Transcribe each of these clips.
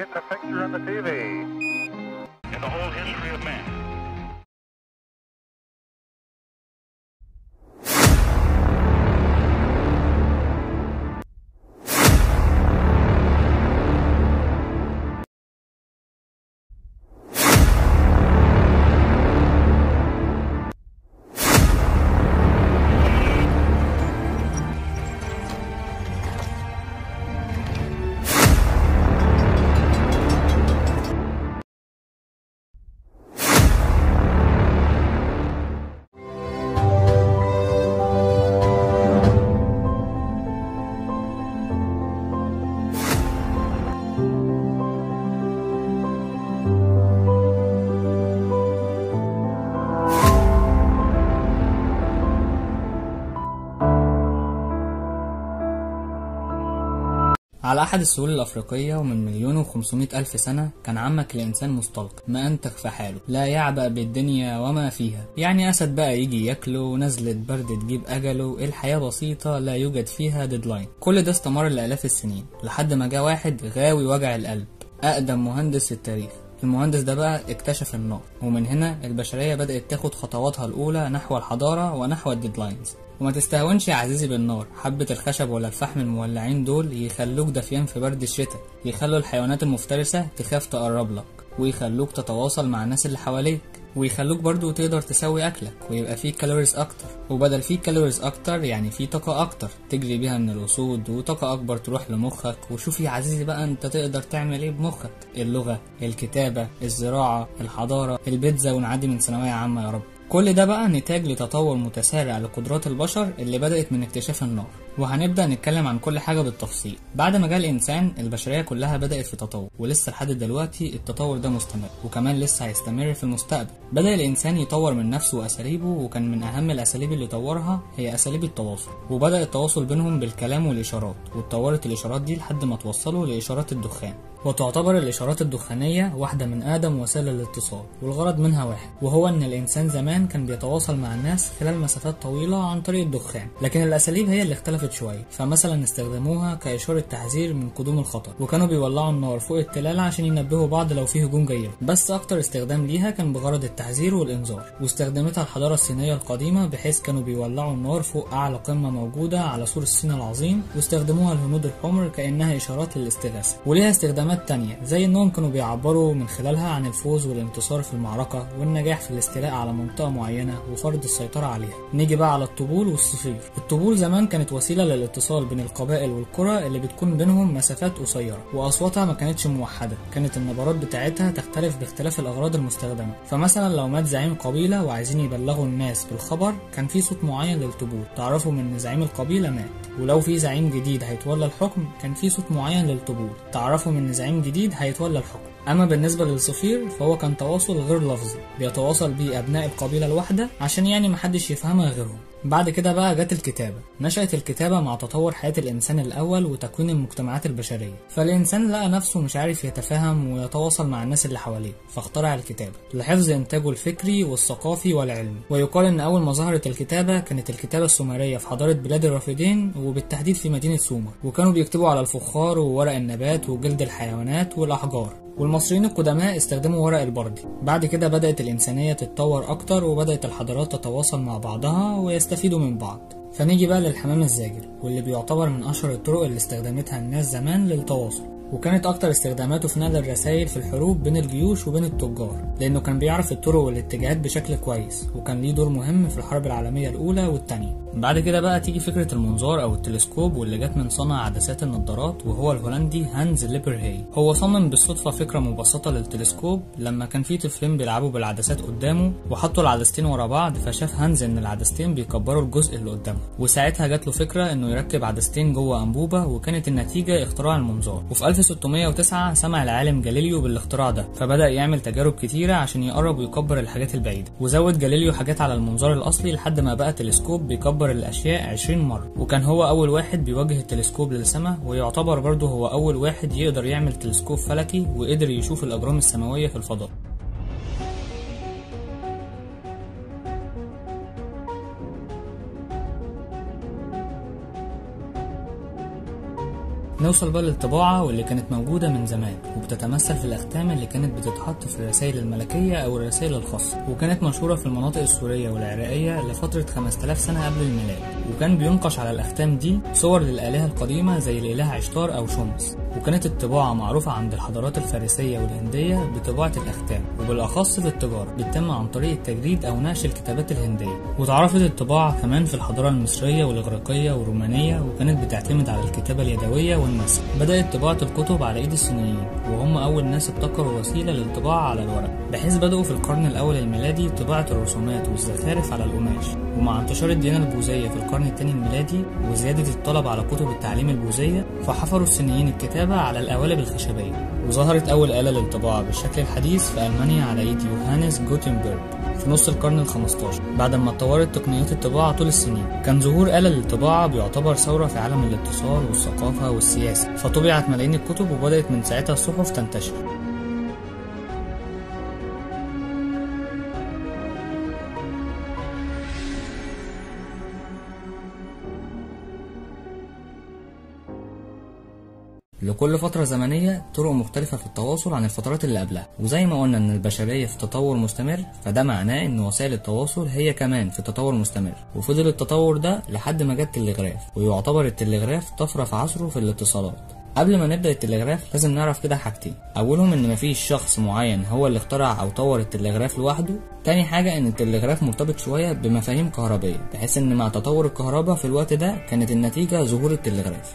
getting a picture on the TV. in the whole history of man. على أحد السهول الأفريقية ومن مليون وخمسمائة ألف سنة كان عمك الإنسان مستلقي ما أنتخ في حاله لا يعبأ بالدنيا وما فيها يعني أسد بقى يجي ياكله نزلة برد تجيب أجله الحياة بسيطة لا يوجد فيها ديدلاين كل ده استمر لآلاف السنين لحد ما جه واحد غاوي وجع القلب أقدم مهندس في التاريخ المهندس ده بقى اكتشف النار ومن هنا البشرية بدأت تاخد خطواتها الأولى نحو الحضارة ونحو الديدلاينز وما تستهونش يا عزيزي بالنار حبة الخشب ولا الفحم المولعين دول يخلوك دافيان في برد الشتاء يخلوا الحيوانات المفترسة تخاف تقرب لك ويخلوك تتواصل مع الناس اللي حواليك ويخلوك برضو تقدر تسوي أكلك ويبقى فيه كالوريز أكتر وبدل فيه كالوريز أكتر يعني فيه طاقة أكتر تجري بيها من الأسود وطاقة أكبر تروح لمخك وشوف يا عزيزي بقى أنت تقدر تعمل إيه بمخك اللغة الكتابة الزراعة الحضارة البيتزا ونعدي من ثانوية عامة يا رب كل ده بقى نتاج لتطور متسارع لقدرات البشر اللي بدأت من اكتشاف النار وهنبدأ نتكلم عن كل حاجة بالتفصيل بعد ما جه الإنسان البشرية كلها بدأت في تطور ولسه لحد دلوقتي التطور ده مستمر وكمان لسه هيستمر في المستقبل بدأ الإنسان يطور من نفسه وأساليبه وكان من أهم الأساليب اللي طورها هي أساليب التواصل وبدأ التواصل بينهم بالكلام والإشارات واتطورت الإشارات دي لحد ما توصلوا لإشارات الدخان وتعتبر الإشارات الدخانية واحدة من أقدم وسائل الاتصال والغرض منها واحد وهو إن الإنسان زمان كان بيتواصل مع الناس خلال مسافات طويلة عن طريق الدخان لكن الأساليب هي اللي اختلفت شوية فمثلا استخدموها كإشارة تحذير من قدوم الخطر وكانوا بيولعوا النار فوق التلال عشان ينبهوا بعض لو في هجوم جاي بس أكتر استخدام ليها كان بغرض التحذير والإنذار واستخدمتها الحضارة الصينية القديمة بحيث كانوا بيولعوا النار فوق أعلى قمة موجودة على سور الصين العظيم واستخدموها الهنود الحمر كأنها إشارات للاستغاثة وليها استخدامات تانية زي إنهم كانوا بيعبروا من خلالها عن الفوز والانتصار في المعركة والنجاح في الاستيلاء على منطقة معينة وفرض السيطرة عليها نيجي بقى على الطبول والصفير الطبول زمان كانت وسيلة للاتصال بين القبائل والقرى اللي بتكون بينهم مسافات قصيرة وأصواتها ما كانتش موحدة كانت النبرات بتاعتها تختلف باختلاف الأغراض المستخدمة فمثلا لو مات زعيم قبيلة وعايزين يبلغوا الناس بالخبر كان في صوت معين للطبول تعرفوا من إن زعيم القبيلة مات ولو في زعيم جديد هيتولى الحكم كان في صوت معين للطبول تعرفوا من إن زعيم جديد هيتولى الحكم أما بالنسبة للصفير فهو كان تواصل غير لفظي بيتواصل بيه أبناء القبيلة الواحدة عشان يعني محدش يفهمها غيرهم بعد كده بقى جت الكتابة نشأت الكتابة مع تطور حياة الإنسان الأول وتكوين المجتمعات البشرية فالإنسان لقى نفسه مش عارف يتفاهم ويتواصل مع الناس اللي حواليه فاخترع الكتابة لحفظ إنتاجه الفكري والثقافي والعلمي ويقال إن أول ما ظهرت الكتابة كانت الكتابة السومرية في حضارة بلاد الرافدين وبالتحديد في مدينة سومر وكانوا بيكتبوا على الفخار وورق النبات وجلد الحيوانات والأحجار والمصريين القدماء استخدموا ورق البردي بعد كده بدأت الإنسانية تتطور أكتر وبدأت الحضارات تتواصل مع بعضها ويستفيدوا من بعض فنيجي بقى للحمام الزاجل واللي بيعتبر من أشهر الطرق اللي استخدمتها الناس زمان للتواصل وكانت أكتر استخداماته في نقل الرسائل في الحروب بين الجيوش وبين التجار لأنه كان بيعرف الطرق والاتجاهات بشكل كويس وكان ليه دور مهم في الحرب العالمية الأولى والتانية بعد كده بقى تيجي فكرة المنظار أو التلسكوب واللي جت من صنع عدسات النظارات وهو الهولندي هانز ليبرهي هو صمم بالصدفة فكرة مبسطة للتلسكوب لما كان في طفلين بيلعبوا بالعدسات قدامه وحطوا العدستين ورا بعض فشاف هانز إن العدستين بيكبروا الجزء اللي قدامه وساعتها جات له فكرة إنه يركب عدستين جوه أنبوبة وكانت النتيجة اختراع المنظار وفي 1609 سمع العالم جاليليو بالاختراع ده فبدأ يعمل تجارب كتيرة عشان يقرب ويكبر الحاجات البعيدة وزود جاليليو حاجات على المنظار الأصلي لحد ما بقى تلسكوب بيكبر الأشياء 20 مرة وكان هو أول واحد بيوجه التلسكوب للسماء ويعتبر برضه هو أول واحد يقدر يعمل تلسكوب فلكي وقدر يشوف الأجرام السماوية في الفضاء نوصل بقى للطباعة واللي كانت موجودة من زمان وبتتمثل في الأختام اللي كانت بتتحط في الرسائل الملكية أو الرسائل الخاصة وكانت مشهورة في المناطق السورية والعراقية لفترة 5000 سنة قبل الميلاد وكان بينقش على الأختام دي صور للآلهة القديمة زي الإله عشتار أو شمس وكانت الطباعة معروفة عند الحضارات الفارسية والهندية بطباعة الأختام وبالأخص في التجارة بتتم عن طريق التجريد أو نقش الكتابات الهندية وتعرفت الطباعة كمان في الحضارة المصرية والإغريقية والرومانية وكانت بتعتمد على الكتابة اليدوية والنسج بدأت طباعة الكتب على إيد الصينيين وهم أول ناس ابتكروا وسيلة للطباعة على الورق بحيث بدأوا في القرن الأول الميلادي طباعة الرسومات والزخارف على القماش ومع انتشار الديانة البوذية في القرن الثاني الميلادي وزيادة الطلب على كتب التعليم البوذية فحفروا الصينيين الكتابة على القوالب الخشبية وظهرت أول آلة للطباعة بالشكل الحديث في ألمانيا على يد يوهانس جوتنبرج في نص القرن ال 15 بعد ما اتطورت تقنيات الطباعة طول السنين كان ظهور آلة للطباعة بيعتبر ثورة في عالم الاتصال والثقافة والسياسة فطبعت ملايين الكتب وبدأت من ساعتها الصحف تنتشر لكل فترة زمنية طرق مختلفة في التواصل عن الفترات اللي قبلها وزي ما قلنا ان البشرية في تطور مستمر فده معناه ان وسائل التواصل هي كمان في تطور مستمر وفضل التطور ده لحد ما جت التلغراف ويعتبر التلغراف طفرة في عصره في الاتصالات قبل ما نبدأ التلغراف لازم نعرف كده حاجتين أولهم إن مفيش شخص معين هو اللي اخترع أو طور التلغراف لوحده تاني حاجة إن التلغراف مرتبط شوية بمفاهيم كهربية بحيث إن مع تطور الكهرباء في الوقت ده كانت النتيجة ظهور التلغراف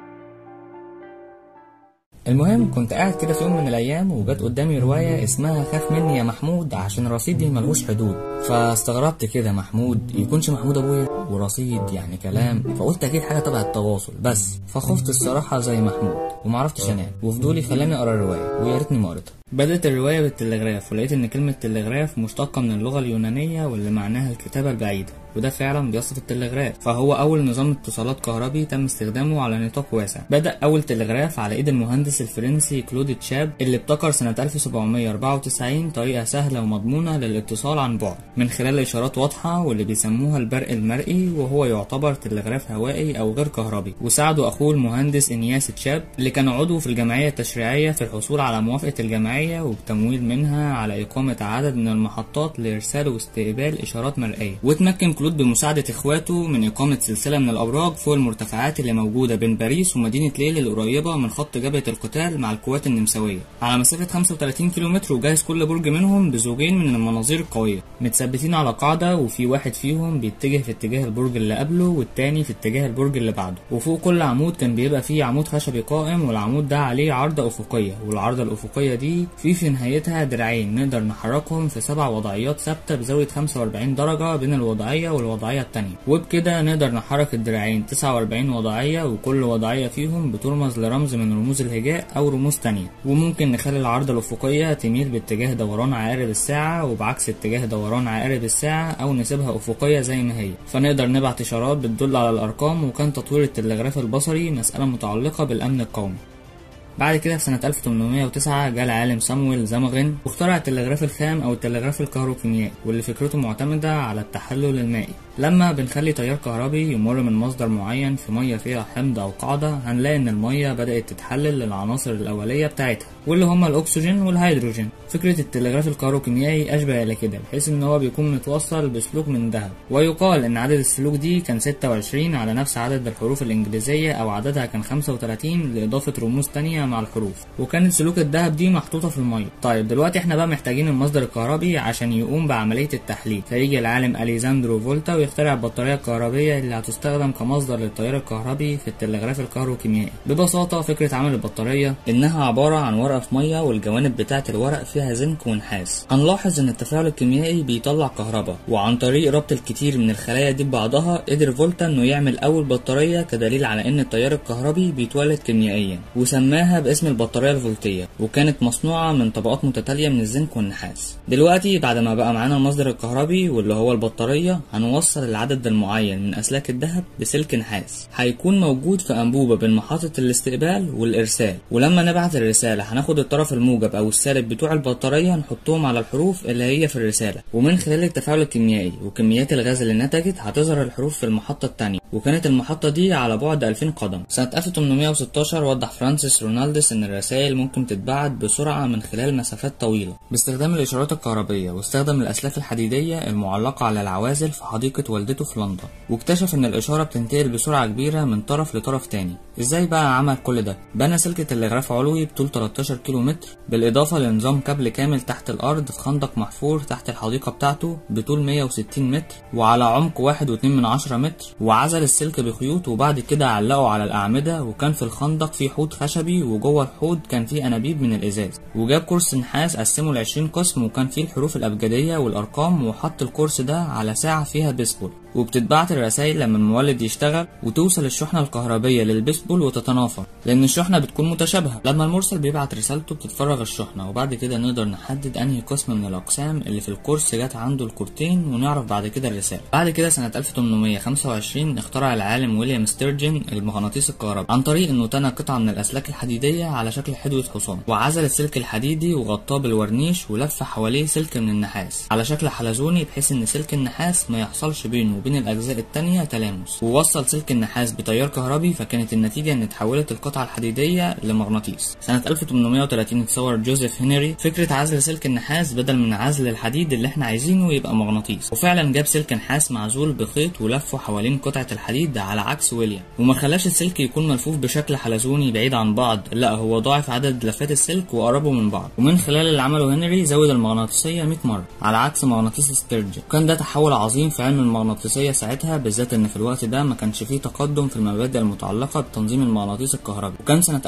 المهم كنت قاعد كده في يوم من الايام وجت قدامي روايه اسمها خاف مني يا محمود عشان رصيدي ملهوش حدود فاستغربت كده محمود يكونش محمود ابويا ورصيد يعني كلام فقلت اكيد حاجه تبع التواصل بس فخفت الصراحه زي محمود ومعرفتش انام وفضولي خلاني اقرا الروايه ويا ريتني ما قريتها بدأت الرواية بالتلغراف ولقيت إن كلمة تلغراف مشتقة من اللغة اليونانية واللي معناها الكتابة البعيدة وده فعلا بيصف التلغراف فهو أول نظام اتصالات كهربي تم استخدامه على نطاق واسع بدأ أول تلغراف على إيد المهندس الفرنسي كلود تشاب اللي ابتكر سنة 1794 طريقة سهلة ومضمونة للاتصال عن بعد من خلال إشارات واضحة واللي بيسموها البرق المرئي وهو يعتبر تلغراف هوائي أو غير كهربي وساعده أخوه المهندس إنياس تشاب اللي كان عضو في الجمعية التشريعية في الحصول على موافقة الجمعية وبتمويل منها على إقامة عدد من المحطات لإرسال واستقبال إشارات مرئية وتمكن كلود بمساعدة إخواته من إقامة سلسلة من الأبراج فوق المرتفعات اللي موجودة بين باريس ومدينة ليل القريبة من خط جبهة القتال مع القوات النمساوية على مسافة 35 كيلومتر وجهز كل برج منهم بزوجين من المناظير القوية متثبتين على قاعدة وفي واحد فيهم بيتجه في اتجاه البرج اللي قبله والتاني في اتجاه البرج اللي بعده وفوق كل عمود كان بيبقى فيه عمود خشبي قائم والعمود ده عليه عرضة أفقية والعرضة الأفقية دي في في نهايتها دراعين نقدر نحركهم في سبع وضعيات ثابتة بزاوية 45 درجة بين الوضعية والوضعية التانية وبكده نقدر نحرك الدراعين 49 وضعية وكل وضعية فيهم بترمز لرمز من رموز الهجاء أو رموز تانية وممكن نخلي العرضة الأفقية تميل باتجاه دوران عقارب الساعة وبعكس اتجاه دوران عقارب الساعة أو نسيبها أفقية زي ما هي فنقدر نبعت إشارات بتدل على الأرقام وكان تطوير التلغراف البصري مسألة متعلقة بالأمن القومي بعد كده في سنة 1809 جاء العالم صامويل زامغن واخترع التلغراف الخام أو التلغراف الكهروكيميائي واللي فكرته معتمدة على التحلل المائي لما بنخلي تيار كهربي يمر من مصدر معين في مية فيها حمض أو قاعدة هنلاقي إن المية بدأت تتحلل للعناصر الأولية بتاعتها واللي هما الأكسجين والهيدروجين فكرة التلغراف الكهروكيميائي أشبه إلى كده بحيث إن هو بيكون متوصل بسلوك من ذهب ويقال إن عدد السلوك دي كان 26 على نفس عدد الحروف الإنجليزية أو عددها كان 35 لإضافة رموز تانية مع الحروف وكانت سلوك الذهب دي محطوطة في المية طيب دلوقتي احنا بقى محتاجين المصدر الكهربي عشان يقوم بعملية التحليل فيجي العالم أليزاندرو فولتا ويخترع البطارية الكهربية اللي هتستخدم كمصدر للتيار الكهربي في التلغراف الكهروكيميائي ببساطة فكرة عمل البطارية إنها عبارة عن ورقة في مية والجوانب بتاعة الورق فيها زنك ونحاس هنلاحظ إن التفاعل الكيميائي بيطلع كهرباء وعن طريق ربط الكتير من الخلايا دي ببعضها قدر فولتا إنه يعمل أول بطارية كدليل على إن التيار الكهربي بيتولد كيميائيا وسماها باسم البطارية الفولتية وكانت مصنوعة من طبقات متتالية من الزنك والنحاس دلوقتي بعد ما بقى معانا المصدر الكهربي واللي هو البطارية هنوصل العدد المعين من أسلاك الذهب بسلك نحاس هيكون موجود في أنبوبة بين محطة الاستقبال والإرسال ولما نبعت الرسالة هناخد ناخد الطرف الموجب او السالب بتوع البطاريه نحطهم على الحروف اللي هي في الرساله ومن خلال التفاعل الكيميائي وكميات الغاز اللي نتجت هتظهر الحروف في المحطه الثانيه وكانت المحطه دي على بعد 2000 قدم سنه 1816 وضح فرانسيس رونالدس ان الرسائل ممكن تتبعت بسرعه من خلال مسافات طويله باستخدام الاشارات الكهربيه واستخدم الاسلاك الحديديه المعلقه على العوازل في حديقه والدته في لندن واكتشف ان الاشاره بتنتقل بسرعه كبيره من طرف لطرف تاني ازاي بقى عمل كل ده بنى سلك تلغراف علوي بطول 13 كيلو متر بالاضافه لنظام كابل كامل تحت الارض في خندق محفور تحت الحديقه بتاعته بطول 160 متر وعلى عمق 1.2 من عشرة متر وعزل السلك بخيوط وبعد كده علقه على الاعمده وكان في الخندق في حوض خشبي وجوه الحوض كان فيه انابيب من الازاز وجاب كرس نحاس قسمه ل 20 قسم وكان فيه الحروف الابجديه والارقام وحط الكرس ده على ساعه فيها بيسبول وبتتبعت الرسائل لما المولد يشتغل وتوصل الشحنة الكهربية للبيسبول وتتنافر لأن الشحنة بتكون متشابهة لما المرسل بيبعت رسالته بتتفرغ الشحنة وبعد كده نقدر نحدد أنهي قسم من الأقسام اللي في الكورس جت عنده الكورتين ونعرف بعد كده الرسالة بعد كده سنة 1825 اخترع العالم ويليام ستيرجن المغناطيس الكهربي عن طريق إنه تنى قطعة من الأسلاك الحديدية على شكل حدوة حصان وعزل السلك الحديدي وغطاه بالورنيش ولف حواليه سلك من النحاس على شكل حلزوني بحيث إن سلك النحاس ما يحصلش بينه وبين الأجزاء التانية تلامس ووصل سلك النحاس بتيار كهربي فكانت النتيجة إن اتحولت القطعة الحديدية لمغناطيس سنة 1830 اتصور جوزيف هنري فكرة عزل سلك النحاس بدل من عزل الحديد اللي احنا عايزينه يبقى مغناطيس وفعلا جاب سلك نحاس معزول بخيط ولفه حوالين قطعة الحديد على عكس ويليام وما خلاش السلك يكون ملفوف بشكل حلزوني بعيد عن بعض لا هو ضاعف عدد لفات السلك وقربوا من بعض ومن خلال اللي عمله هنري زود المغناطيسية 100 مرة على عكس مغناطيس ستيرجن وكان ده تحول عظيم في علم المغناطيسية ساعتها بالذات ان في الوقت ده ما كانش فيه تقدم في المبادئ المتعلقة بتنظيم المغناطيس الكهربي وكان سنة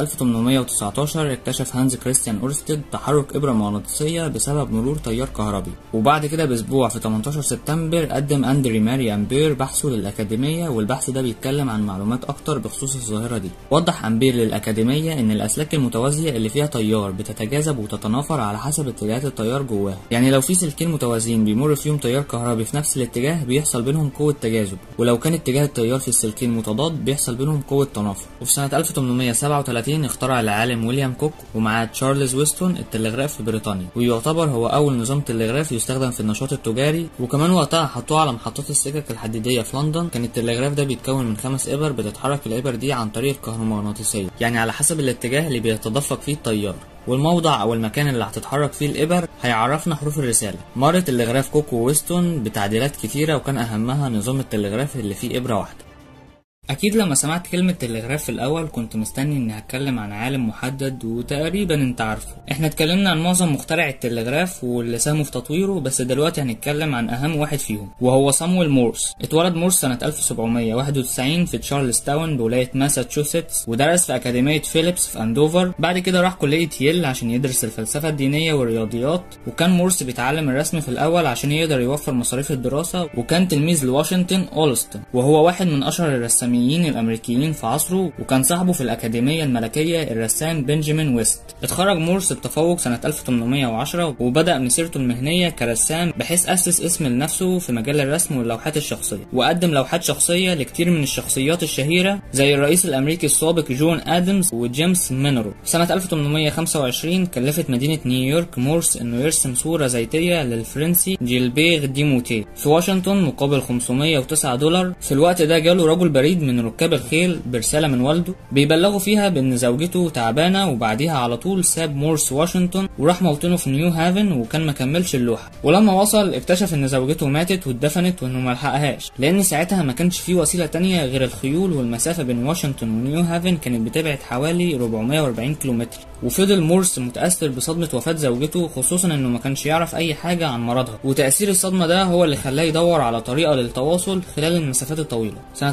1819 اكتشف هانز كريستيان أورستد تحرك إبرة مغناطيسية بسبب مرور تيار كهربي وبعد كده بأسبوع في 18 سبتمبر قدم أندري ماري أمبير بحثه للأكاديمية والبحث ده بيتكلم عن معلومات أكتر بخصوص الظاهرة دي وضح أمبير للأكاديمية إن الأسلاك المتوازية اللي فيها تيار بتتجاذب وتتنافر على حسب اتجاهات التيار جواها يعني لو في سلكين متوازيين بيمر فيهم تيار كهربي في نفس الاتجاه بيحصل بينهم قوة تجاذب ولو كان اتجاه التيار في السلكين متضاد بيحصل بينهم قوة تنافر وفي سنة 1837 اخترع العالم ويليام كوك ومعاه تشارلز ويستون التلغراف في بريطانيا ويعتبر هو أول نظام تلغراف يستخدم في النشاط التجاري وكمان وقتها حطوه على محطات السكك الحديدية في لندن كان التلغراف ده بيتكون من خمس إبر بتتحرك الإبر دي عن طريق الكهرومغناطيسية يعني على حسب الاتجاه اللي بيتدفق فيه التيار والموضع او المكان اللي هتتحرك فيه الابر هيعرفنا حروف الرساله مرت تلغراف كوك وويستون بتعديلات كتيره وكان اهمها نظام التلغراف اللي فيه ابره واحده اكيد لما سمعت كلمة تلغراف في الاول كنت مستني اني هتكلم عن عالم محدد وتقريبا انت عارفه احنا اتكلمنا عن معظم مخترع التلغراف واللي ساهموا في تطويره بس دلوقتي هنتكلم عن اهم واحد فيهم وهو صامويل مورس اتولد مورس سنة 1791 في تشارلز تاون بولاية ماساتشوستس ودرس في اكاديمية فيليبس في اندوفر بعد كده راح كلية ييل عشان يدرس الفلسفة الدينية والرياضيات وكان مورس بيتعلم الرسم في الاول عشان يقدر يوفر مصاريف الدراسة وكان تلميذ لواشنطن اولستون وهو واحد من اشهر الرسامين الرساميين الامريكيين في عصره وكان صاحبه في الاكاديميه الملكيه الرسام بنجامين ويست اتخرج مورس بتفوق سنه 1810 وبدا مسيرته المهنيه كرسام بحيث اسس اسم لنفسه في مجال الرسم واللوحات الشخصيه وقدم لوحات شخصيه لكتير من الشخصيات الشهيره زي الرئيس الامريكي السابق جون ادمز وجيمس مينرو سنه 1825 كلفت مدينه نيويورك مورس انه يرسم صوره زيتيه للفرنسي جيلبير ديموتي في واشنطن مقابل 509 دولار في الوقت ده جاله رجل بريد من ركاب الخيل برسالة من والده بيبلغوا فيها بأن زوجته تعبانة وبعديها على طول ساب مورس واشنطن وراح موطنه في نيو هافن وكان مكملش اللوحة ولما وصل اكتشف ان زوجته ماتت واتدفنت وانه ملحقهاش لان ساعتها ما كانش في وسيلة تانية غير الخيول والمسافة بين واشنطن ونيو هافن كانت بتبعد حوالي 440 كيلومتر وفضل مورس متأثر بصدمة وفاة زوجته خصوصا انه ما كانش يعرف اي حاجة عن مرضها وتأثير الصدمة ده هو اللي خلاه يدور على طريقة للتواصل خلال المسافات الطويلة سنة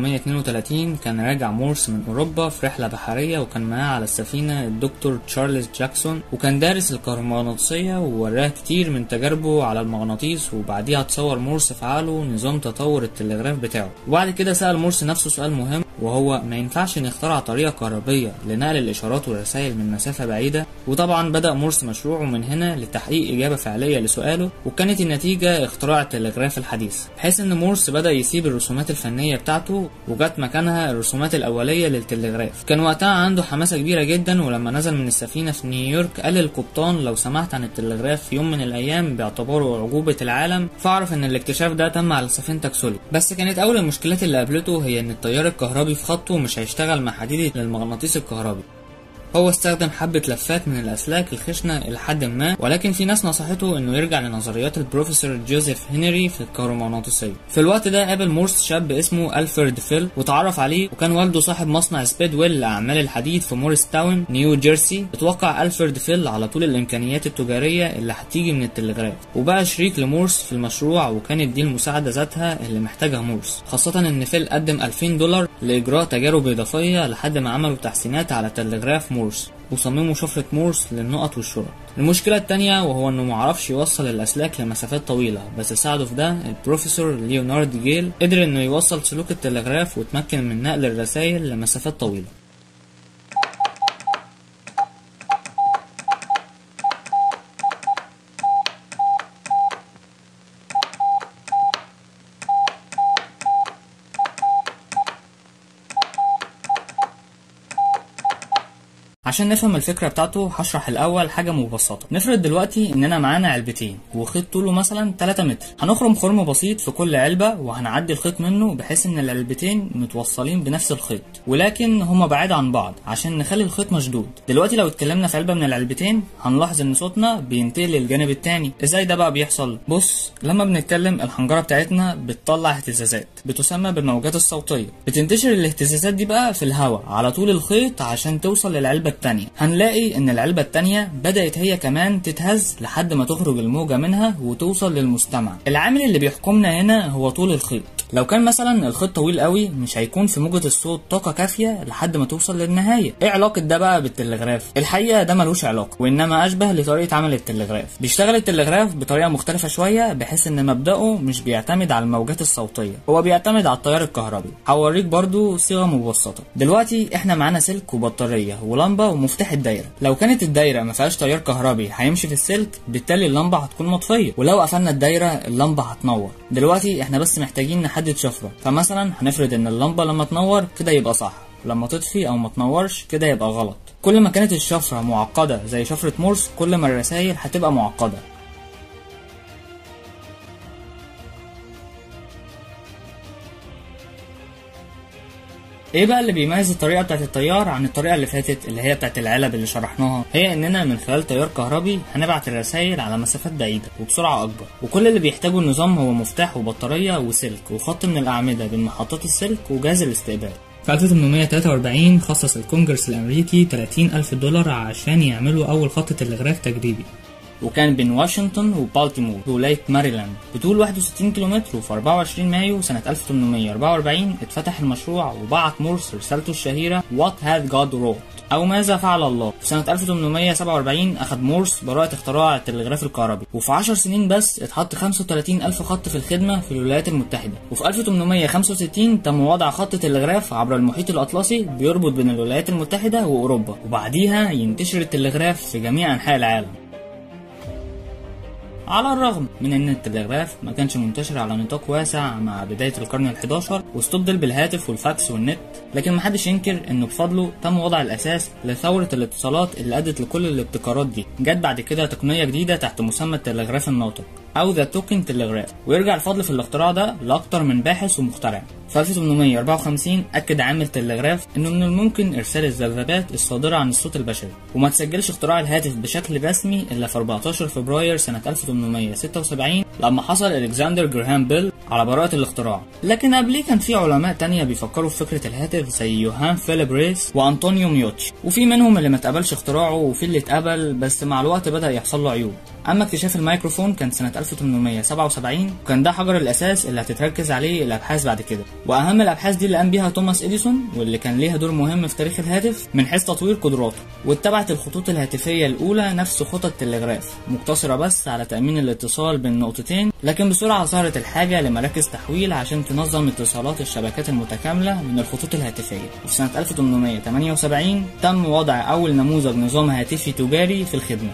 1832 كان راجع مورس من اوروبا في رحلة بحرية وكان معاه على السفينة الدكتور تشارلز جاكسون وكان دارس الكهرومغناطيسية ووراه كتير من تجاربه على المغناطيس وبعديها تصور مورس في عقله نظام تطور التلغراف بتاعه وبعد كده سأل مورس نفسه سؤال مهم وهو ما ينفعش نخترع طريقة كهربية لنقل الإشارات والرسائل من مسافة بعيدة وطبعا بدأ مورس مشروعه من هنا لتحقيق إجابة فعلية لسؤاله وكانت النتيجة اختراع التلغراف الحديث بحيث إن مورس بدأ يسيب الرسومات الفنية بتاعته وجت مكانها الرسومات الأولية للتلغراف كان وقتها عنده حماسة كبيرة جدا ولما نزل من السفينة في نيويورك قال للقبطان لو سمعت عن التلغراف في يوم من الأيام باعتباره أعجوبة العالم فاعرف إن الاكتشاف ده تم على سفينتك سولي بس كانت أول المشكلات اللي قابلته هي إن التيار الكهربي في خطه مش هيشتغل مع حديد للمغناطيس الكهربي هو استخدم حبة لفات من الأسلاك الخشنة إلى حد ما ولكن في ناس نصحته إنه يرجع لنظريات البروفيسور جوزيف هنري في الكهرومغناطيسية في الوقت ده قابل مورس شاب اسمه ألفرد فيل وتعرف عليه وكان والده صاحب مصنع سبيدويل لأعمال الحديد في موريس تاون نيو جيرسي اتوقع ألفرد فيل على طول الإمكانيات التجارية اللي هتيجي من التلغراف وبقى شريك لمورس في المشروع وكانت دي المساعدة ذاتها اللي محتاجها مورس خاصة إن فيل قدم 2000 دولار لإجراء تجارب إضافية لحد ما عملوا تحسينات على تلغراف مورس وصمموا شفرة مورس للنقط والشرط المشكلة التانية وهو انه معرفش يوصل الاسلاك لمسافات طويلة بس ساعده في ده البروفيسور ليونارد جيل قدر انه يوصل سلوك التلغراف وتمكن من نقل الرسائل لمسافات طويلة عشان نفهم الفكرة بتاعته هشرح الأول حاجة مبسطة نفرض دلوقتي إننا معانا علبتين وخيط طوله مثلا 3 متر هنخرم خرم بسيط في كل علبة وهنعدي الخيط منه بحيث إن العلبتين متوصلين بنفس الخيط ولكن هما بعاد عن بعض عشان نخلي الخيط مشدود دلوقتي لو اتكلمنا في علبة من العلبتين هنلاحظ إن صوتنا بينتقل للجانب التاني إزاي ده بقى بيحصل بص لما بنتكلم الحنجرة بتاعتنا بتطلع اهتزازات بتسمى بالموجات الصوتية بتنتشر الاهتزازات دي بقى في الهواء على طول الخيط عشان توصل للعلبة التانية هنلاقي ان العلبة التانية بدأت هي كمان تتهز لحد ما تخرج الموجة منها وتوصل للمستمع العامل اللي بيحكمنا هنا هو طول الخيط لو كان مثلا الخيط طويل قوي مش هيكون في موجة الصوت طاقة كافية لحد ما توصل للنهاية ايه علاقة ده بقى بالتلغراف الحقيقة ده ملوش علاقة وانما اشبه لطريقة عمل التلغراف بيشتغل التلغراف بطريقة مختلفة شوية بحيث ان مبدأه مش بيعتمد على الموجات الصوتية هو بيعتمد على التيار الكهربي هوريك برضو صيغة مبسطة دلوقتي احنا معانا سلك وبطارية ولمبة ومفتاح الدايرة لو كانت الدايرة ما فيهاش تيار كهربي هيمشي في السلك بالتالي اللمبة هتكون مطفية ولو قفلنا الدايرة اللمبة هتنور دلوقتي احنا بس محتاجين نحدد شفرة فمثلا هنفرض ان اللمبة لما تنور كده يبقى صح لما تطفي او ما تنورش كده يبقى غلط كل ما كانت الشفرة معقدة زي شفرة مورس كل ما الرسائل هتبقى معقدة ايه بقى اللي بيميز الطريقه بتاعت التيار عن الطريقه اللي فاتت اللي هي بتاعت العلب اللي شرحناها هي اننا من خلال تيار كهربي هنبعت الرسائل على مسافات بعيده وبسرعه اكبر وكل اللي بيحتاجه النظام هو مفتاح وبطاريه وسلك وخط من الاعمده بين محطات السلك وجهاز الاستقبال في 1843 خصص الكونجرس الأمريكي 30 ألف دولار عشان يعملوا أول خط تلغراف تجريبي وكان بين واشنطن وبالتيمور في ولاية ماريلاند بطول 61 كيلومتر وفي 24 مايو سنة 1844 اتفتح المشروع وبعت مورس رسالته الشهيرة What had God wrought أو ماذا فعل الله في سنة 1847 أخذ مورس براءة اختراع التلغراف الكهربي وفي 10 سنين بس اتحط 35 ألف خط في الخدمة في الولايات المتحدة وفي 1865 تم وضع خط تلغراف عبر المحيط الأطلسي بيربط بين الولايات المتحدة وأوروبا وبعديها ينتشر التلغراف في جميع أنحاء العالم على الرغم من ان التلغراف ما كانش منتشر على نطاق واسع مع بداية القرن ال11 واستبدل بالهاتف والفاكس والنت لكن محدش ينكر انه بفضله تم وضع الاساس لثورة الاتصالات اللي ادت لكل الابتكارات دي جت بعد كده تقنية جديدة تحت مسمى التلغراف الناطق او ذا توكن تلغراف ويرجع الفضل في الاختراع ده لاكتر من باحث ومخترع في 1854 أكد عامل تلغراف إنه من الممكن إرسال الذبذبات الصادرة عن الصوت البشري وما تسجلش اختراع الهاتف بشكل رسمي إلا في 14 فبراير سنة 1876 لما حصل إلكسندر جراهام بيل على براءة الاختراع لكن قبليه كان في علماء تانية بيفكروا في فكرة الهاتف زي يوهان فيليب ريس وأنطونيو ميوتش وفي منهم اللي ما اتقبلش اختراعه وفي اللي اتقبل بس مع الوقت بدأ يحصل له عيوب أما اكتشاف الميكروفون كان سنة 1877 وكان ده حجر الأساس اللي هتتركز عليه الأبحاث بعد كده وأهم الأبحاث دي اللي قام بيها توماس إديسون واللي كان ليها دور مهم في تاريخ الهاتف من حيث تطوير قدراته واتبعت الخطوط الهاتفية الأولى نفس خطط التلغراف مقتصرة بس على تأمين الاتصال بين نقطتين سنتين لكن بسرعة ظهرت الحاجة لمراكز تحويل عشان تنظم اتصالات الشبكات المتكاملة من الخطوط الهاتفية وفي سنة 1878 تم وضع أول نموذج نظام هاتفي تجاري في الخدمة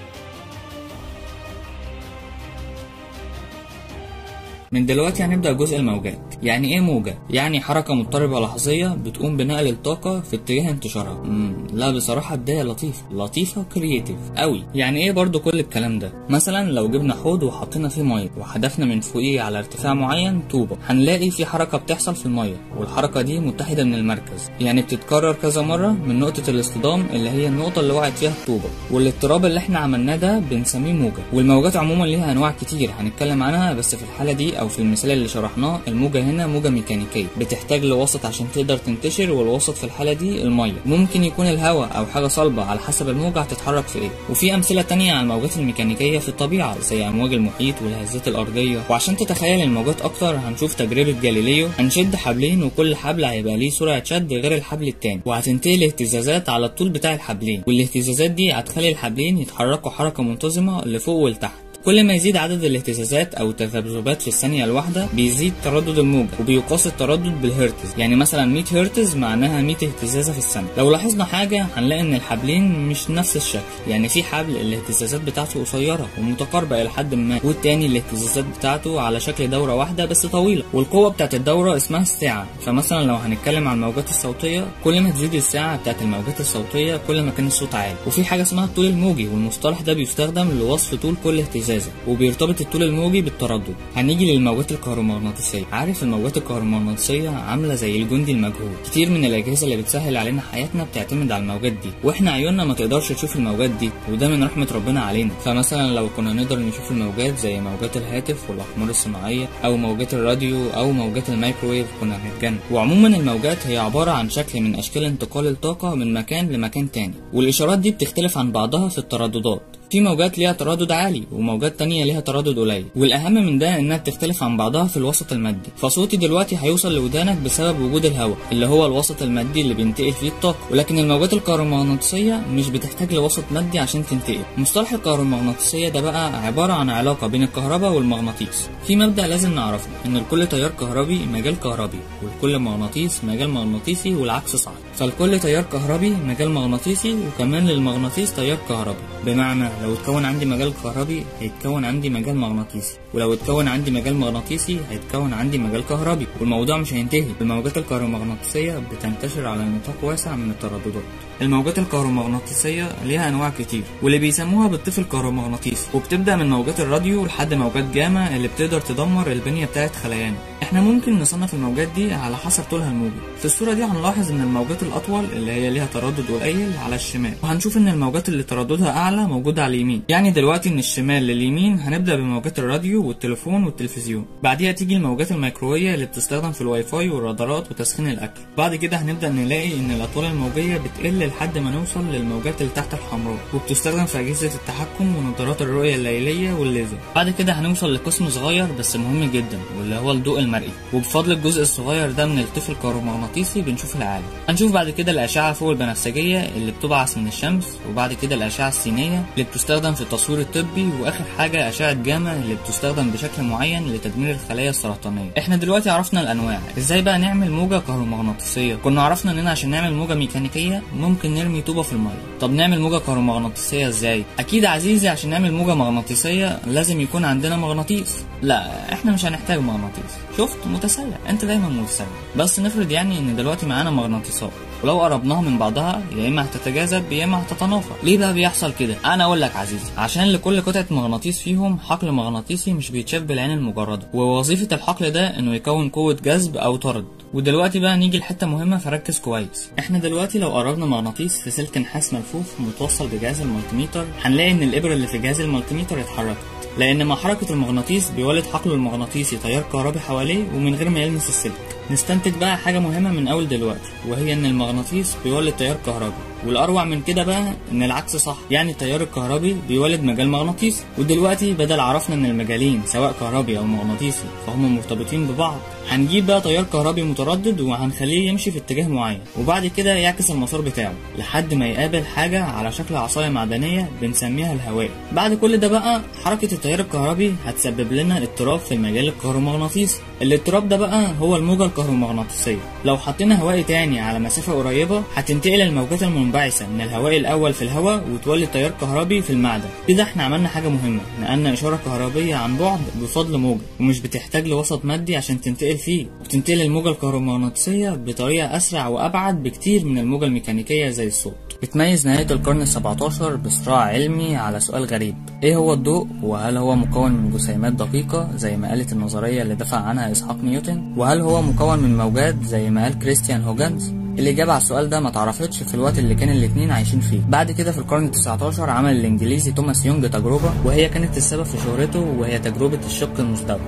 من دلوقتي هنبدأ جزء الموجات يعني ايه موجة؟ يعني حركة مضطربة لحظية بتقوم بنقل الطاقة في اتجاه انتشارها مم. لا بصراحة بداية لطيفة لطيفة وكرييتيف قوي يعني ايه برضو كل الكلام ده مثلا لو جبنا حوض وحطينا فيه مية وحدفنا من فوقيه على ارتفاع معين طوبة هنلاقي في حركة بتحصل في المية والحركة دي متحدة من المركز يعني بتتكرر كذا مرة من نقطة الاصطدام اللي هي النقطة اللي وقعت فيها الطوبة والاضطراب اللي احنا عملناه ده بنسميه موجة والموجات عموما ليها انواع كتير هنتكلم عنها بس في الحالة دي او في المثال اللي شرحناه الموجة هنا موجة ميكانيكية بتحتاج لوسط عشان تقدر تنتشر والوسط في الحالة دي المية ممكن يكون الهواء او حاجة صلبة على حسب الموجة هتتحرك في ايه وفي امثلة تانية على الموجات الميكانيكية في الطبيعة زي امواج المحيط والهزات الارضية وعشان تتخيل الموجات اكتر هنشوف تجربة جاليليو هنشد حبلين وكل حبل هيبقى ليه سرعة شد غير الحبل التاني وهتنتهي الاهتزازات على الطول بتاع الحبلين والاهتزازات دي هتخلي الحبلين يتحركوا حركة منتظمة لفوق ولتحت كل ما يزيد عدد الاهتزازات او التذبذبات في الثانيه الواحده بيزيد تردد الموجه وبيقاس التردد بالهرتز يعني مثلا 100 هرتز معناها 100 اهتزازه في الثانيه لو لاحظنا حاجه هنلاقي ان الحبلين مش نفس الشكل يعني في حبل الاهتزازات بتاعته قصيره ومتقاربه الى حد ما والتاني الاهتزازات بتاعته على شكل دوره واحده بس طويله والقوه بتاعت الدوره اسمها الساعه فمثلا لو هنتكلم عن الموجات الصوتيه كل ما تزيد الساعه بتاعت الموجات الصوتيه كل ما كان الصوت عالي وفي حاجه اسمها الطول الموجي والمصطلح ده بيستخدم لوصف طول كل اهتزاز اهتزازة وبيرتبط الطول الموجي بالتردد هنيجي للموجات الكهرومغناطيسية عارف الموجات الكهرومغناطيسية عاملة زي الجندي المجهول كتير من الأجهزة اللي بتسهل علينا حياتنا بتعتمد على الموجات دي واحنا عيوننا ما تقدرش تشوف الموجات دي وده من رحمة ربنا علينا فمثلا لو كنا نقدر نشوف الموجات زي موجات الهاتف والأقمار الصناعية أو موجات الراديو أو موجات الميكروويف كنا هنتجنن وعموما الموجات هي عبارة عن شكل من أشكال انتقال الطاقة من مكان لمكان تاني والإشارات دي بتختلف عن بعضها في الترددات في موجات ليها تردد عالي وموجات تانية ليها تردد قليل والأهم من ده إنها بتختلف عن بعضها في الوسط المادي فصوتي دلوقتي هيوصل لودانك بسبب وجود الهواء اللي هو الوسط المادي اللي بينتقل فيه الطاقة ولكن الموجات الكهرومغناطيسية مش بتحتاج لوسط مادي عشان تنتقل مصطلح الكهرومغناطيسية ده بقى عبارة عن علاقة بين الكهرباء والمغناطيس في مبدأ لازم نعرفه إن لكل تيار كهربي مجال كهربي ولكل مغناطيس مجال مغناطيسي والعكس صح فلكل تيار كهربي مجال مغناطيسي وكمان للمغناطيس تيار كهربي بمعنى لو اتكون عندي مجال كهربي هيتكون عندي مجال مغناطيسي ولو اتكون عندي مجال مغناطيسي هيتكون عندي مجال كهربي والموضوع مش هينتهي الموجات الكهرومغناطيسية بتنتشر على نطاق واسع من الترددات الموجات الكهرومغناطيسية ليها انواع كتير واللي بيسموها بالطفل الكهرومغناطيسي وبتبدا من موجات الراديو لحد موجات جاما اللي بتقدر تدمر البنيه بتاعه خلايانا احنا ممكن نصنف الموجات دي على حسب طولها الموجي في الصوره دي هنلاحظ ان الموجات الاطول اللي هي ليها تردد قليل على الشمال وهنشوف ان الموجات اللي ترددها اعلى موجوده على اليمين يعني دلوقتي من الشمال لليمين هنبدا بموجات الراديو والتليفون والتلفزيون بعديها تيجي الموجات الميكروويه اللي بتستخدم في الواي فاي والرادارات وتسخين الاكل بعد كده هنبدا نلاقي ان الاطوال الموجيه بتقل لحد ما نوصل للموجات اللي تحت الحمراء وبتستخدم في اجهزه التحكم ونظارات الرؤيه الليليه والليزر بعد كده هنوصل لقسم صغير بس مهم جدا واللي هو الضوء المرئي وبفضل الجزء الصغير ده من الطفل الكهرومغناطيسي بنشوف العالم هنشوف بعد كده الاشعه فوق البنفسجيه اللي بتبعث من الشمس وبعد كده الاشعه السينيه اللي بتستخدم في التصوير الطبي واخر حاجه اشعه جاما اللي بتستخدم بشكل معين لتدمير الخلايا السرطانيه احنا دلوقتي عرفنا الانواع ازاي بقى نعمل موجه كهرومغناطيسيه كنا عرفنا اننا عشان نعمل موجه ميكانيكيه ممكن نرمي طوبه في الميه طب نعمل موجه كهرومغناطيسيه ازاي اكيد عزيزي عشان نعمل موجه مغناطيسيه لازم يكون عندنا مغناطيس لا احنا مش هنحتاج مغناطيس شفت متسلع انت دايما متسلع بس نفرض يعني ان دلوقتي معانا مغناطيسات ولو قربناها من بعضها يا اما هتتجاذب يا اما هتتنافر ليه بقى بيحصل كده انا اقول لك عزيزي عشان لكل قطعه مغناطيس فيهم حقل مغناطيسي مش بيتشاف بالعين المجرده ووظيفه الحقل ده انه يكون قوه جذب او طرد ودلوقتي بقى نيجي لحته مهمه فركز كويس احنا دلوقتي لو قربنا مغناطيس في سلك نحاس ملفوف متوصل بجهاز المالتيميتر هنلاقي ان الابره اللي في جهاز المالتيميتر اتحركت لان مع حركه المغناطيس بيولد حقله المغناطيسي تيار كهربي حواليه ومن غير ما يلمس السلك نستنتج بقى حاجة مهمة من أول دلوقتي وهي إن المغناطيس بيولد تيار كهربي والأروع من كده بقى إن العكس صح يعني التيار الكهربي بيولد مجال مغناطيسي ودلوقتي بدل عرفنا إن المجالين سواء كهربي أو مغناطيسي فهم مرتبطين ببعض هنجيب بقى تيار كهربي متردد وهنخليه يمشي في اتجاه معين وبعد كده يعكس المسار بتاعه لحد ما يقابل حاجة على شكل عصاية معدنية بنسميها الهواء بعد كل ده بقى حركة التيار الكهربي هتسبب لنا اضطراب في المجال الكهرومغناطيسي الاضطراب ده بقى هو الموجة الكهرومغناطيسية لو حطينا هواء تاني على مسافة قريبة هتنتقل الموجات المنبعثة من الهواء الأول في الهواء وتولد تيار كهربي في المعدن كده احنا عملنا حاجة مهمة نقلنا إشارة كهربية عن بعد بفضل موجة ومش بتحتاج لوسط مادي عشان تنتقل فيه وبتنتقل الموجة الكهرومغناطيسية بطريقة أسرع وأبعد بكتير من الموجة الميكانيكية زي الصوت بتميز نهاية القرن ال17 بصراع علمي على سؤال غريب ايه هو الضوء وهل هو مكون من جسيمات دقيقة زي ما قالت النظرية اللي دفع عنها إسحاق نيوتن وهل هو مكون من موجات زي ما قال كريستيان هوجنز الإجابة على السؤال ده ما اتعرفتش في الوقت اللي كان الاتنين عايشين فيه بعد كده في القرن ال19 عمل الإنجليزي توماس يونج تجربة وهي كانت السبب في شهرته وهي تجربة الشق المزدوج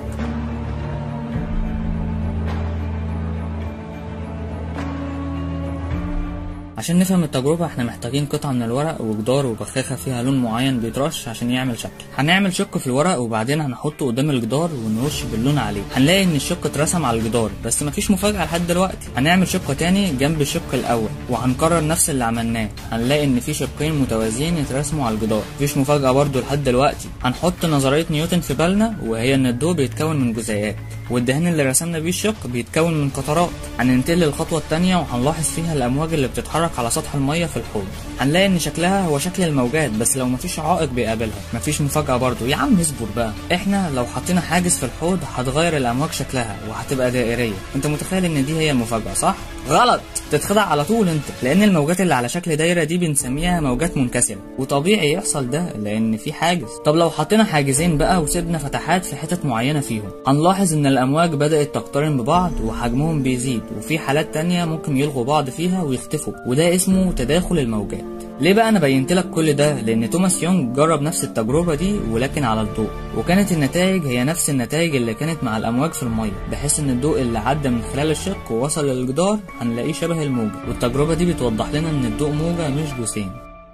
عشان نفهم التجربة احنا محتاجين قطعة من الورق وجدار وبخاخة فيها لون معين بيترش عشان يعمل شكل هنعمل شق في الورق وبعدين هنحطه قدام الجدار ونرش باللون عليه هنلاقي ان الشق اترسم على الجدار بس مفيش مفاجأة لحد دلوقتي هنعمل شق تاني جنب الشق الاول وهنكرر نفس اللي عملناه هنلاقي ان في شقين متوازيين اترسموا على الجدار مفيش مفاجأة برضو لحد دلوقتي هنحط نظرية نيوتن في بالنا وهي ان الضوء بيتكون من جزيئات والدهان اللي رسمنا بيه الشق بيتكون من قطرات هننتقل للخطوة التانية وهنلاحظ فيها الأمواج اللي بتتحرك على سطح المية في الحوض هنلاقي إن شكلها هو شكل الموجات بس لو مفيش عائق بيقابلها مفيش مفاجأة برضو يا عم اصبر بقى احنا لو حطينا حاجز في الحوض هتغير الأمواج شكلها وهتبقى دائرية انت متخيل إن دي هي المفاجأة صح؟ غلط تتخدع على طول انت لان الموجات اللي على شكل دايره دي بنسميها موجات منكسره وطبيعي يحصل ده لان في حاجز طب لو حطينا حاجزين بقى وسيبنا فتحات في حتت معينه فيهم هنلاحظ ان الامواج بدات تقترن ببعض وحجمهم بيزيد وفي حالات تانية ممكن يلغوا بعض فيها ويختفوا وده اسمه تداخل الموجات ليه بقى انا بينت لك كل ده لان توماس يونغ جرب نفس التجربه دي ولكن على الضوء وكانت النتائج هي نفس النتائج اللي كانت مع الامواج في الميه بحيث ان الضوء اللي عدى من خلال الشق ووصل للجدار هنلاقيه شبه الموجه والتجربه دي بتوضح لنا ان الضوء موجه مش جسيم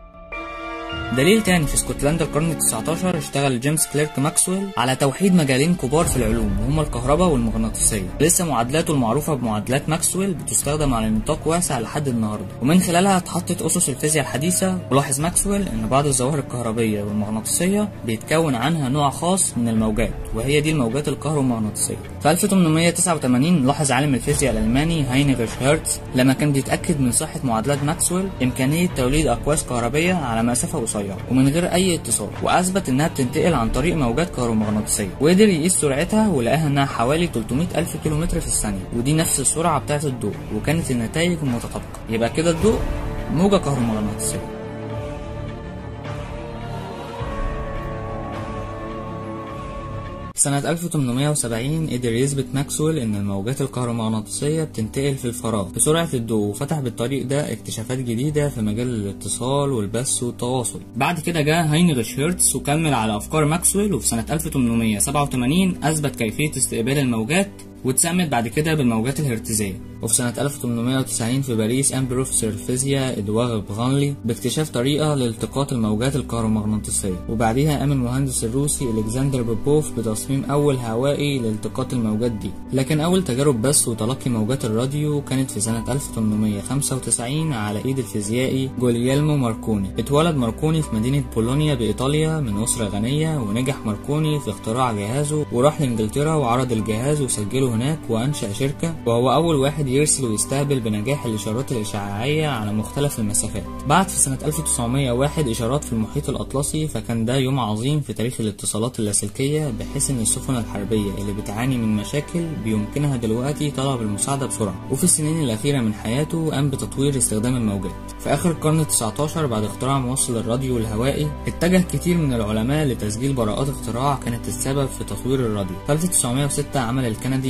دليل تاني في اسكتلندا القرن ال19 اشتغل جيمس كليرك ماكسويل على توحيد مجالين كبار في العلوم وهما الكهرباء والمغناطيسية لسه معادلاته المعروفة بمعادلات ماكسويل بتستخدم على نطاق واسع لحد النهاردة ومن خلالها اتحطت أسس الفيزياء الحديثة ولاحظ ماكسويل إن بعض الظواهر الكهربية والمغناطيسية بيتكون عنها نوع خاص من الموجات وهي دي الموجات الكهرومغناطيسية في 1889 لاحظ عالم الفيزياء الألماني هاينريش هيرتز لما كان بيتأكد من صحة معادلات ماكسويل إمكانية توليد أقواس كهربية على مسافة قصيرة ومن غير أي اتصال وأثبت إنها بتنتقل عن طريق موجات كهرومغناطيسية وقدر يقيس سرعتها ولقاها إنها حوالي 300 ألف كيلومتر في الثانية ودي نفس السرعة بتاعة الضوء وكانت النتائج متطابقة يبقى كده الضوء موجة كهرومغناطيسية سنة 1870 قدر يثبت ماكسويل إن الموجات الكهرومغناطيسية بتنتقل في الفراغ بسرعة الضوء وفتح بالطريق ده اكتشافات جديدة في مجال الاتصال والبث والتواصل. بعد كده جاء هاينريش هيرتز وكمل على أفكار ماكسويل وفي سنة 1887 أثبت كيفية استقبال الموجات واتسمت بعد كده بالموجات الهرتزية وفي سنة 1890 في باريس قام بروفيسور الفيزياء إدوار بغانلي باكتشاف طريقة لالتقاط الموجات الكهرومغناطيسية وبعديها قام المهندس الروسي إلكسندر بوبوف بتصميم أول هوائي لالتقاط الموجات دي لكن أول تجارب بث وتلقي موجات الراديو كانت في سنة 1895 على إيد الفيزيائي جوليالمو ماركوني اتولد ماركوني في مدينة بولونيا بإيطاليا من أسرة غنية ونجح ماركوني في اختراع جهازه وراح لإنجلترا وعرض الجهاز وسجله هناك وأنشأ شركة وهو أول واحد يرسل ويستقبل بنجاح الإشارات الإشعاعية على مختلف المسافات بعد في سنة 1901 إشارات في المحيط الأطلسي فكان ده يوم عظيم في تاريخ الاتصالات اللاسلكية بحيث إن السفن الحربية اللي بتعاني من مشاكل بيمكنها دلوقتي طلب المساعدة بسرعة وفي السنين الأخيرة من حياته قام بتطوير استخدام الموجات في آخر القرن ال19 بعد اختراع موصل الراديو الهوائي اتجه كتير من العلماء لتسجيل براءات اختراع كانت السبب في تطوير الراديو في 1906 عمل الكندي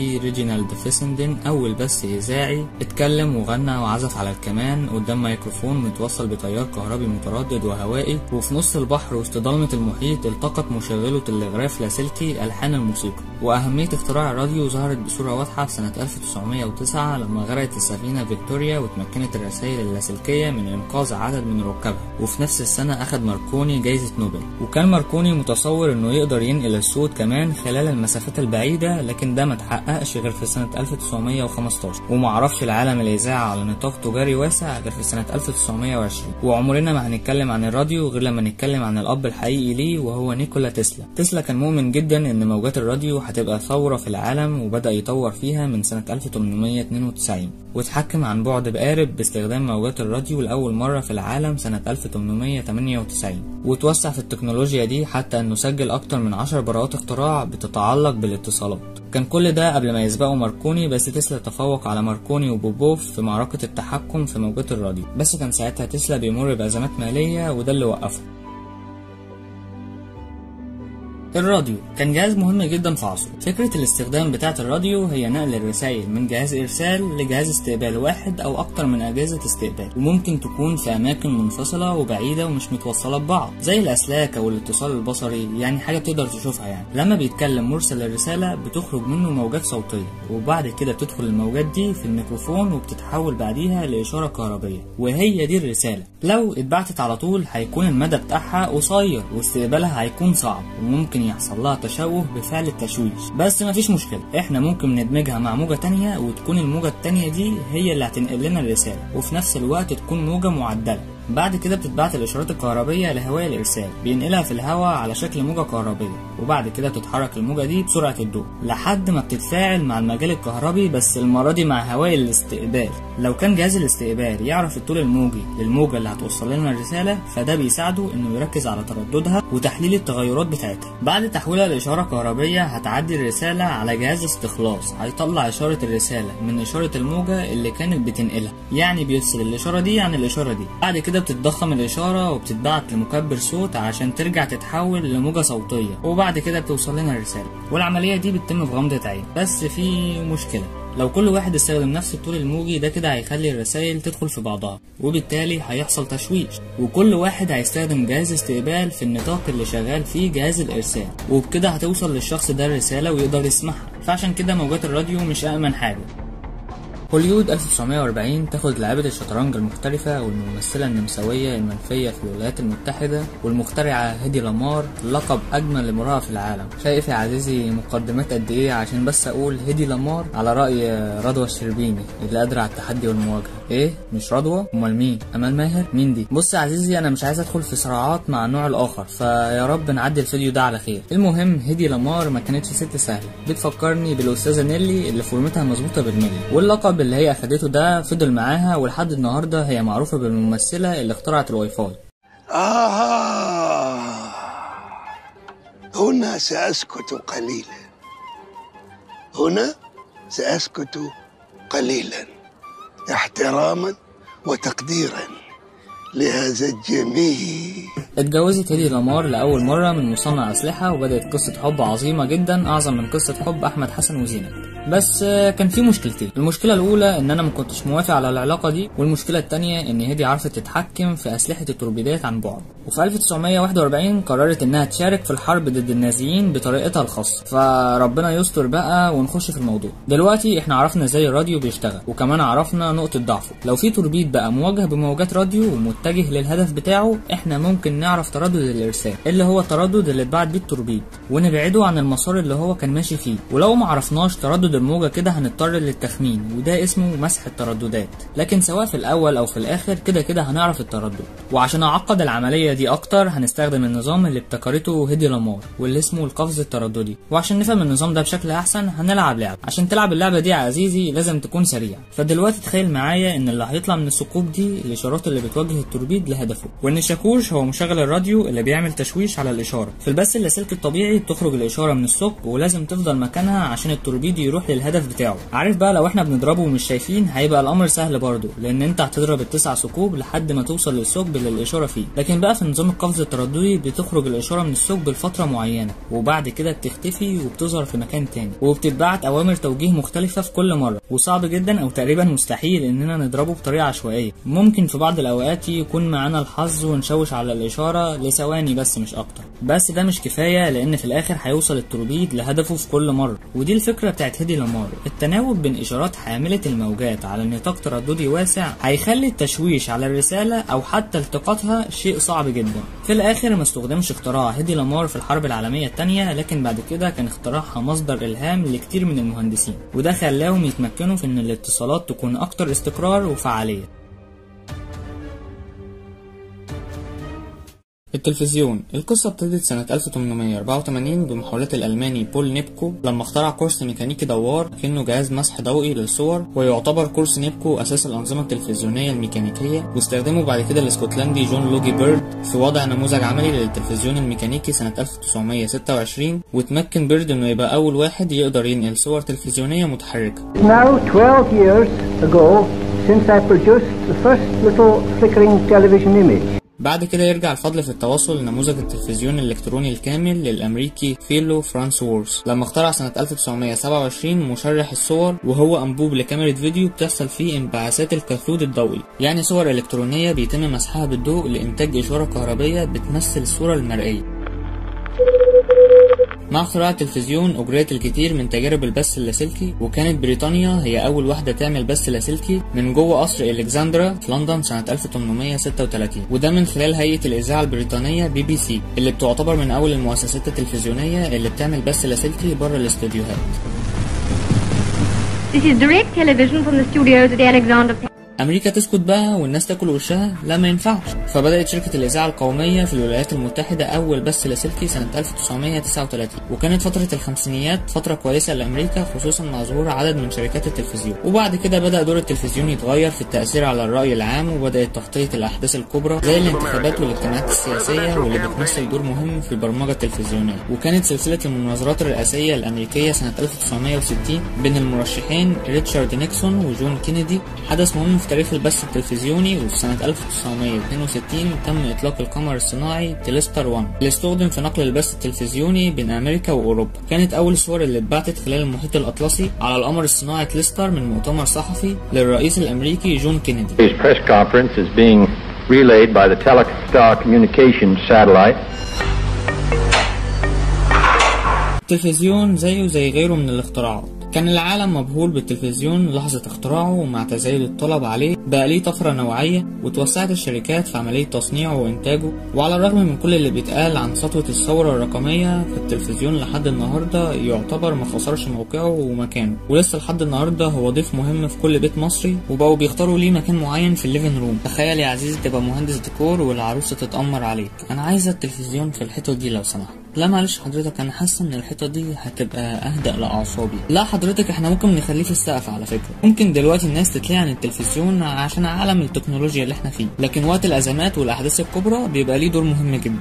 الأمريكي ريجينالد فيسندن أول بث إذاعي اتكلم وغنى وعزف على الكمان قدام ميكروفون متوصل بتيار كهربي متردد وهوائي وفي نص البحر وسط ضلمة المحيط التقط مشغله تلغراف لاسلكي ألحان الموسيقى وأهمية اختراع الراديو ظهرت بصورة واضحة في سنة 1909 لما غرقت السفينة فيكتوريا وتمكنت الرسائل اللاسلكية من إنقاذ عدد من ركابها وفي نفس السنة أخذ ماركوني جايزة نوبل وكان ماركوني متصور إنه يقدر ينقل الصوت كمان خلال المسافات البعيدة لكن ده ما تحققش غير في سنة 1915 ومعرفش العالم الإذاعة على نطاق تجاري واسع غير في سنة 1920 وعمرنا ما هنتكلم عن الراديو غير لما نتكلم عن الأب الحقيقي ليه وهو نيكولا تسلا تسلا كان مؤمن جدا إن موجات الراديو هتبقى ثورة في العالم وبدأ يطور فيها من سنة 1892 واتحكم عن بعد بقارب باستخدام موجات الراديو لأول مرة في العالم سنة 1898 وتوسع في التكنولوجيا دي حتى انه سجل اكتر من 10 براءات اختراع بتتعلق بالاتصالات كان كل ده قبل ما يسبقوا ماركوني بس تسلا تفوق على ماركوني وبوبوف في معركة التحكم في موجات الراديو بس كان ساعتها تسلا بيمر بأزمات مالية وده اللي وقفه الراديو كان جهاز مهم جدا في عصره فكرة الاستخدام بتاعة الراديو هي نقل الرسائل من جهاز إرسال لجهاز استقبال واحد أو أكتر من أجهزة استقبال وممكن تكون في أماكن منفصلة وبعيدة ومش متوصلة ببعض زي الأسلاك أو الاتصال البصري يعني حاجة تقدر تشوفها يعني لما بيتكلم مرسل الرسالة بتخرج منه موجات صوتية وبعد كده بتدخل الموجات دي في الميكروفون وبتتحول بعديها لإشارة كهربية وهي دي الرسالة لو اتبعتت على طول هيكون المدى بتاعها قصير واستقبالها هيكون صعب وممكن ممكن يحصل لها تشوه بفعل التشويش بس مفيش مشكلة احنا ممكن ندمجها مع موجة تانية وتكون الموجة التانية دي هي اللي هتنقل لنا الرسالة وفي نفس الوقت تكون موجة معدلة بعد كده بتتبعت الإشارات الكهربية لهواء الإرسال بينقلها في الهواء على شكل موجة كهربية وبعد كده بتتحرك الموجة دي بسرعة الضوء لحد ما بتتفاعل مع المجال الكهربي بس المرة دي مع هواء الاستقبال لو كان جهاز الاستقبال يعرف الطول الموجي للموجة اللي هتوصل لنا الرسالة فده بيساعده إنه يركز على ترددها وتحليل التغيرات بتاعتها بعد تحويلها لإشارة كهربية هتعدي الرسالة على جهاز استخلاص هيطلع إشارة الرسالة من إشارة الموجة اللي كانت بتنقلها يعني بيفصل الإشارة دي عن الإشارة دي بعد كده بتتضخم الإشارة وبتتبعت لمكبر صوت عشان ترجع تتحول لموجة صوتية وبعد كده بتوصل لنا الرسالة والعملية دي بتتم بغمضة عين بس في مشكلة لو كل واحد استخدم نفس الطول الموجي ده كده هيخلي الرسائل تدخل في بعضها وبالتالي هيحصل تشويش وكل واحد هيستخدم جهاز استقبال في النطاق اللي شغال فيه جهاز الإرسال وبكده هتوصل للشخص ده الرسالة ويقدر يسمعها فعشان كده موجات الراديو مش أأمن حاجة هوليود 1940 تاخد لاعبة الشطرنج المحترفة والممثلة النمساوية المنفية في الولايات المتحدة والمخترعة هيدي لامار لقب أجمل امرأة في العالم شايف يا عزيزي مقدمات قد إيه عشان بس أقول هيدي لامار على رأي رضوى الشربيني اللي قادرة على التحدي والمواجهة إيه مش رضوى أمال مين أمال ماهر مين دي بص يا عزيزي أنا مش عايز أدخل في صراعات مع النوع الآخر فيا رب نعدي الفيديو ده على خير المهم هيدي لامار ما كانتش ست سهلة بتفكرني بالأستاذة نيلي اللي فورمتها مظبوطة بالملي واللقب اللي هي أخدته ده فضل معاها ولحد النهاردة هي معروفة بالممثلة اللي اخترعت الواي فاي آه هنا سأسكت قليلا هنا سأسكت قليلا احتراما وتقديرا لهذا الجميل اتجوزت هيدي لامار لأول مرة من مصنع أسلحة وبدأت قصة حب عظيمة جدا أعظم من قصة حب أحمد حسن وزينب بس آه، كان في مشكلتين المشكلة الأولى إن أنا ما كنتش موافق على العلاقة دي والمشكلة التانية إن هيدي عرفت تتحكم في أسلحة التوربيدات عن بعد وفي 1941 قررت إنها تشارك في الحرب ضد النازيين بطريقتها الخاصة فربنا يستر بقى ونخش في الموضوع دلوقتي إحنا عرفنا إزاي الراديو بيشتغل وكمان عرفنا نقطة ضعفه لو في توربيد بقى مواجه بموجات راديو ومتجه للهدف بتاعه إحنا ممكن نعرف تردد الإرسال اللي هو التردد اللي اتبعت بيه التوربيد ونبعده عن المسار اللي هو كان ماشي فيه ولو ما عرفناش تردد الموجة كده هنضطر للتخمين وده اسمه مسح الترددات لكن سواء في الأول أو في الآخر كده كده هنعرف التردد وعشان أعقد العملية دي أكتر هنستخدم النظام اللي ابتكرته هيدي لامار واللي اسمه القفز الترددي وعشان نفهم النظام ده بشكل أحسن هنلعب لعبة عشان تلعب اللعبة دي يا عزيزي لازم تكون سريع فدلوقتي تخيل معايا إن اللي هيطلع من الثقوب دي الإشارات اللي بتوجه التوربيد لهدفه وإن الشاكوش هو مشغل بتشغل الراديو اللي بيعمل تشويش على الاشاره في البث اللاسلكي الطبيعي بتخرج الاشاره من الثقب ولازم تفضل مكانها عشان التوربيد يروح للهدف بتاعه عارف بقى لو احنا بنضربه ومش شايفين هيبقى الامر سهل برضه لان انت هتضرب التسع ثقوب لحد ما توصل للثقب اللي الاشاره فيه لكن بقى في نظام القفز الترددي بتخرج الاشاره من الثقب لفتره معينه وبعد كده بتختفي وبتظهر في مكان تاني وبتتبعت اوامر توجيه مختلفه في كل مره وصعب جدا او تقريبا مستحيل اننا نضربه بطريقه عشوائيه ممكن في بعض الاوقات يكون معانا الحظ ونشوش على الاشاره لثواني بس مش اكتر بس ده مش كفايه لان في الاخر هيوصل التوربيد لهدفه في كل مره ودي الفكره بتاعت هيدي لامار التناوب بين اشارات حامله الموجات على نطاق ترددي واسع هيخلي التشويش على الرساله او حتى التقاطها شيء صعب جدا في الاخر ما استخدمش اختراع هيدي لامار في الحرب العالميه الثانيه لكن بعد كده كان اختراعها مصدر الهام لكتير من المهندسين وده خلاهم يتمكنوا في ان الاتصالات تكون اكتر استقرار وفعاليه التلفزيون القصة ابتدت سنة 1884 بمحاولات الألماني بول نيبكو لما اخترع قرص ميكانيكي دوار كأنه جهاز مسح ضوئي للصور ويعتبر قرص نيبكو أساس الأنظمة التلفزيونية الميكانيكية واستخدمه بعد كده الاسكتلندي جون لوجي بيرد في وضع نموذج عملي للتلفزيون الميكانيكي سنة 1926 وتمكن بيرد إنه يبقى أول واحد يقدر ينقل صور تلفزيونية متحركة Now 12 years ago since I produced the first little flickering television image. بعد كده يرجع الفضل في التواصل لنموذج التلفزيون الإلكتروني الكامل للأمريكي فيلو فرانس وورز لما اخترع سنة 1927 مشرح الصور وهو أنبوب لكاميرا فيديو بتحصل فيه انبعاثات الكاثود الضوئي يعني صور إلكترونية بيتم مسحها بالضوء لإنتاج إشارة كهربية بتمثل الصورة المرئية مع اختراع التلفزيون أجريت الكثير من تجارب البث اللاسلكي وكانت بريطانيا هي أول واحدة تعمل بث لاسلكي من جوه قصر إلكسندرا في لندن سنة 1836 وده من خلال هيئة الإذاعة البريطانية بي بي سي اللي بتعتبر من أول المؤسسات التلفزيونية اللي بتعمل بث لاسلكي بره الاستوديوهات This is direct television from the studios at the Alexander امريكا تسكت بقى والناس تاكل وشها لا ما ينفعش فبدات شركه الاذاعه القوميه في الولايات المتحده اول بث لاسلكي سنه 1939 وكانت فتره الخمسينيات فتره كويسه لامريكا خصوصا مع ظهور عدد من شركات التلفزيون وبعد كده بدا دور التلفزيون يتغير في التاثير على الراي العام وبدات تغطيه الاحداث الكبرى زي الانتخابات والاجتماعات السياسيه واللي بتمثل دور مهم في البرمجه التلفزيونيه وكانت سلسله المناظرات الرئاسيه الامريكيه سنه 1960 بين المرشحين ريتشارد نيكسون وجون كينيدي حدث مهم في تاريخ البث التلفزيوني وفي سنة 1962 تم إطلاق القمر الصناعي تيلستر 1 اللي استخدم في نقل البث التلفزيوني بين أمريكا وأوروبا كانت أول الصور اللي اتبعتت خلال المحيط الأطلسي على القمر الصناعي تيلستر من مؤتمر صحفي للرئيس الأمريكي جون كينيدي Today's press conference is being relayed by the Telestar Communications satellite. التلفزيون زيه زي غيره من الاختراعات كان العالم مبهور بالتلفزيون لحظة اختراعه ومع تزايد الطلب عليه بقى ليه طفرة نوعية وتوسعت الشركات في عملية تصنيعه وإنتاجه وعلى الرغم من كل اللي بيتقال عن سطوة الثورة الرقمية في التلفزيون لحد النهاردة يعتبر ما خسرش موقعه ومكانه ولسه لحد النهاردة هو ضيف مهم في كل بيت مصري وبقوا بيختاروا ليه مكان معين في الليفين روم تخيل يا عزيزي تبقى مهندس ديكور والعروسة تتأمر عليك أنا عايزة التلفزيون في الحتة دي لو سمحت لا معلش حضرتك انا حاسه ان الحيطه دي هتبقى اهدأ لاعصابي لا حضرتك احنا ممكن نخليه في السقف على فكره ممكن دلوقتي الناس تتلهي عن التلفزيون عشان عالم التكنولوجيا اللي احنا فيه لكن وقت الازمات والاحداث الكبرى بيبقى ليه دور مهم جدا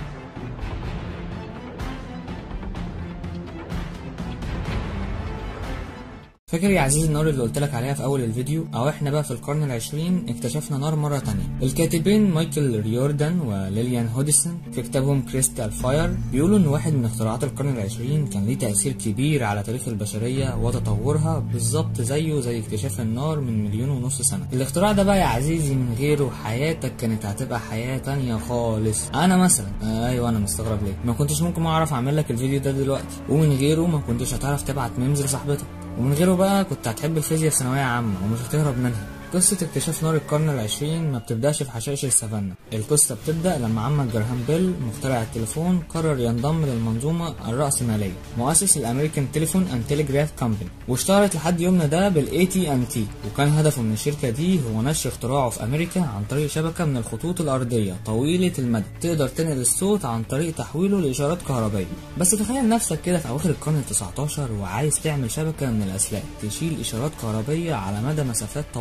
فاكر يا عزيزي النار اللي قلت لك عليها في اول الفيديو او احنا بقى في القرن العشرين اكتشفنا نار مرة تانية الكاتبين مايكل ريوردان وليليان هوديسون في كتابهم كريستال فاير بيقولوا ان واحد من اختراعات القرن العشرين كان ليه تأثير كبير على تاريخ البشرية وتطورها بالظبط زيه زي اكتشاف النار من مليون ونص سنة الاختراع ده بقى يا عزيزي من غيره حياتك كانت هتبقى حياة تانية خالص انا مثلا آه ايوه انا مستغرب ليه ما كنتش ممكن اعرف اعمل لك الفيديو ده دلوقتي ومن غيره ما كنتش هتعرف تبعت ميمز لصاحبتك ومن غيره بقى كنت هتحب الفيزياء في ثانوية عامة ومش هتهرب منها قصة اكتشاف نار القرن العشرين ما بتبدأش في حشائش السافانا القصة بتبدأ لما عمك جراهام بيل مخترع التليفون قرر ينضم للمنظومة الرأسمالية مؤسس الأمريكان تليفون أند تيليجراف كومباني واشتهرت لحد يومنا ده بالاي تي ان تي وكان هدفه من الشركة دي هو نشر اختراعه في أمريكا عن طريق شبكة من الخطوط الأرضية طويلة المدى تقدر تنقل الصوت عن طريق تحويله لإشارات كهربائية بس تخيل نفسك كده في أواخر القرن التسعتاشر وعايز تعمل شبكة من الأسلاك تشيل إشارات كهربية على مدى مسافات طويلة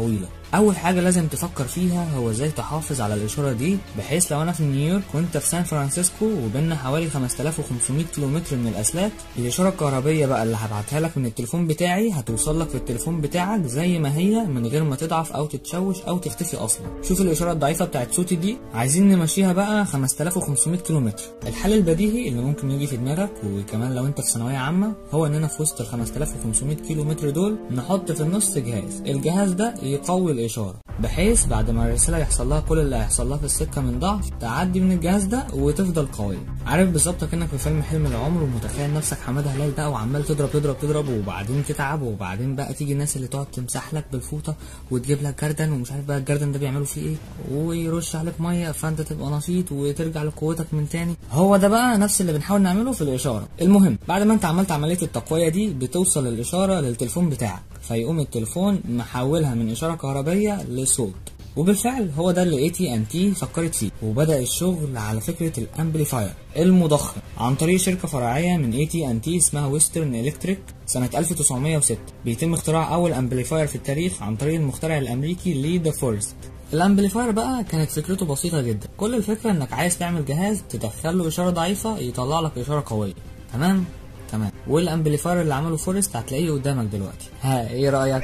اول حاجه لازم تفكر فيها هو ازاي تحافظ على الاشاره دي بحيث لو انا في نيويورك وانت في سان فرانسيسكو وبيننا حوالي 5500 كيلومتر من الاسلاك الاشاره الكهربيه بقى اللي هبعتها لك من التليفون بتاعي هتوصل لك في التليفون بتاعك زي ما هي من غير ما تضعف او تتشوش او تختفي اصلا شوف الاشاره الضعيفه بتاعت صوتي دي عايزين نمشيها بقى 5500 كيلومتر الحل البديهي اللي ممكن يجي في دماغك وكمان لو انت في ثانويه عامه هو اننا في وسط ال 5500 كيلو متر دول نحط في النص جهاز الجهاز ده يقوي الاشاره بحيث بعد ما الرساله يحصل لها كل اللي هيحصل لها في السكه من ضعف تعدي من الجهاز ده وتفضل قويه عارف بالظبط كانك في فيلم حلم العمر ومتخيل نفسك حماده هلال بقى وعمال تضرب تضرب تضرب وبعدين تتعب وبعدين بقى تيجي الناس اللي تقعد تمسح لك بالفوطه وتجيب لك جردن ومش عارف بقى الجردن ده بيعملوا فيه ايه ويرش عليك ميه فانت تبقى نشيط وترجع لقوتك من تاني هو ده بقى نفس اللي بنحاول نعمله في الاشاره المهم بعد ما انت عملت عمليه التقويه دي بتوصل الاشاره للتليفون بتاعك فيقوم التليفون محولها من اشاره كهربيه لصوت وبالفعل هو ده اللي اي تي ان تي فكرت فيه وبدا الشغل على فكره الامبليفاير المضخم عن طريق شركه فرعيه من اي تي ان تي اسمها ويسترن الكتريك سنه 1906 بيتم اختراع اول امبليفاير في التاريخ عن طريق المخترع الامريكي لي ذا فورست الامبليفاير بقى كانت فكرته بسيطه جدا كل الفكره انك عايز تعمل جهاز تدخل له اشاره ضعيفه يطلع لك اشاره قويه تمام تمام والامبليفاير اللي عمله فورست هتلاقيه قدامك دلوقتي ها ايه رايك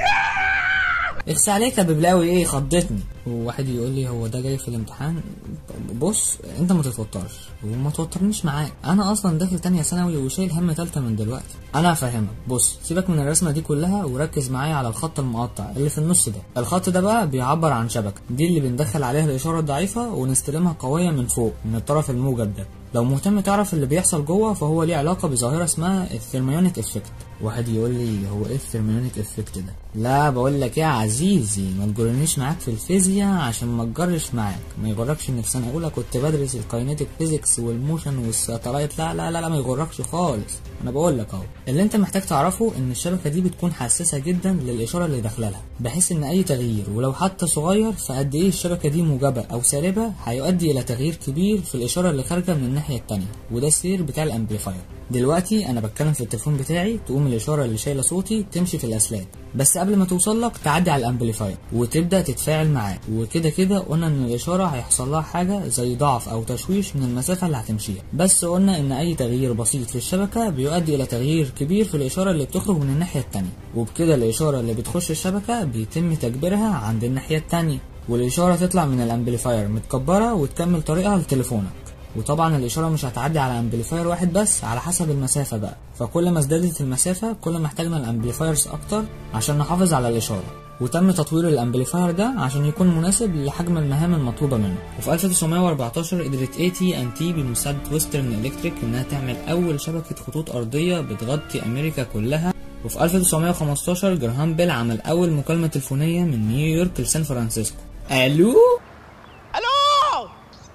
اخس عليك يا ببلاوي ايه خضتني وواحد يقول لي هو ده جاي في الامتحان بص انت ما تتوترش وما توترنيش معاك انا اصلا داخل تانية ثانوي وشايل هم تالتة من دلوقتي انا هفهمك بص سيبك من الرسمه دي كلها وركز معايا على الخط المقطع اللي في النص ده الخط ده بقى بيعبر عن شبكه دي اللي بندخل عليها الاشاره الضعيفه ونستلمها قويه من فوق من الطرف الموجب ده لو مهتم تعرف اللي بيحصل جوه فهو ليه علاقه بظاهره اسمها الثيرميونيك افكت واحد يقول لي هو ايه الثيرميونيك افكت ده لا بقول لك يا عزيزي ما تجرنيش معاك في الفيزياء عشان ما تجرش معاك ما يغركش ان في سنه اولى كنت بدرس الكاينيتيك فيزيكس والموشن والساتلايت لا لا لا لا ما يغركش خالص انا بقول لك اهو اللي انت محتاج تعرفه ان الشبكه دي بتكون حساسه جدا للاشاره اللي داخله لها بحيث ان اي تغيير ولو حتى صغير فقد ايه الشبكه دي موجبه او سالبه هيؤدي الى تغيير كبير في الاشاره اللي خارجه من الناحيه التانية وده السير بتاع الامبليفاير دلوقتي انا بتكلم في التليفون بتاعي تقوم الاشاره اللي شايله صوتي تمشي في الاسلاك بس قبل ما توصل لك تعدي على الامبليفاير وتبدا تتفاعل معاه وكده كده قلنا ان الاشاره هيحصل لها حاجه زي ضعف او تشويش من المسافه اللي هتمشيها بس قلنا ان اي تغيير بسيط في الشبكه بيؤدي الى تغيير كبير في الاشاره اللي بتخرج من الناحيه التانية وبكده الاشاره اللي بتخش الشبكه بيتم تكبيرها عند الناحيه التانية والاشاره تطلع من الامبليفاير متكبره وتكمل طريقها لتليفونك وطبعا الاشاره مش هتعدي على امبليفاير واحد بس على حسب المسافه بقى فكل ما ازدادت المسافه كل ما احتاجنا الامبليفايرز اكتر عشان نحافظ على الاشاره وتم تطوير الامبليفاير ده عشان يكون مناسب لحجم المهام المطلوبه منه وفي 1914 قدرت اي تي ان تي بمساعده ويسترن الكتريك انها تعمل اول شبكه خطوط ارضيه بتغطي امريكا كلها وفي 1915 جراهام بيل عمل اول مكالمه تليفونيه من نيويورك لسان فرانسيسكو الو الو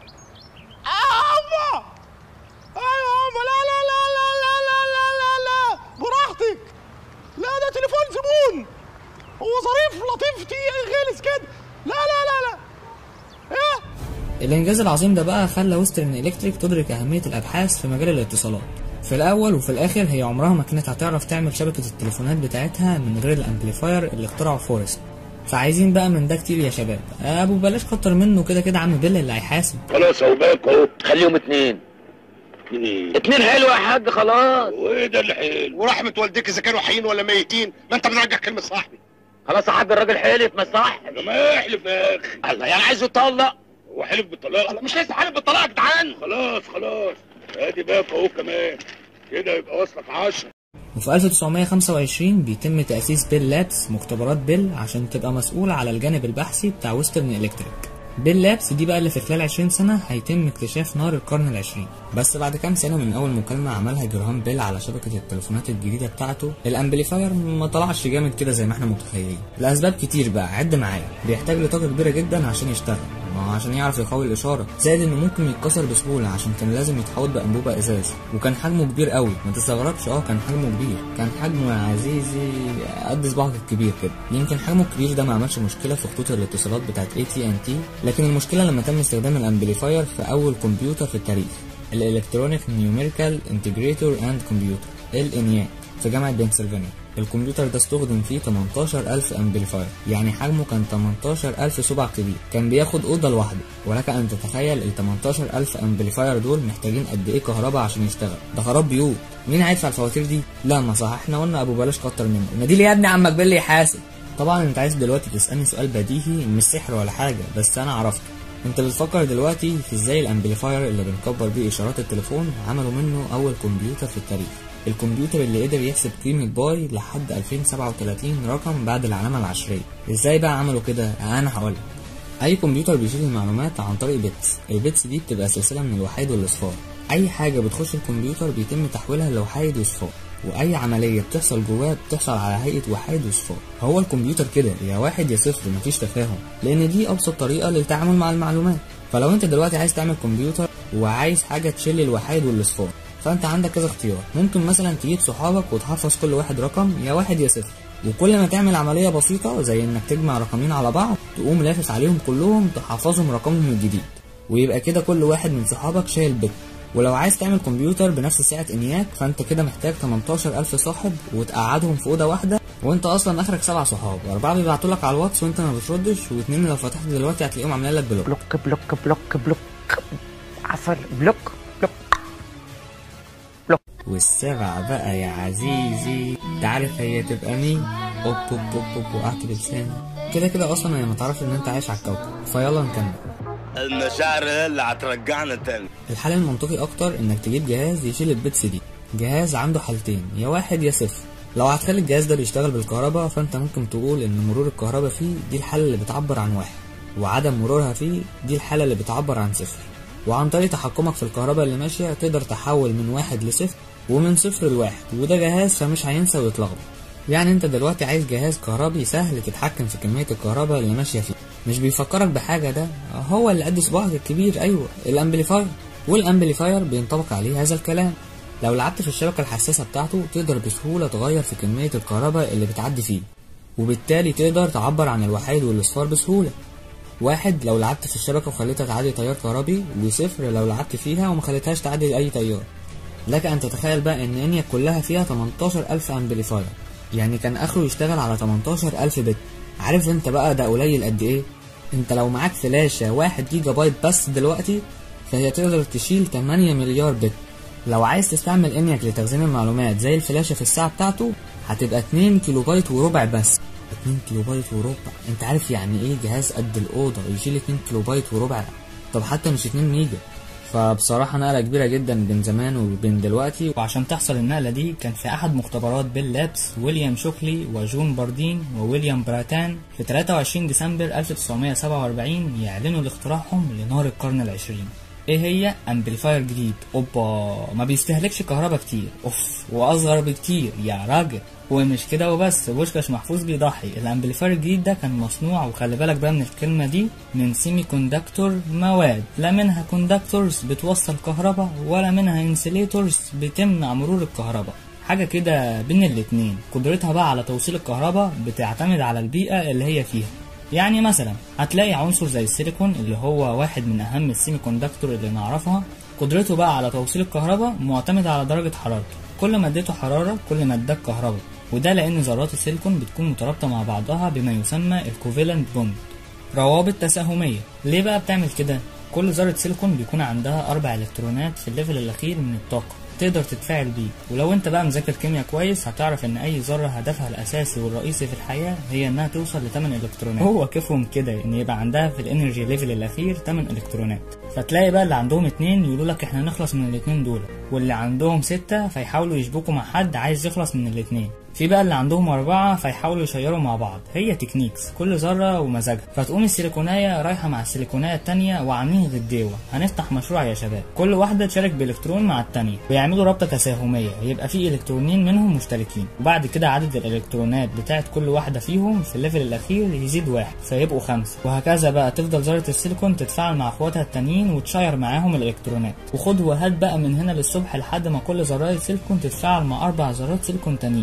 اما ايوه اما لا لا لا لا لا لا لا لا لا براحتك لا ده تليفون زبون هو ظريف لطيف تقيل غلس كده لا لا لا لا ايه الانجاز العظيم ده بقى خلى ويسترن الكتريك تدرك اهميه الابحاث في مجال الاتصالات في الاول وفي الاخر هي عمرها ما كانت هتعرف تعمل شبكه التليفونات بتاعتها من غير الامبليفاير اللي اخترعه فورست فعايزين بقى من ده كتير يا شباب ابو بلاش كتر منه كده كده عم بيل اللي هيحاسب خلاص اهو باك اهو خليهم اتنين اتنين اتنين حلو يا حاج خلاص وايه ده اللي حلو ورحمة والديك اذا كانوا حيين ولا ميتين ما انت بترجع كلمة صاحبي خلاص يا حاج الراجل حلف ما صح انا ما يحلف يا اخي الله يعني عايزه يطلق هو حلف بالطلاق الله مش لسه حالف بالطلاق يا جدعان خلاص خلاص ادي باك اهو كمان كده يبقى وصلك 10 وفي 1925 بيتم تأسيس بيل لابس مختبرات بيل عشان تبقى مسؤولة على الجانب البحثي بتاع ويسترن الكتريك بيل لابس دي بقى اللي في خلال 20 سنة هيتم اكتشاف نار القرن العشرين بس بعد كام سنة من أول مكالمة عملها جراهام بيل على شبكة التليفونات الجديدة بتاعته الأمبليفاير ما طلعش جامد كده زي ما احنا متخيلين لأسباب كتير بقى عد معايا بيحتاج لطاقة كبيرة جدا عشان يشتغل ما هو عشان يعرف يقوي الإشارة زائد إنه ممكن يتكسر بسهولة عشان كان لازم يتحوط بأنبوبة إزاز وكان حجمه كبير قوي ما تستغربش اه كان حجمه كبير كان حجمه يا عزيزي قد صباعك الكبير كده يمكن حجمه الكبير ده ما عملش مشكلة في خطوط الاتصالات بتاعت اي تي ان تي لكن المشكلة لما تم استخدام الامبليفاير في أول كمبيوتر في التاريخ الالكترونيك نيوميريكال انتجريتور اند كمبيوتر الانياك في جامعة بنسلفانيا الكمبيوتر ده استخدم فيه 18000 امبليفاير يعني حجمه كان 18000 صبع كبير كان بياخد اوضه لوحده ولك ان تتخيل ال 18000 امبليفاير دول محتاجين قد ايه كهرباء عشان يشتغل ده خراب بيوت مين هيدفع الفواتير دي لا ما صح احنا قلنا ابو بلاش كتر منه نادي يا ابني عمك بيلي يحاسب طبعا انت عايز دلوقتي تسالني سؤال بديهي مش سحر ولا حاجه بس انا عرفته انت بتفكر دلوقتي في ازاي الامبليفاير اللي بنكبر بيه اشارات التليفون عملوا منه اول كمبيوتر في التاريخ الكمبيوتر اللي قدر يحسب قيمة باي لحد 2037 رقم بعد العلامة العشرية ازاي بقى عملوا كده انا هقولك اي كمبيوتر بيشيل المعلومات عن طريق بيتس البيتس دي بتبقى سلسلة من الوحيد والاصفار اي حاجة بتخش الكمبيوتر بيتم تحويلها لوحيد وصفار واي عملية بتحصل جواه بتحصل على هيئة وحيد وصفار هو الكمبيوتر كده يا واحد يا صفر مفيش تفاهم لان دي ابسط طريقة للتعامل مع المعلومات فلو انت دلوقتي عايز تعمل كمبيوتر وعايز حاجة تشيل الوحيد والاصفار فانت عندك كذا اختيار ممكن مثلا تجيب صحابك وتحفظ كل واحد رقم يا واحد يا صفر وكل ما تعمل عملية بسيطة زي انك تجمع رقمين على بعض تقوم لافف عليهم كلهم تحفظهم رقمهم الجديد ويبقى كده كل واحد من صحابك شايل بت ولو عايز تعمل كمبيوتر بنفس سعة انياك فانت كده محتاج 18000 صاحب وتقعدهم في اوضه واحده وانت اصلا اخرك سبع صحاب اربعه بيبعتوا لك على الواتس وانت ما بتردش واثنين لو فتحت دلوقتي هتلاقيهم عاملين لك بلوك بلوك بلوك بلوك بلوك عفر بلوك بلوك والسبعة بقى يا عزيزي تعرف هي تبقى مين اوب اوب اوب اوب وقعت بلساني كده كده اصلا هي ما تعرفش ان انت عايش على الكوكب فيلا نكمل المشاعر هي اللي هترجعنا تاني الحل المنطقي اكتر انك تجيب جهاز يشيل البيتس دي جهاز عنده حالتين يا واحد يا صفر لو هتخلي الجهاز ده بيشتغل بالكهرباء فانت ممكن تقول ان مرور الكهرباء فيه دي الحالة اللي بتعبر عن واحد وعدم مرورها فيه دي الحالة اللي بتعبر عن صفر وعن طريق تحكمك في الكهرباء اللي ماشية تقدر تحول من واحد لصفر ومن صفر لواحد وده جهاز فمش هينسى ويتلخبط يعني انت دلوقتي عايز جهاز كهربي سهل تتحكم في كمية الكهرباء اللي ماشية فيه مش بيفكرك بحاجة ده هو اللي قد صباعك الكبير ايوه الامبليفاير والامبليفاير بينطبق عليه هذا الكلام لو لعبت في الشبكة الحساسة بتاعته تقدر بسهولة تغير في كمية الكهرباء اللي بتعدي فيه وبالتالي تقدر تعبر عن الوحيد والاصفار بسهولة واحد لو لعبت في الشبكة وخليتها تعدي تيار كهربي وصفر لو لعبت فيها وما خليتهاش تعدي أي تيار لك أن تتخيل بقى إن إنيا كلها فيها 18000 أمبليفاير يعني كان آخره يشتغل على 18000 بت عارف أنت بقى ده قليل قد إيه؟ أنت لو معاك فلاشة 1 جيجا بايت بس دلوقتي فهي تقدر تشيل 8 مليار بت لو عايز تستعمل انياك لتخزين المعلومات زي الفلاشة في الساعة بتاعته هتبقى 2 كيلو بايت وربع بس 2 كيلو بايت وربع انت عارف يعني ايه جهاز قد الأوضة يشيل 2 كيلو بايت وربع طب حتى مش 2 ميجا فبصراحة نقلة كبيرة جدا بين زمان وبين دلوقتي وعشان تحصل النقلة دي كان في أحد مختبرات بيل لابس ويليام شوكلي وجون باردين وويليام براتان في 23 ديسمبر 1947 يعلنوا لاختراعهم لنار القرن العشرين ايه هي امبليفاير جديد اوبا ما بيستهلكش كهرباء كتير اوف واصغر بكتير يا راجل ومش كده وبس بوشكاش محفوظ بيضحي الامبليفاير الجديد ده كان مصنوع وخلي بالك بقى من الكلمه دي من سيمي كوندكتور مواد لا منها كوندكتورز بتوصل كهرباء ولا منها انسليتورز بتمنع مرور الكهرباء حاجه كده بين الاتنين قدرتها بقى على توصيل الكهرباء بتعتمد على البيئه اللي هي فيها يعني مثلا هتلاقي عنصر زي السيليكون اللي هو واحد من اهم السيمي كوندكتور اللي نعرفها قدرته بقى على توصيل الكهرباء معتمدة على درجة حرارته كل ما اديته حرارة كل ما اداك كهرباء وده لان ذرات السيليكون بتكون مترابطة مع بعضها بما يسمى الكوفيلنت بوند روابط تساهمية ليه بقى بتعمل كده كل ذرة سيليكون بيكون عندها أربع إلكترونات في الليفل الأخير من الطاقة تقدر تتفاعل بيه ولو انت بقى مذاكر كيمياء كويس هتعرف ان اي ذره هدفها الاساسي والرئيسي في الحياه هي انها توصل ل 8 الكترونات هو كيفهم كده ان يبقى عندها في الانرجي ليفل الاخير 8 الكترونات فتلاقي بقى اللي عندهم اتنين يقولوا لك احنا نخلص من الاتنين دول واللي عندهم ستة فيحاولوا يشبكوا مع حد عايز يخلص من الاتنين في بقى اللي عندهم أربعة فيحاولوا يشيروا مع بعض هي تكنيكس كل ذرة ومزاجها فتقوم السيليكوناية رايحة مع السيليكوناية التانية وعاملين غديوة هنفتح مشروع يا شباب كل واحدة تشارك بإلكترون مع التانية ويعملوا رابطة تساهمية يبقى في إلكترونين منهم مشتركين وبعد كده عدد الإلكترونات بتاعت كل واحدة فيهم في الليفل الأخير يزيد واحد فيبقوا خمسة وهكذا بقى تفضل ذرة السيليكون تتفاعل مع اخواتها التانيين وتشير معاهم الإلكترونات وخد وهات بقى من هنا للصبح لحد ما كل ذرات سيليكون تتفاعل مع أربع ذرات سيليكون تانيين كل واحدة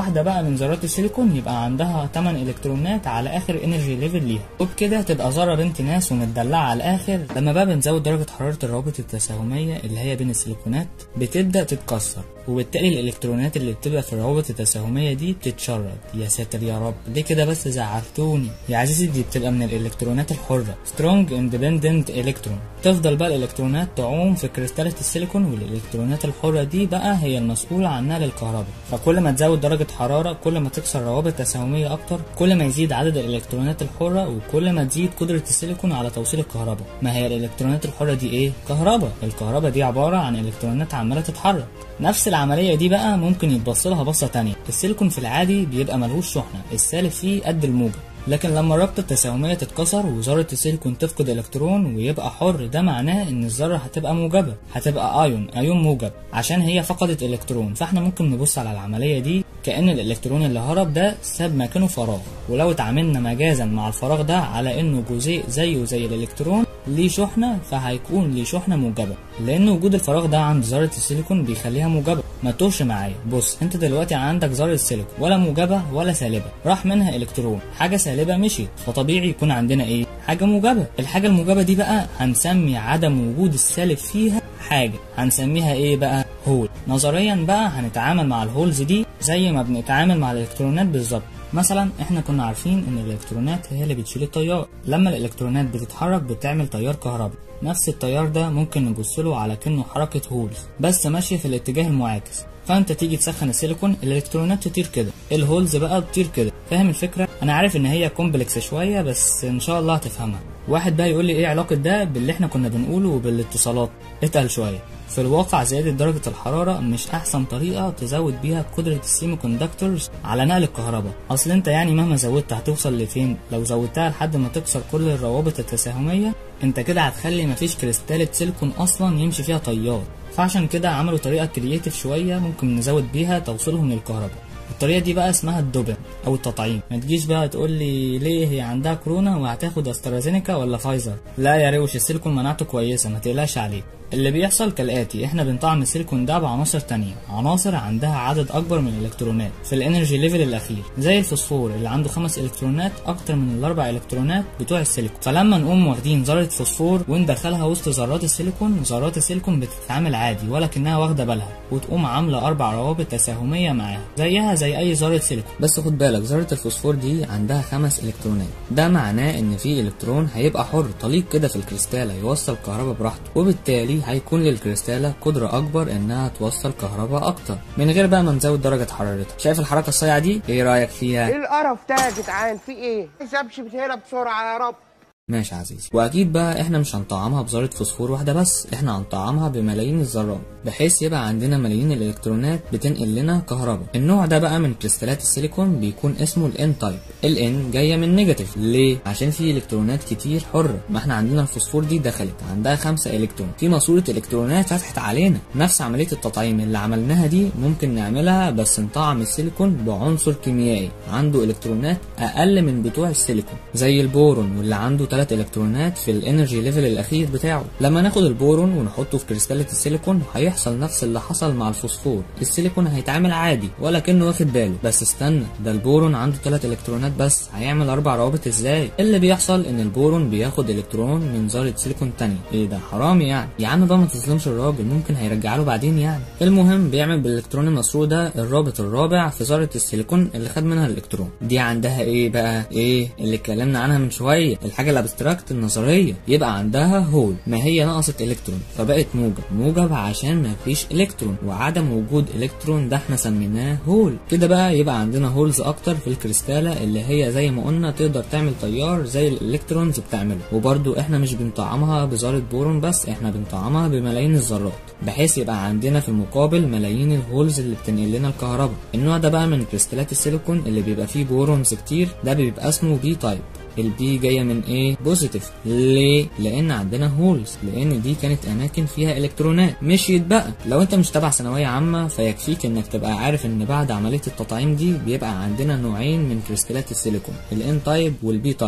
واحدة بقى من ذرات السيليكون يبقى عندها 8 الكترونات على اخر انرجي ليفل ليها وبكده تبقى ذرة بنت ناس ومتدلعة على الاخر لما بقى بنزود درجة حرارة الروابط التساهمية اللي هي بين السيليكونات بتبدأ تتكسر وبالتالي الالكترونات اللي بتبقى في الروابط التساهمية دي بتتشرد يا ساتر يا رب ليه كده بس زعلتوني يا عزيزي دي بتبقى من الالكترونات الحرة strong independent electron تفضل بقى الالكترونات تعوم في كريستالة السيليكون والالكترونات الحرة دي بقى هي المسؤولة عن نقل الكهرباء فكل ما تزود درجة حرارة كل ما تكسر روابط تساهمية اكتر كل ما يزيد عدد الالكترونات الحرة وكل ما تزيد قدرة السيليكون على توصيل الكهرباء ما هي الالكترونات الحرة دي ايه كهرباء الكهرباء دي عبارة عن الكترونات عمالة تتحرك نفس العملية دي بقى ممكن يتبص لها بصة تانية السيليكون في العادي بيبقى ملهوش شحنة السالب فيه قد الموجب لكن لما الرابطة التساهمية تتكسر وذرة السيليكون تفقد الكترون ويبقى حر ده معناه ان الذرة هتبقى موجبة هتبقى ايون ايون موجب عشان هي فقدت الكترون فاحنا ممكن نبص على العملية دي كأن الالكترون اللي هرب ده ساب مكانه فراغ ولو اتعاملنا مجازا مع الفراغ ده على انه جزيء زيه زي الالكترون ليه شحنة فهيكون ليه شحنة موجبة لان وجود الفراغ ده عند ذرة السيليكون بيخليها موجبة ما توش معايا بص انت دلوقتي عندك ذرة سيليكون ولا موجبة ولا سالبة راح منها الكترون حاجة سالبة مشيت فطبيعي يكون عندنا ايه حاجة موجبة الحاجة الموجبة دي بقى هنسمي عدم وجود السالب فيها حاجة هنسميها ايه بقى هول نظريا بقى هنتعامل مع الهولز دي زي ما بنتعامل مع الالكترونات بالظبط مثلا احنا كنا عارفين ان الالكترونات هي اللي بتشيل التيار لما الالكترونات بتتحرك بتعمل تيار كهربي نفس التيار ده ممكن نبص له على كأنه حركة هولز بس ماشية في الاتجاه المعاكس فانت تيجي تسخن السيليكون الالكترونات تطير كده الهولز بقى تطير كده فاهم الفكره انا عارف ان هي كومبلكس شويه بس ان شاء الله هتفهمها واحد بقى يقول لي ايه علاقه ده باللي احنا كنا بنقوله وبالاتصالات اتقل شويه في الواقع زيادة درجة الحرارة مش أحسن طريقة تزود بيها قدرة السيمي كوندكتورز على نقل الكهرباء أصل أنت يعني مهما زودت هتوصل لفين لو زودتها لحد ما تكسر كل الروابط التساهمية أنت كده هتخلي مفيش كريستالة سيليكون أصلا يمشي فيها تيار فعشان كده عملوا طريقة كرييتيف شوية ممكن نزود بيها توصيلهم للكهرباء الطريقة دي بقى اسمها الدوبن أو التطعيم ما تجيش بقى تقول لي ليه هي عندها كورونا وهتاخد استرازينيكا ولا فايزر لا يا روش السيليكون مناعته كويسة ما تقلقش عليه اللي بيحصل كالآتي احنا بنطعم السيليكون ده بعناصر تانية عناصر عندها عدد أكبر من الإلكترونات في الانرجي ليفل الأخير زي الفوسفور اللي عنده خمس إلكترونات أكتر من الأربع إلكترونات بتوع السيليكون فلما نقوم واخدين ذرة فوسفور وندخلها وسط ذرات السيليكون ذرات السيليكون بتتعامل عادي ولكنها واخدة بالها وتقوم عاملة أربع روابط تساهمية معاها زيها زي أي ذرة سيليكون بس خد بالك ذرة الفوسفور دي عندها خمس إلكترونات ده معناه إن في إلكترون هيبقى حر طليق كده في الكريستالة يوصل كهرباء براحته وبالتالي هيكون للكريستالة قدرة أكبر إنها توصل كهرباء أكتر من غير بقى ما نزود درجة حرارتها شايف الحركة الصايعة دي إيه رأيك فيها؟ ايه القرف ده يا جدعان في ايه؟ امشي بتهرب بسرعه يا رب ماشي يا عزيزي واكيد بقى احنا مش هنطعمها بذره فوسفور واحده بس احنا هنطعمها بملايين الذرات بحيث يبقى عندنا ملايين الالكترونات بتنقل لنا كهرباء النوع ده بقى من كريستالات السيليكون بيكون اسمه الان تايب الان جايه من نيجاتيف ليه عشان في الكترونات كتير حره ما احنا عندنا الفوسفور دي دخلت عندها خمسة الكترون في ماسوره الكترونات فتحت علينا نفس عمليه التطعيم اللي عملناها دي ممكن نعملها بس نطعم السيليكون بعنصر كيميائي عنده الكترونات اقل من بتوع السيليكون زي البورون واللي عنده 3 الكترونات في الانرجي ليفل الاخير بتاعه لما ناخد البورون ونحطه في كريستالة السيليكون هيحصل نفس اللي حصل مع الفوسفور السيليكون هيتعامل عادي ولكنه واخد باله بس استنى ده البورون عنده 3 الكترونات بس هيعمل اربع روابط ازاي اللي بيحصل ان البورون بياخد الكترون من ذره سيليكون تانية ايه ده حرام يعني يا عم بقى ما تظلمش الراجل ممكن هيرجع له بعدين يعني المهم بيعمل بالالكترون المسروق ده الرابط الرابع في ذره السيليكون اللي خد منها الالكترون دي عندها ايه بقى ايه اللي اتكلمنا عنها من شويه الحاجه الابستراكت النظريه يبقى عندها هول ما هي نقصت الكترون فبقت موجب موجب عشان ما فيش الكترون وعدم وجود الكترون ده احنا سميناه هول كده بقى يبقى عندنا هولز اكتر في الكريستاله اللي هي زي ما قلنا تقدر تعمل تيار زي الالكترونز بتعمله وبرده احنا مش بنطعمها بذره بورون بس احنا بنطعمها بملايين الذرات بحيث يبقى عندنا في المقابل ملايين الهولز اللي بتنقل لنا الكهرباء النوع ده بقى من كريستالات السيليكون اللي بيبقى فيه بورونز كتير ده بيبقى اسمه بي تايب البي جايه من ايه بوزيتيف ليه لان عندنا هولز لان دي كانت اماكن فيها الكترونات مشيت بقى لو انت مش تبع ثانويه عامه فيكفيك انك تبقى عارف ان بعد عمليه التطعيم دي بيبقى عندنا نوعين من كريستالات السيليكون الان تايب والبي تايب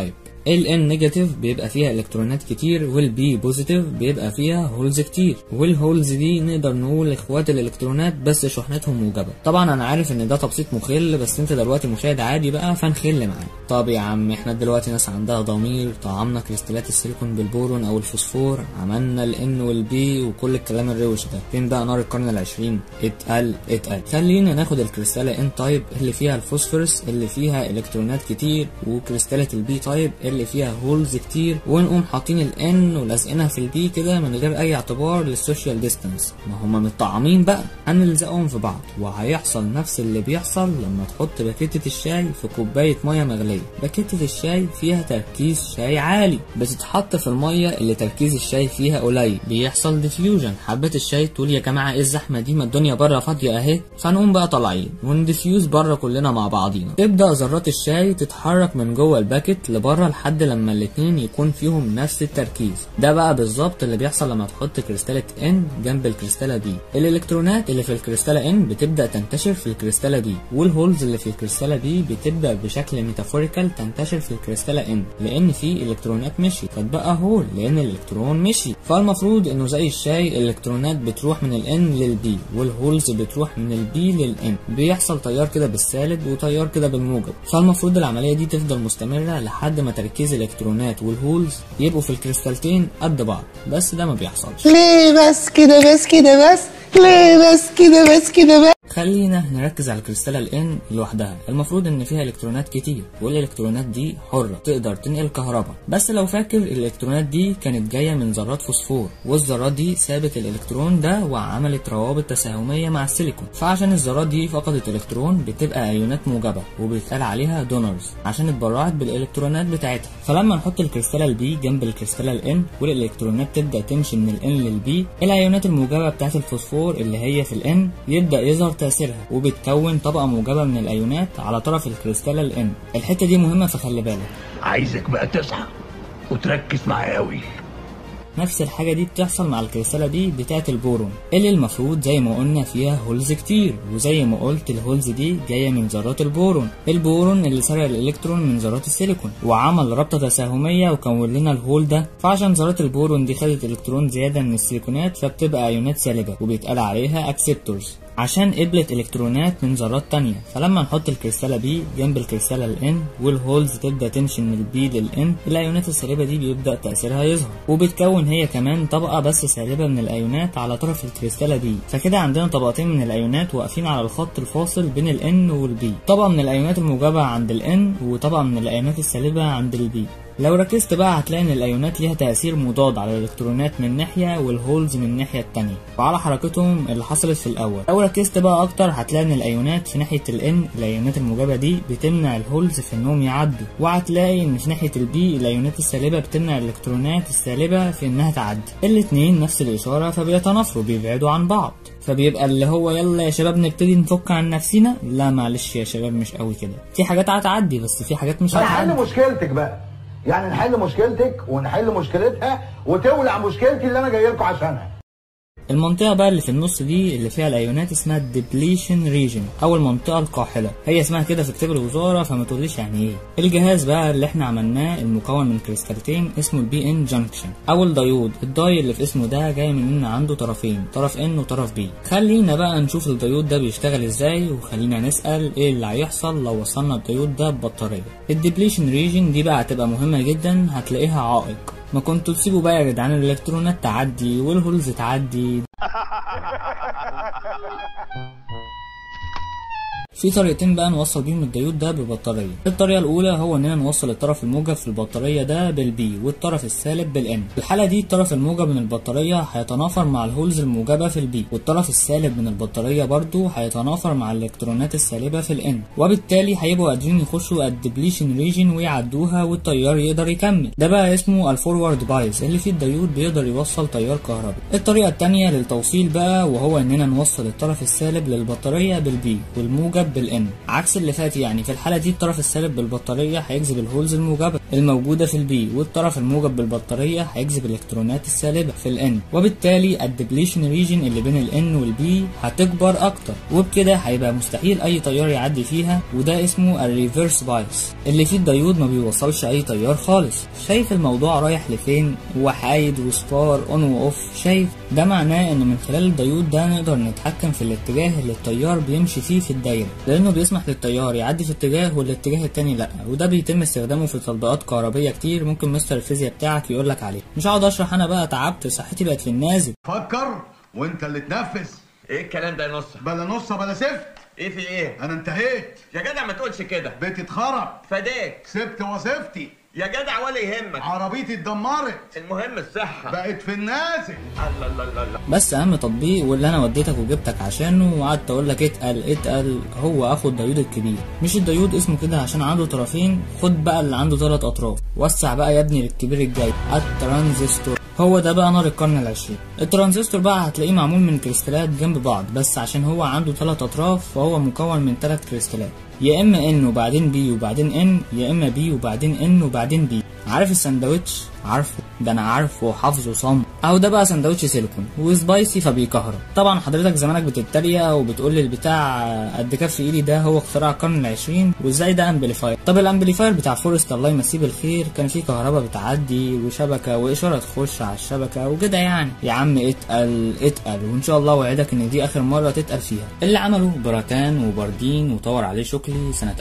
ال N نيجاتيف بيبقى فيها الكترونات كتير وال B بوزيتيف بيبقى فيها هولز كتير والهولز دي نقدر نقول اخوات الالكترونات بس شحنتهم موجبه طبعا انا عارف ان ده تبسيط مخل بس انت دلوقتي مشاهد عادي بقى فنخل معاك طب يا عم احنا دلوقتي ناس عندها ضمير طعمنا كريستالات السيليكون بالبورون او الفوسفور عملنا ال N وال B وكل الكلام الروش ده فين بقى نار القرن العشرين اتقل اتقل خلينا ناخد الكريستالة N تايب اللي فيها الفوسفورس اللي فيها الكترونات كتير وكريستالة البي تايب اللي فيها هولز كتير ونقوم حاطين ال N ولازقينها في البي كده من غير اي اعتبار للسوشيال ديستانس ما هما متطعمين بقى هنلزقهم في بعض وهيحصل نفس اللي بيحصل لما تحط باكيتة الشاي في كوباية مية مغلية باكيتة الشاي فيها تركيز شاي عالي بتتحط في المية اللي تركيز الشاي فيها قليل بيحصل ديفيوجن حبات الشاي تقول يا جماعة ايه الزحمة دي ما الدنيا بره فاضية اهي فنقوم بقى طالعين ونديفيوز بره كلنا مع بعضينا تبدأ ذرات الشاي تتحرك من جوه الباكت لبره لحد لما الاتنين يكون فيهم نفس التركيز ده بقى بالظبط اللي بيحصل لما تحط كريستالة N جنب الكريستالة B الالكترونات اللي في الكريستالة N بتبدأ تنتشر في الكريستالة B والهولز اللي في الكريستالة B بتبدأ بشكل ميتافوريكال تنتشر في الكريستالة N لأن في الكترونات مشي فتبقى هول لأن الالكترون مشي فالمفروض إنه زي الشاي الالكترونات بتروح من ال N لل B والهولز بتروح من ال B لل N بيحصل تيار كده بالسالب وتيار كده بالموجب فالمفروض العملية دي تفضل مستمرة لحد ما تركيز الالكترونات والهولز يبقوا في الكريستالتين قد بعض بس ده ما بيحصلش ليه بس كده بس كده بس ليه بس كده بس كده بس خلينا نركز على الكريستالة الان لوحدها المفروض ان فيها الكترونات كتير والالكترونات دي حرة تقدر تنقل كهرباء بس لو فاكر الالكترونات دي كانت جاية من ذرات فوسفور والذرات دي سابت الالكترون ده وعملت روابط تساهمية مع السيليكون فعشان الذرات دي فقدت الكترون بتبقى ايونات موجبة وبيتقال عليها دونرز عشان اتبرعت بالالكترونات بتاعتها فلما نحط الكريستالة البي جنب الكريستالة الان والالكترونات تبدا تمشي من الان للبي الايونات الموجبة بتاعت الفوسفور اللي هي في الان يبدا يظهر تأثيرها وبتكون طبقة موجبة من الأيونات على طرف الكريستالة الإن الحتة دي مهمة فخلي بالك عايزك بقى تصحى وتركز معايا قوي نفس الحاجة دي بتحصل مع الكريستالة دي بتاعة البورون اللي المفروض زي ما قلنا فيها هولز كتير وزي ما قلت الهولز دي جاية من ذرات البورون البورون اللي سرق الإلكترون من ذرات السيليكون وعمل رابطة تساهمية وكون لنا الهول ده فعشان ذرات البورون دي خدت إلكترون زيادة من السيليكونات فبتبقى أيونات سالبة وبيتقال عليها أكسبتورز عشان قبلت الكترونات من ذرات تانية فلما نحط الكريستالة بي جنب الكريستالة الان والهولز تبدا تمشي من البي للان الايونات السالبة دي بيبدا تأثيرها يظهر وبتكون هي كمان طبقة بس سالبة من الايونات على طرف الكريستالة بي فكده عندنا طبقتين من الايونات واقفين على الخط الفاصل بين الان والبي طبقة من الايونات الموجبة عند الان وطبقة من الايونات السالبة عند البي لو ركزت بقى هتلاقي ان الايونات ليها تأثير مضاد على الالكترونات من ناحية والهولز من الناحية التانية وعلى حركتهم اللي حصلت في الاول لو ركزت بقى اكتر هتلاقي ان الايونات في ناحية الان الايونات الموجبة دي بتمنع الهولز في انهم يعدوا وهتلاقي ان في ناحية البي الايونات السالبة بتمنع الالكترونات السالبة في انها تعدي الاتنين نفس الاشارة فبيتنافروا بيبعدوا عن بعض فبيبقى اللي هو يلا يا شباب نبتدي نفك عن نفسنا لا معلش يا شباب مش قوي كده في حاجات هتعدي بس في حاجات مش هتعدي نحل مشكلتك بقى يعني نحل مشكلتك ونحل مشكلتها وتولع مشكلتي اللي انا جاي لكم عشانها المنطقة بقى اللي في النص دي اللي فيها الأيونات اسمها الديبليشن ريجن أو المنطقة القاحلة هي اسمها كده في كتاب الوزارة فما تقوليش يعني إيه الجهاز بقى اللي إحنا عملناه المكون من كريستالتين اسمه البي إن جانكشن أو الديود الداي اللي في اسمه ده جاي من إن عنده طرفين طرف إن وطرف بي خلينا بقى نشوف الديود ده بيشتغل إزاي وخلينا نسأل إيه اللي هيحصل لو وصلنا الديود ده ببطارية الديبليشن ريجن دي بقى هتبقى مهمة جدا هتلاقيها عائق ما كنتوا تسيبوا بقى يا جدعان الالكترونات تعدي والهولز تعدي في طريقتين بقى نوصل بيهم الديود ده ببطارية الطريقة الأولى هو إننا نوصل الطرف الموجب في البطارية ده بالبي والطرف السالب بالإن في الحالة دي الطرف الموجب من البطارية هيتنافر مع الهولز الموجبة في البي والطرف السالب من البطارية برضو هيتنافر مع الإلكترونات السالبة في الإن وبالتالي هيبقوا قادرين يخشوا الدبليشن ريجن ويعدوها والتيار يقدر يكمل ده بقى اسمه الفورورد بايز اللي فيه الديود بيقدر يوصل تيار كهربي الطريقة التانية للتوصيل بقى وهو إننا نوصل الطرف السالب للبطارية بالبي والموجب بالان عكس اللي فات يعني في الحاله دي الطرف السالب بالبطاريه هيجذب الهولز الموجبه الموجودة في البي والطرف الموجب بالبطارية هيجذب الالكترونات السالبة في الان وبالتالي الدبليشن ريجن اللي بين الان والبي هتكبر اكتر وبكده هيبقى مستحيل اي تيار يعدي فيها وده اسمه الريفرس بايس اللي فيه الديود ما بيوصلش اي تيار خالص شايف الموضوع رايح لفين وحايد وصفار اون واوف شايف ده معناه ان من خلال الديود ده نقدر نتحكم في الاتجاه اللي التيار بيمشي فيه في الدايره لانه بيسمح للتيار يعدي في اتجاه والاتجاه التاني لا وده بيتم استخدامه في تطبيقات كهربيه كتير ممكن مستر الفيزياء بتاعك يقول لك عليه مش هقعد اشرح انا بقى تعبت صحتي بقت في النازل فكر وانت اللي تنفذ ايه الكلام ده يا نص بلا نص بلا سفت ايه في ايه انا انتهيت يا جدع ما تقولش كده بيتي اتخرب فداك سبت وظيفتي يا جدع ولا يهمك عربيتي اتدمرت المهم الصحه بقت في النازل الله الله الله الله بس اهم تطبيق واللي انا وديتك وجبتك عشانه وقعدت اقول لك اتقل اتقل هو اخو الديود الكبير مش الديود اسمه كده عشان عنده طرفين خد بقى اللي عنده ثلاث اطراف وسع بقى يا ابني للكبير الجاي الترانزستور هو ده بقى نار القرن العشرين الترانزستور بقى هتلاقيه معمول من كريستالات جنب بعض بس عشان هو عنده ثلاث اطراف فهو مكون من ثلاث كريستالات يا اما ان وبعدين بي وبعدين ان يا اما بي وبعدين ان وبعدين بي عارف السندوتش عارفه ده انا عارفه وحافظه صم اهو ده بقى سندوتش سيليكون وسبايسي فبيكهرب طبعا حضرتك زمانك بتتريق وبتقول لي البتاع قد كف ايدي ده هو اختراع القرن العشرين وازاي ده امبليفاير طب الامبليفاير بتاع فورست الله يمسيه بالخير كان فيه كهرباء بتعدي وشبكه واشاره تخش على الشبكه وكده يعني يا عم اتقل اتقل وان شاء الله اوعدك ان دي اخر مره تتقل فيها اللي عمله بركان وباردين وطور عليه شكلي سنه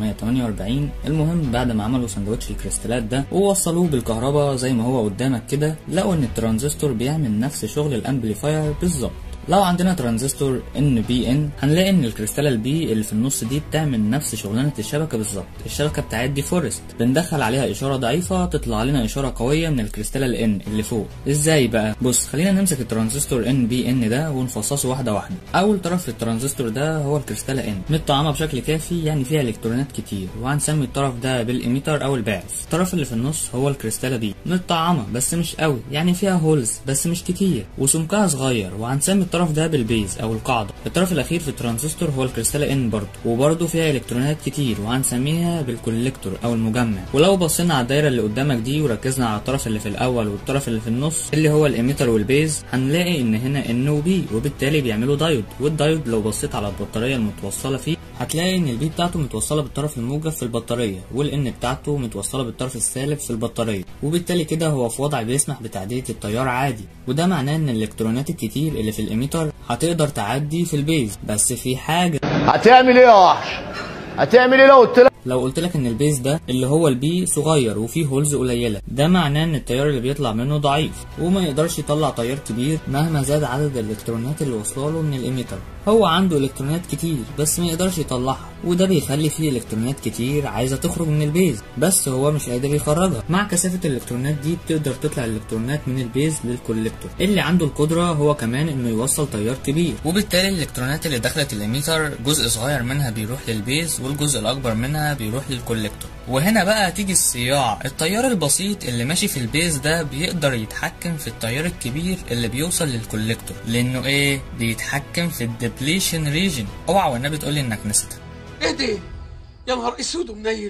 1948 المهم بعد ما عملوا سندوتش الكريستالات ده ووصلوه بالكهرباء زي ما هو قدامك كده لقوا ان الترانزستور بيعمل نفس شغل الامبليفاير بالظبط لو عندنا ترانزستور ان بي ان هنلاقي ان الكريستاله البي اللي في النص دي بتعمل نفس شغلانه الشبكه بالظبط الشبكه بتاعت دي فورست بندخل عليها اشاره ضعيفه تطلع لنا اشاره قويه من الكريستاله الان اللي فوق ازاي بقى بص خلينا نمسك الترانزستور ان بي ان ده ونفصصه واحده واحده اول طرف في الترانزستور ده هو الكريستاله ان متطعمه بشكل كافي يعني فيها الكترونات كتير وهنسمي الطرف ده بالاميتر او الباعث الطرف اللي في النص هو الكريستاله بي متطعمه بس مش قوي يعني فيها هولز بس مش كتير وسمكها صغير وهنسمي الطرف ده بالبيز او القاعده الطرف الاخير في الترانزستور هو الكريستال ان برضه وبرضه فيها الكترونات كتير وهنسميها بالكوليكتور او المجمع ولو بصينا على الدايره اللي قدامك دي وركزنا على الطرف اللي في الاول والطرف اللي في النص اللي هو الاميتر والبيز هنلاقي ان هنا ان وبي وبالتالي بيعملوا دايود والدايود لو بصيت على البطاريه المتوصله فيه هتلاقي ان البي بتاعته متوصله بالطرف الموجب في البطاريه والان بتاعته متوصله بالطرف السالب في البطاريه وبالتالي كده هو في وضع بيسمح بتعديه التيار عادي وده معناه ان الالكترونات الكتير اللي في الاميتر هتقدر تعدي في البيز بس في حاجه هتعمل ايه يا وحش هتعمل ايه لو قلت لك لو قلت لك ان البيز ده اللي هو البي صغير وفيه هولز قليله ده معناه ان التيار اللي بيطلع منه ضعيف وما يقدرش يطلع تيار كبير مهما زاد عدد الالكترونات اللي واصله له من الاميتر هو عنده الكترونات كتير بس ما يقدرش يطلعها وده بيخلي فيه الكترونات كتير عايزه تخرج من البيز بس هو مش قادر يخرجها مع كثافه الالكترونات دي بتقدر تطلع الالكترونات من البيز للكوليكتور اللي عنده القدره هو كمان انه يوصل تيار كبير وبالتالي الالكترونات اللي دخلت الاميتر جزء صغير منها بيروح للبيز والجزء الاكبر منها بيروح للكوليكتور وهنا بقى تيجي الصياعة التيار البسيط اللي ماشي في البيز ده بيقدر يتحكم في التيار الكبير اللي بيوصل للكوليكتور لانه ايه بيتحكم في الدبليشن ريجن اوعى والنبي تقولي انك نسيتها ايه دي يا نهار اسود ومنيل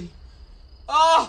اه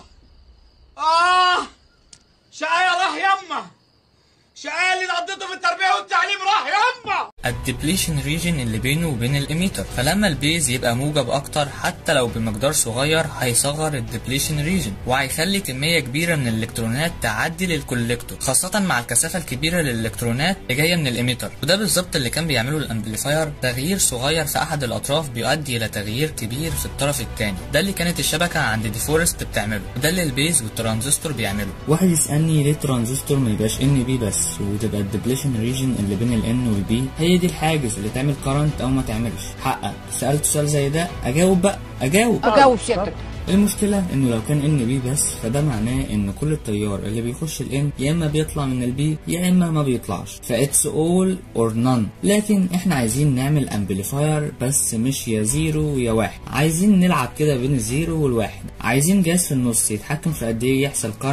اه شقاية راح يما شقاية اللي قضيته في التربية والتعليم راح يما الدبليشن ريجن اللي بينه وبين الاميتر فلما البيز يبقى موجب اكتر حتى لو بمقدار صغير هيصغر الدبليشن ريجن وهيخلي كميه كبيره من الالكترونات تعدي للكوليكتور خاصه مع الكثافه الكبيره للالكترونات اللي جايه من الاميتر وده بالظبط اللي كان بيعمله الامبليفاير تغيير صغير في احد الاطراف بيؤدي الى تغيير كبير في الطرف الثاني ده اللي كانت الشبكه عند دي فورست بتعمله وده اللي البيز والترانزستور بيعمله واحد يسالني ليه الترانزستور ما يبقاش ان بي بس وتبقى الدبليشن ريجن اللي بين الان والبي هي دي الحاجز اللي تعمل كرنت او ما تعملش حقق سالت سؤال زي ده اجاوب بقى اجاوب اجاوب سيادتك المشكلة انه لو كان ان بي بس فده معناه ان كل التيار اللي بيخش الان يا اما بيطلع من البي يا اما ما بيطلعش فاتس اول اور نون لكن احنا عايزين نعمل امبليفاير بس مش يا زيرو يا واحد عايزين نلعب كده بين الزيرو والواحد عايزين جهاز في النص يتحكم في قد ايه يحصل كارنت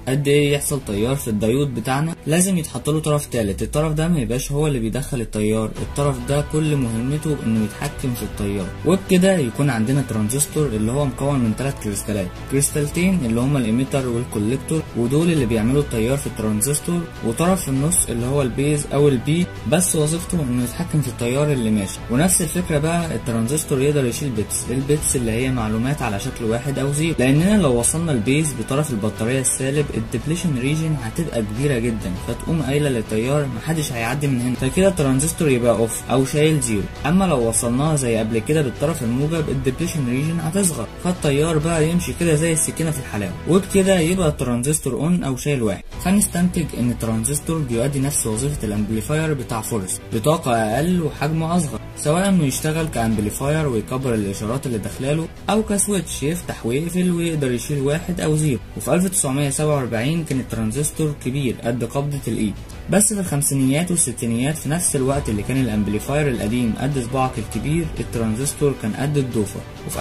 قد ايه يحصل تيار في الديود بتاعنا لازم يتحط له طرف تالت الطرف ده ما يبقاش هو اللي بيدخل التيار الطرف ده كل مهمته انه يتحكم في التيار وبكده يكون عندنا ترانزستور اللي هو مكون من ثلاث كريستالات كريستالتين اللي هما الاميتر والكوليكتور ودول اللي بيعملوا التيار في الترانزستور وطرف في النص اللي هو البيز او البي بس وظيفته انه يتحكم في التيار اللي ماشي ونفس الفكره بقى الترانزستور يقدر يشيل بيتس البيتس اللي هي معلومات على شكل واحد او زيرو لاننا لو وصلنا البيز بطرف البطاريه السالب الديبليشن ريجن هتبقى كبيره جدا فتقوم قايله للتيار محدش هيعدي من هنا فكده الترانزستور يبقى اوف او شايل زيرو اما لو وصلناها زي قبل كده بالطرف الموجب الديبليشن ريجن هتصغر فالتيار بقى يمشي كده زي السكينه في الحلاوه وبكده يبقى الترانزستور اون او شايل واحد فنستنتج ان الترانزستور بيؤدي نفس وظيفه الامبليفاير بتاع فورست بطاقه اقل وحجمه اصغر سواء انه يشتغل كامبليفاير ويكبر الاشارات اللي داخلاله او كسويتش يفتح ويقفل ويقدر يشيل واحد او زيرو وفي 1947 كان الترانزستور كبير قد قبضه الايد بس في الخمسينيات والستينيات في نفس الوقت اللي كان الامبليفاير القديم قد صباعك الكبير الترانزستور كان قد الضوفة وفي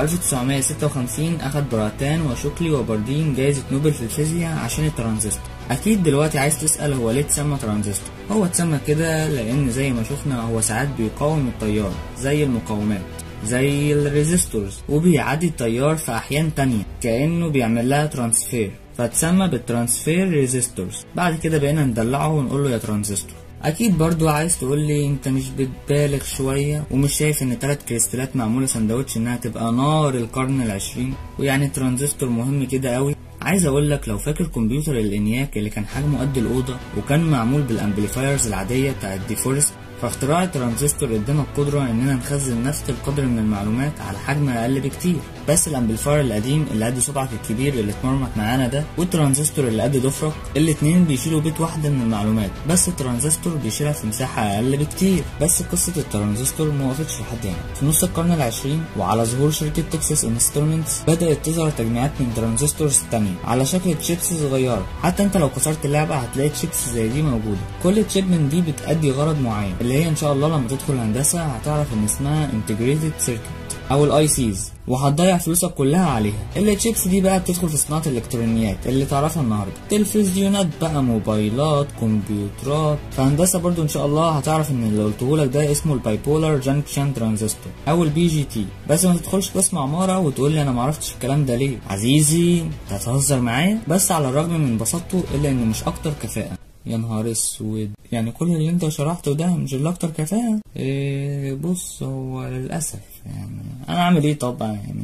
1956 أخد براتان وشوكلي وباردين جايزة نوبل في الفيزياء عشان الترانزستور أكيد دلوقتي عايز تسأل هو ليه اتسمى ترانزستور هو اتسمى كده لأن زي ما شفنا هو ساعات بيقاوم التيار زي المقاومات زي الريزيستورز وبيعدي التيار في أحيان تانية كأنه بيعمل لها ترانسفير فاتسمى بالترانسفير ريزيستورز بعد كده بقينا ندلعه ونقول له يا ترانزستور اكيد برضو عايز تقول لي انت مش بتبالغ شوية ومش شايف ان تلات كريستالات معمولة سندوتش انها تبقى نار القرن العشرين ويعني الترانزستور مهم كده قوي عايز اقول لك لو فاكر كمبيوتر الانياك اللي كان حجمه قد الاوضه وكان معمول بالامبليفايرز العاديه بتاعت دي فورست فاختراع الترانزستور ادانا القدرة اننا نخزن نفس القدر من المعلومات على حجم اقل بكتير بس الامبليفاير القديم اللي قد صبعك الكبير اللي اتمرمط معانا ده والترانزستور اللي قد ضفرك الاتنين بيشيلوا بيت واحدة من المعلومات بس الترانزستور بيشيلها في مساحة اقل بكتير بس قصة الترانزستور ما وقفتش لحد هنا في نص القرن العشرين وعلى ظهور شركة تكساس انسترومنتس بدأت تظهر تجميعات من ترانزستورز تانية على شكل تشيبس صغيرة حتى انت لو كسرت اللعبة هتلاقي تشيبس زي دي موجودة كل تشيب من دي بتأدي غرض معين اللي هي ان شاء الله لما تدخل هندسة هتعرف ان اسمها انتجريتد سيركت او الاي سيز وهتضيع فلوسك كلها عليها التشيبس دي بقى بتدخل في صناعه الالكترونيات اللي تعرفها النهارده تلفزيونات بقى موبايلات كمبيوترات فهندسه برضو ان شاء الله هتعرف ان اللي قلته لك ده اسمه البايبولار جانكشن ترانزستور او البي جي تي بس ما تدخلش قسم عماره وتقول لي انا ما عرفتش الكلام ده ليه عزيزي انت هتهزر معايا بس على الرغم من بساطته الا انه مش اكتر كفاءه يا نهار اسود يعني كل اللي انت شرحته ده مش اللي اكتر كفاءة إيه بص هو للأسف يعني انا اعمل ايه طبعا يعني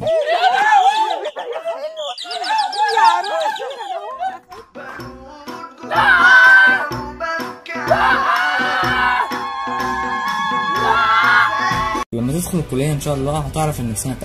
لما تدخل الكلية إن شاء الله هتعرف إن في سنة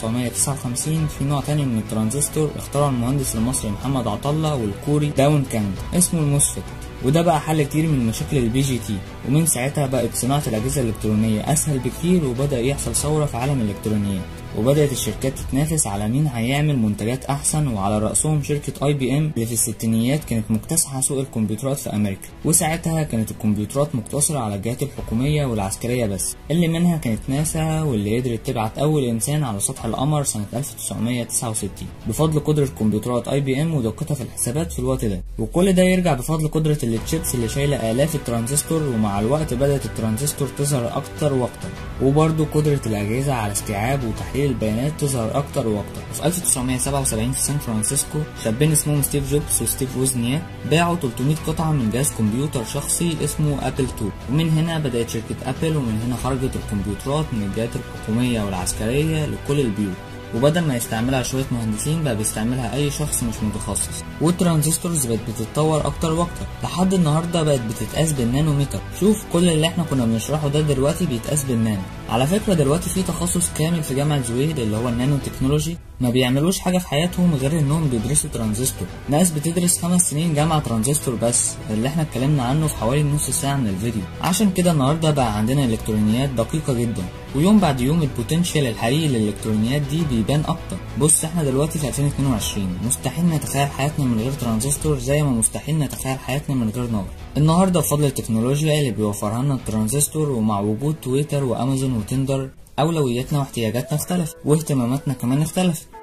1959 في نوع تاني من الترانزستور اخترعه المهندس المصري محمد عطلة والكوري داون كاند اسمه الموسفيت وده بقى حل كتير من مشاكل البي جي تي ومن ساعتها بقت صناعة الأجهزة الإلكترونية أسهل بكتير وبدأ يحصل ثورة في عالم الإلكترونيات وبدأت الشركات تتنافس على مين هيعمل منتجات أحسن وعلى رأسهم شركة اي بي ام اللي في الستينيات كانت مكتسحة سوق الكمبيوترات في أمريكا وساعتها كانت الكمبيوترات مقتصرة على الجهات الحكومية والعسكرية بس اللي منها كانت ناسا واللي قدرت تبعت أول إنسان على سطح القمر سنة 1969 بفضل قدرة كمبيوترات اي بي ام ودقتها في الحسابات في الوقت ده وكل ده يرجع بفضل قدرة التشيبس اللي شايلة آلاف الترانزستور ومع الوقت بدأت الترانزستور تظهر أكتر وأكتر وبرضه قدرة الأجهزة على استيعاب وتحليل البيانات تظهر أكتر وأكتر وفي 1977 في سان فرانسيسكو شابين اسمهم ستيف جوبز وستيف ووزنياك باعوا 300 قطعة من جهاز كمبيوتر شخصي اسمه أبل 2 ومن هنا بدأت شركة أبل ومن هنا خرجت الكمبيوترات من الجهات الحكومية والعسكرية لكل البيوت وبدل ما يستعملها شوية مهندسين بقى بيستعملها أي شخص مش متخصص والترانزستورز بقت بتتطور أكتر وأكتر لحد النهاردة بقت بتتقاس بالنانومتر شوف كل اللي احنا كنا بنشرحه ده دلوقتي بيتقاس بالنانو على فكرة دلوقتي في تخصص كامل في جامعة زويد اللي هو النانو تكنولوجي ما بيعملوش حاجة في حياتهم غير انهم بيدرسوا ترانزستور ناس بتدرس خمس سنين جامعة ترانزستور بس اللي احنا اتكلمنا عنه في حوالي نص ساعة من الفيديو عشان كده النهاردة بقى عندنا الكترونيات دقيقة جدا ويوم بعد يوم البوتنشال الحقيقي للالكترونيات دي بيبان اكتر بص احنا دلوقتي في 2022 مستحيل نتخيل حياتنا من غير ترانزستور زي ما مستحيل نتخيل حياتنا من غير نار النهارده بفضل التكنولوجيا اللي بيوفرها لنا الترانزستور ومع وجود تويتر وامازون وتندر أولوياتنا واحتياجاتنا اختلفت واهتماماتنا كمان اختلفت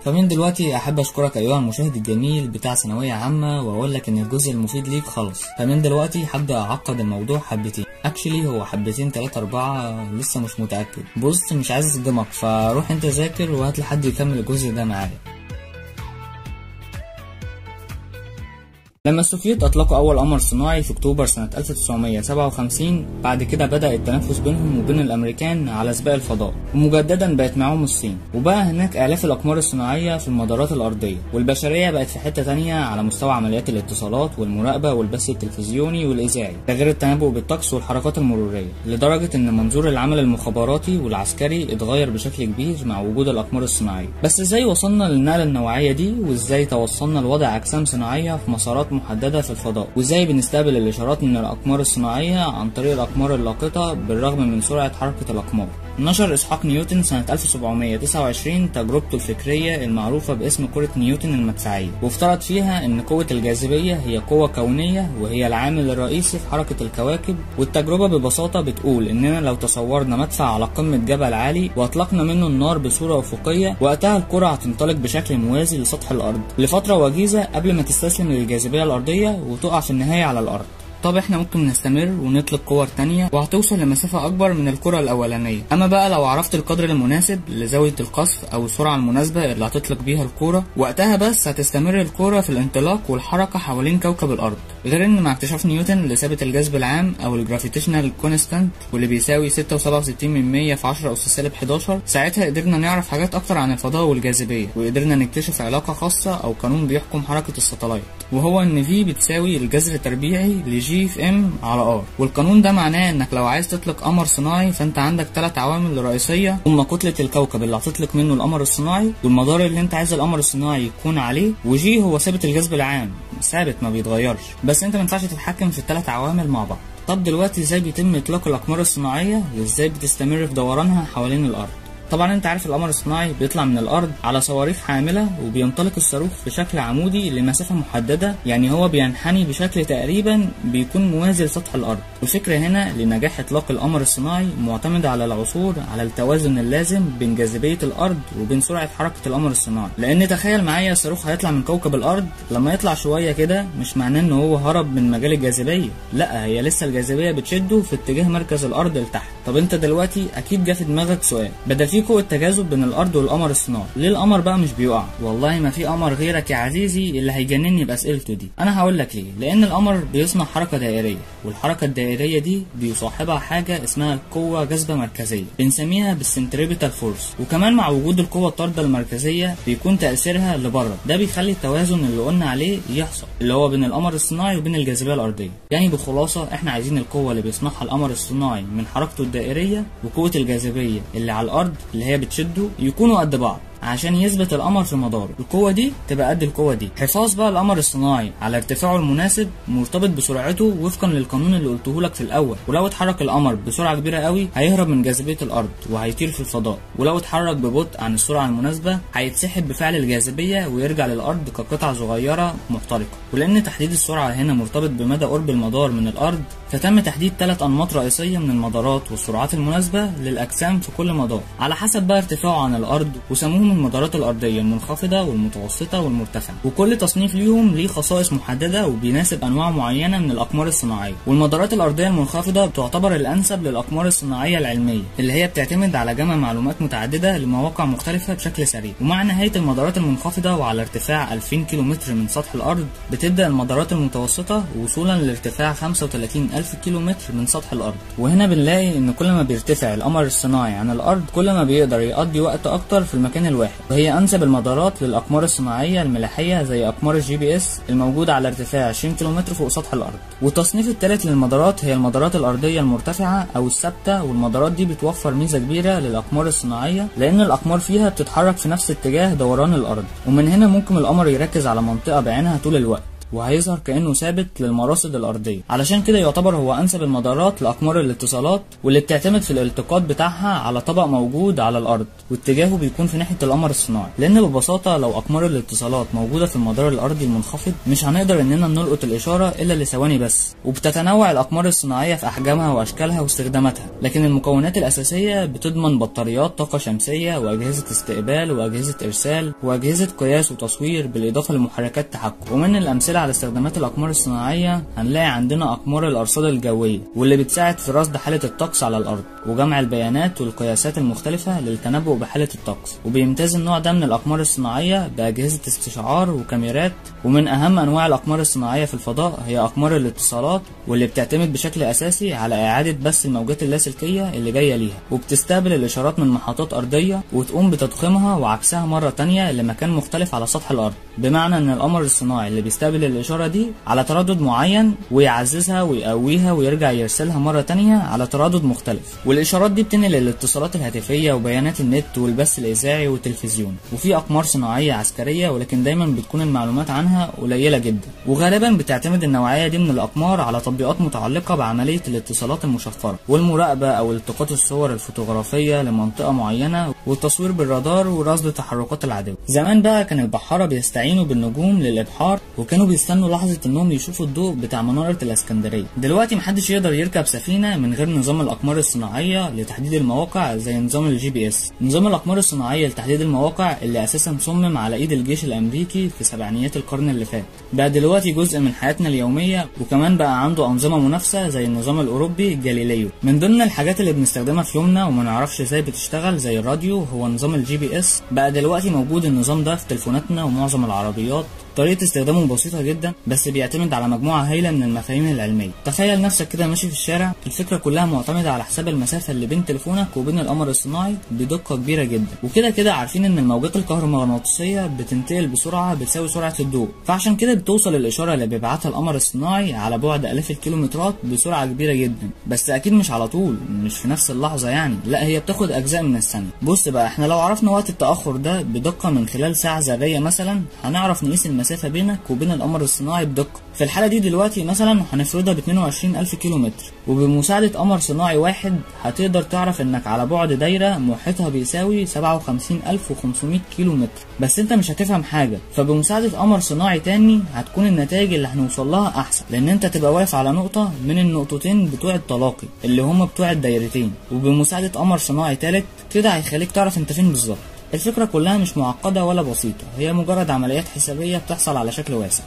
فمن دلوقتي احب اشكرك ايها المشاهد الجميل بتاع ثانويه عامه واقول لك ان الجزء المفيد ليك خلص فمن دلوقتي هبدا اعقد الموضوع حبتين اكشلي هو حبتين تلاتة اربعة لسه مش متاكد بص مش عايز اصدمك فروح انت ذاكر وهات لحد يكمل الجزء ده معايا لما السوفييت أطلقوا أول قمر صناعي في أكتوبر سنة 1957 بعد كده بدأ التنافس بينهم وبين الأمريكان على سباق الفضاء ومجددا بقت معاهم الصين وبقى هناك آلاف الأقمار الصناعية في المدارات الأرضية والبشرية بقت في حتة تانية على مستوى عمليات الاتصالات والمراقبة والبث التلفزيوني والإذاعي ده غير التنبؤ بالطقس والحركات المرورية لدرجة إن منظور العمل المخابراتي والعسكري اتغير بشكل كبير مع وجود الأقمار الصناعية بس إزاي وصلنا للنقلة النوعية دي وإزاي توصلنا لوضع أجسام صناعية في مسارات محددة في الفضاء وازاي بنستقبل الإشارات من الأقمار الصناعية عن طريق الأقمار اللاقطة بالرغم من سرعة حركة الأقمار نشر إسحاق نيوتن سنة 1729 تجربته الفكرية المعروفة باسم كرة نيوتن المدفعية وافترض فيها أن قوة الجاذبية هي قوة كونية وهي العامل الرئيسي في حركة الكواكب والتجربة ببساطة بتقول إننا لو تصورنا مدفع على قمة جبل عالي وأطلقنا منه النار بصورة أفقية وقتها الكرة هتنطلق بشكل موازي لسطح الأرض لفترة وجيزة قبل ما تستسلم للجاذبية الأرضية وتقع في النهاية على الأرض طب احنا ممكن نستمر ونطلق كور تانية وهتوصل لمسافة أكبر من الكرة الأولانية أما بقى لو عرفت القدر المناسب لزاوية القصف أو السرعة المناسبة اللي هتطلق بيها الكورة وقتها بس هتستمر الكورة في الانطلاق والحركة حوالين كوكب الأرض غير إن مع اكتشاف نيوتن لثابت الجذب العام أو الجرافيتيشنال كونستانت واللي بيساوي 6.67 من 100 في 10 أس سالب 11 ساعتها قدرنا نعرف حاجات أكتر عن الفضاء والجاذبية وقدرنا نكتشف علاقة خاصة أو قانون بيحكم حركة الستلايت وهو إن في بتساوي الجذر التربيعي لجي جي في ام على ار والقانون ده معناه انك لو عايز تطلق قمر صناعي فانت عندك ثلاث عوامل رئيسيه هما كتله الكوكب اللي هتطلق منه القمر الصناعي والمدار اللي انت عايز القمر الصناعي يكون عليه وجي هو ثابت الجذب العام ثابت ما بيتغيرش بس انت ما ينفعش تتحكم في الثلاث عوامل مع بعض طب دلوقتي ازاي بيتم اطلاق الاقمار الصناعيه وازاي بتستمر في دورانها حوالين الارض طبعا انت عارف القمر الصناعي بيطلع من الارض على صواريخ حامله وبينطلق الصاروخ في شكل عمودي لمسافه محدده يعني هو بينحني بشكل تقريبا بيكون موازي لسطح الارض والفكره هنا لنجاح اطلاق القمر الصناعي معتمده على العثور على التوازن اللازم بين جاذبيه الارض وبين سرعه حركه القمر الصناعي لان تخيل معايا الصاروخ هيطلع من كوكب الارض لما يطلع شويه كده مش معناه ان هو هرب من مجال الجاذبيه لا هي لسه الجاذبيه بتشده في اتجاه مركز الارض لتحت طب انت دلوقتي اكيد جه في دماغك سؤال بدل في قوه تجاذب بين الارض والقمر الصناعي ليه القمر بقى مش بيقع والله ما في قمر غيرك يا عزيزي اللي هيجنني باسئلته دي انا هقول لك ليه لان القمر بيصنع حركه دائريه والحركه الدائريه دي بيصاحبها حاجه اسمها قوه جاذبه مركزيه بنسميها بالسنتريبيتال فورس وكمان مع وجود القوه الطارده المركزيه بيكون تاثيرها لبره ده بيخلي التوازن اللي قلنا عليه يحصل اللي هو بين القمر الصناعي وبين الجاذبيه الارضيه يعني بخلاصه احنا عايزين القوه اللي بيصنعها القمر الصناعي من حركته الدائريه وقوه الجاذبيه اللي على الارض اللي هي بتشده يكونوا قد بعض عشان يثبت القمر في مداره القوة دي تبقى قد القوة دي حفاظ بقى القمر الصناعي على ارتفاعه المناسب مرتبط بسرعته وفقا للقانون اللي قلته لك في الاول ولو اتحرك القمر بسرعة كبيرة قوي هيهرب من جاذبية الارض وهيطير في الفضاء ولو اتحرك ببطء عن السرعة المناسبة هيتسحب بفعل الجاذبية ويرجع للارض كقطعة صغيرة محترقة ولان تحديد السرعة هنا مرتبط بمدى قرب المدار من الارض فتم تحديد ثلاث انماط رئيسية من المدارات والسرعات المناسبة للاجسام في كل مدار على حسب بقى ارتفاعه عن الارض وسموهم المدارات الأرضية المنخفضة والمتوسطة والمرتفعة وكل تصنيف ليهم ليه خصائص محددة وبيناسب أنواع معينة من الأقمار الصناعية والمدارات الأرضية المنخفضة بتعتبر الأنسب للأقمار الصناعية العلمية اللي هي بتعتمد على جمع معلومات متعددة لمواقع مختلفة بشكل سريع ومع نهاية المدارات المنخفضة وعلى ارتفاع 2000 كيلومتر من سطح الأرض بتبدأ المدارات المتوسطة وصولا لارتفاع 35 ألف كيلومتر من سطح الأرض وهنا بنلاقي إن كل ما بيرتفع القمر الصناعي عن الأرض كل ما بيقدر يقضي وقت أكتر في المكان الواحد وهي هي أنسب المدارات للأقمار الصناعية الملاحية زي أقمار الجي بي إس الموجودة على ارتفاع 20 كيلومتر فوق سطح الأرض والتصنيف الثالث للمدارات هي المدارات الأرضية المرتفعة أو الثابتة والمدارات دي بتوفر ميزة كبيرة للأقمار الصناعية لأن الأقمار فيها بتتحرك في نفس اتجاه دوران الأرض ومن هنا ممكن القمر يركز على منطقة بعينها طول الوقت وهيظهر كأنه ثابت للمراصد الأرضية علشان كده يعتبر هو أنسب المدارات لأقمار الاتصالات واللي بتعتمد في الالتقاط بتاعها على طبق موجود على الأرض واتجاهه بيكون في ناحية القمر الصناعي لأن ببساطة لو أقمار الاتصالات موجودة في المدار الأرضي المنخفض مش هنقدر إننا نلقط الإشارة إلا لثواني بس وبتتنوع الأقمار الصناعية في أحجامها وأشكالها واستخداماتها لكن المكونات الأساسية بتضمن بطاريات طاقة شمسية وأجهزة استقبال وأجهزة إرسال وأجهزة قياس وتصوير بالإضافة لمحركات تحكم ومن الأمثلة على استخدامات الأقمار الصناعية هنلاقي عندنا أقمار الأرصاد الجوية واللي بتساعد في رصد حالة الطقس على الأرض وجمع البيانات والقياسات المختلفة للتنبؤ بحالة الطقس وبيمتاز النوع ده من الأقمار الصناعية بأجهزة استشعار وكاميرات ومن أهم أنواع الأقمار الصناعية في الفضاء هي أقمار الاتصالات واللي بتعتمد بشكل أساسي على إعادة بث الموجات اللاسلكية اللي جاية ليها وبتستقبل الإشارات من محطات أرضية وتقوم بتضخيمها وعكسها مرة تانية لمكان مختلف على سطح الأرض بمعنى إن القمر الصناعي اللي بيستقبل الإشارة دي على تردد معين ويعززها ويقويها ويرجع يرسلها مرة تانية على تردد مختلف والإشارات دي بتنقل الاتصالات الهاتفية وبيانات النت والبث الإذاعي والتلفزيون وفي أقمار صناعية عسكرية ولكن دايما بتكون المعلومات عنها قليلة جدا وغالبا بتعتمد النوعية دي من الأقمار على تطبيقات متعلقة بعملية الاتصالات المشفرة والمراقبة أو التقاط الصور الفوتوغرافية لمنطقة معينة والتصوير بالرادار ورصد تحركات العدو زمان بقى كان البحارة بيستعينوا بالنجوم للإبحار وكانوا بيستنوا لحظة إنهم يشوفوا الضوء بتاع منارة الإسكندرية دلوقتي محدش يقدر يركب سفينة من غير نظام الأقمار الصناعية لتحديد المواقع زي نظام الجي بي اس نظام الأقمار الصناعية لتحديد المواقع اللي أساسا صمم على إيد الجيش الأمريكي في سبعينيات القرن اللي فات بقى دلوقتي جزء من حياتنا اليومية وكمان بقى عنده أنظمة منافسة زي النظام الأوروبي جاليليو من ضمن الحاجات اللي بنستخدمها في يومنا وما نعرفش ازاي بتشتغل زي الراديو هو نظام الجي بي اس بقى دلوقتي موجود النظام ده في تليفوناتنا ومعظم العربيات طريقة استخدامه بسيطة جدا بس بيعتمد على مجموعة هايلة من المفاهيم العلمية تخيل نفسك كده ماشي في الشارع الفكرة كلها معتمدة على حساب المسافة اللي بين تليفونك وبين القمر الصناعي بدقة كبيرة جدا وكده كده عارفين ان الموجات الكهرومغناطيسية بتنتقل بسرعة بتساوي سرعة الضوء فعشان كده بتوصل الإشارة اللي بيبعتها القمر الصناعي على بعد آلاف الكيلومترات بسرعة كبيرة جدا بس أكيد مش على طول مش في نفس اللحظة يعني لا هي بتاخد أجزاء من الثانية بص بقى احنا لو عرفنا وقت التأخر ده بدقة من خلال ساعة ذرية مثلا هنعرف نقيس المسافة بينك وبين القمر الصناعي بدقة في الحالة دي دلوقتي مثلا هنفرضها ب 22 ألف كيلو متر وبمساعدة قمر صناعي واحد هتقدر تعرف انك على بعد دايرة محيطها بيساوي 57500 كيلو متر بس انت مش هتفهم حاجة فبمساعدة قمر صناعي تاني هتكون النتائج اللي هنوصل لها احسن لان انت تبقى واقف على نقطة من النقطتين بتوع التلاقي اللي هما بتوع الدايرتين وبمساعدة قمر صناعي تالت كده هيخليك تعرف انت فين بالظبط الفكرة كلها مش معقدة ولا بسيطة هي مجرد عمليات حسابية بتحصل على شكل واسع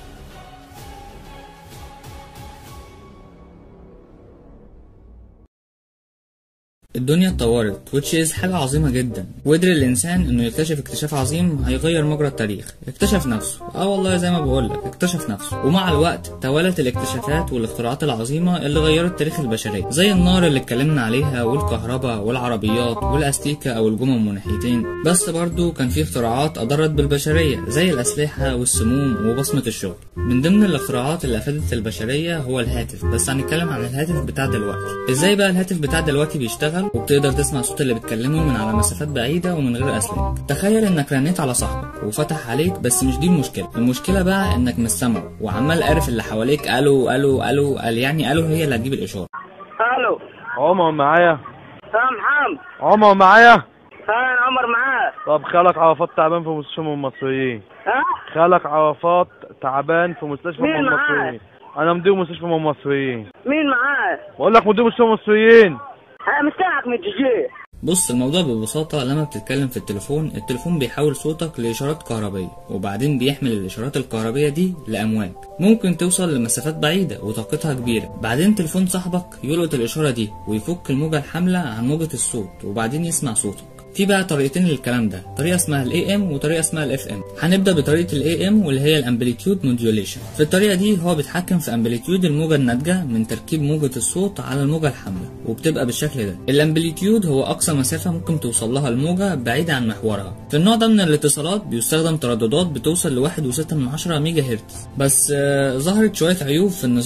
الدنيا اتطورت which is حاجة عظيمة جدا وقدر الإنسان إنه يكتشف اكتشاف عظيم هيغير مجرى التاريخ اكتشف نفسه اه والله زي ما بقولك اكتشف نفسه ومع الوقت توالت الاكتشافات والاختراعات العظيمة اللي غيرت تاريخ البشرية زي النار اللي اتكلمنا عليها والكهرباء والعربيات والأستيكة أو الجمم من ناحيتين بس برضو كان في اختراعات أضرت بالبشرية زي الأسلحة والسموم وبصمة الشغل من ضمن الاختراعات اللي أفادت البشرية هو الهاتف بس هنتكلم عن الهاتف بتاع دلوقتي ازاي بقى الهاتف بتاع دلوقتي بيشتغل وبتقدر تسمع صوت اللي بتكلمه من على مسافات بعيدة ومن غير أسلاك تخيل إنك رنيت على صاحبك وفتح عليك بس مش دي المشكلة المشكلة بقى إنك مش سامعه وعمال عارف اللي حواليك ألو ألو ألو قال يعني ألو هي اللي هتجيب الإشارة الو عمر معايا يا محمد عمر معايا انا عمر معاك طب خالك عرفات تعبان في مستشفى من المصريين ها خالك عرفات تعبان في مستشفى مين من معاك؟ المصريين انا مدير مستشفى من المصريين مين معاك بقول لك مدير مستشفى المصريين انا مستنيك من التسجيل بص الموضوع ببساطة لما بتتكلم في التليفون التليفون بيحول صوتك لإشارات كهربية وبعدين بيحمل الإشارات الكهربية دي لأمواج ممكن توصل لمسافات بعيدة وطاقتها كبيرة بعدين تليفون صاحبك يلقط الإشارة دي ويفك الموجة الحاملة عن موجة الصوت وبعدين يسمع صوتك في بقى طريقتين للكلام ده طريقه اسمها الاي ام وطريقه اسمها الاف ام هنبدا بطريقه الاي ام واللي هي الامبليتيود موديوليشن في الطريقه دي هو بيتحكم في امبليتيود الموجه الناتجه من تركيب موجه الصوت على الموجه الحامله وبتبقى بالشكل ده الامبليتيود هو اقصى مسافه ممكن توصل لها الموجه بعيده عن محورها في النوع ده من الاتصالات بيستخدم ترددات بتوصل ل 1.6 ميجا هرتز بس آه ظهرت شويه عيوب في النظام ده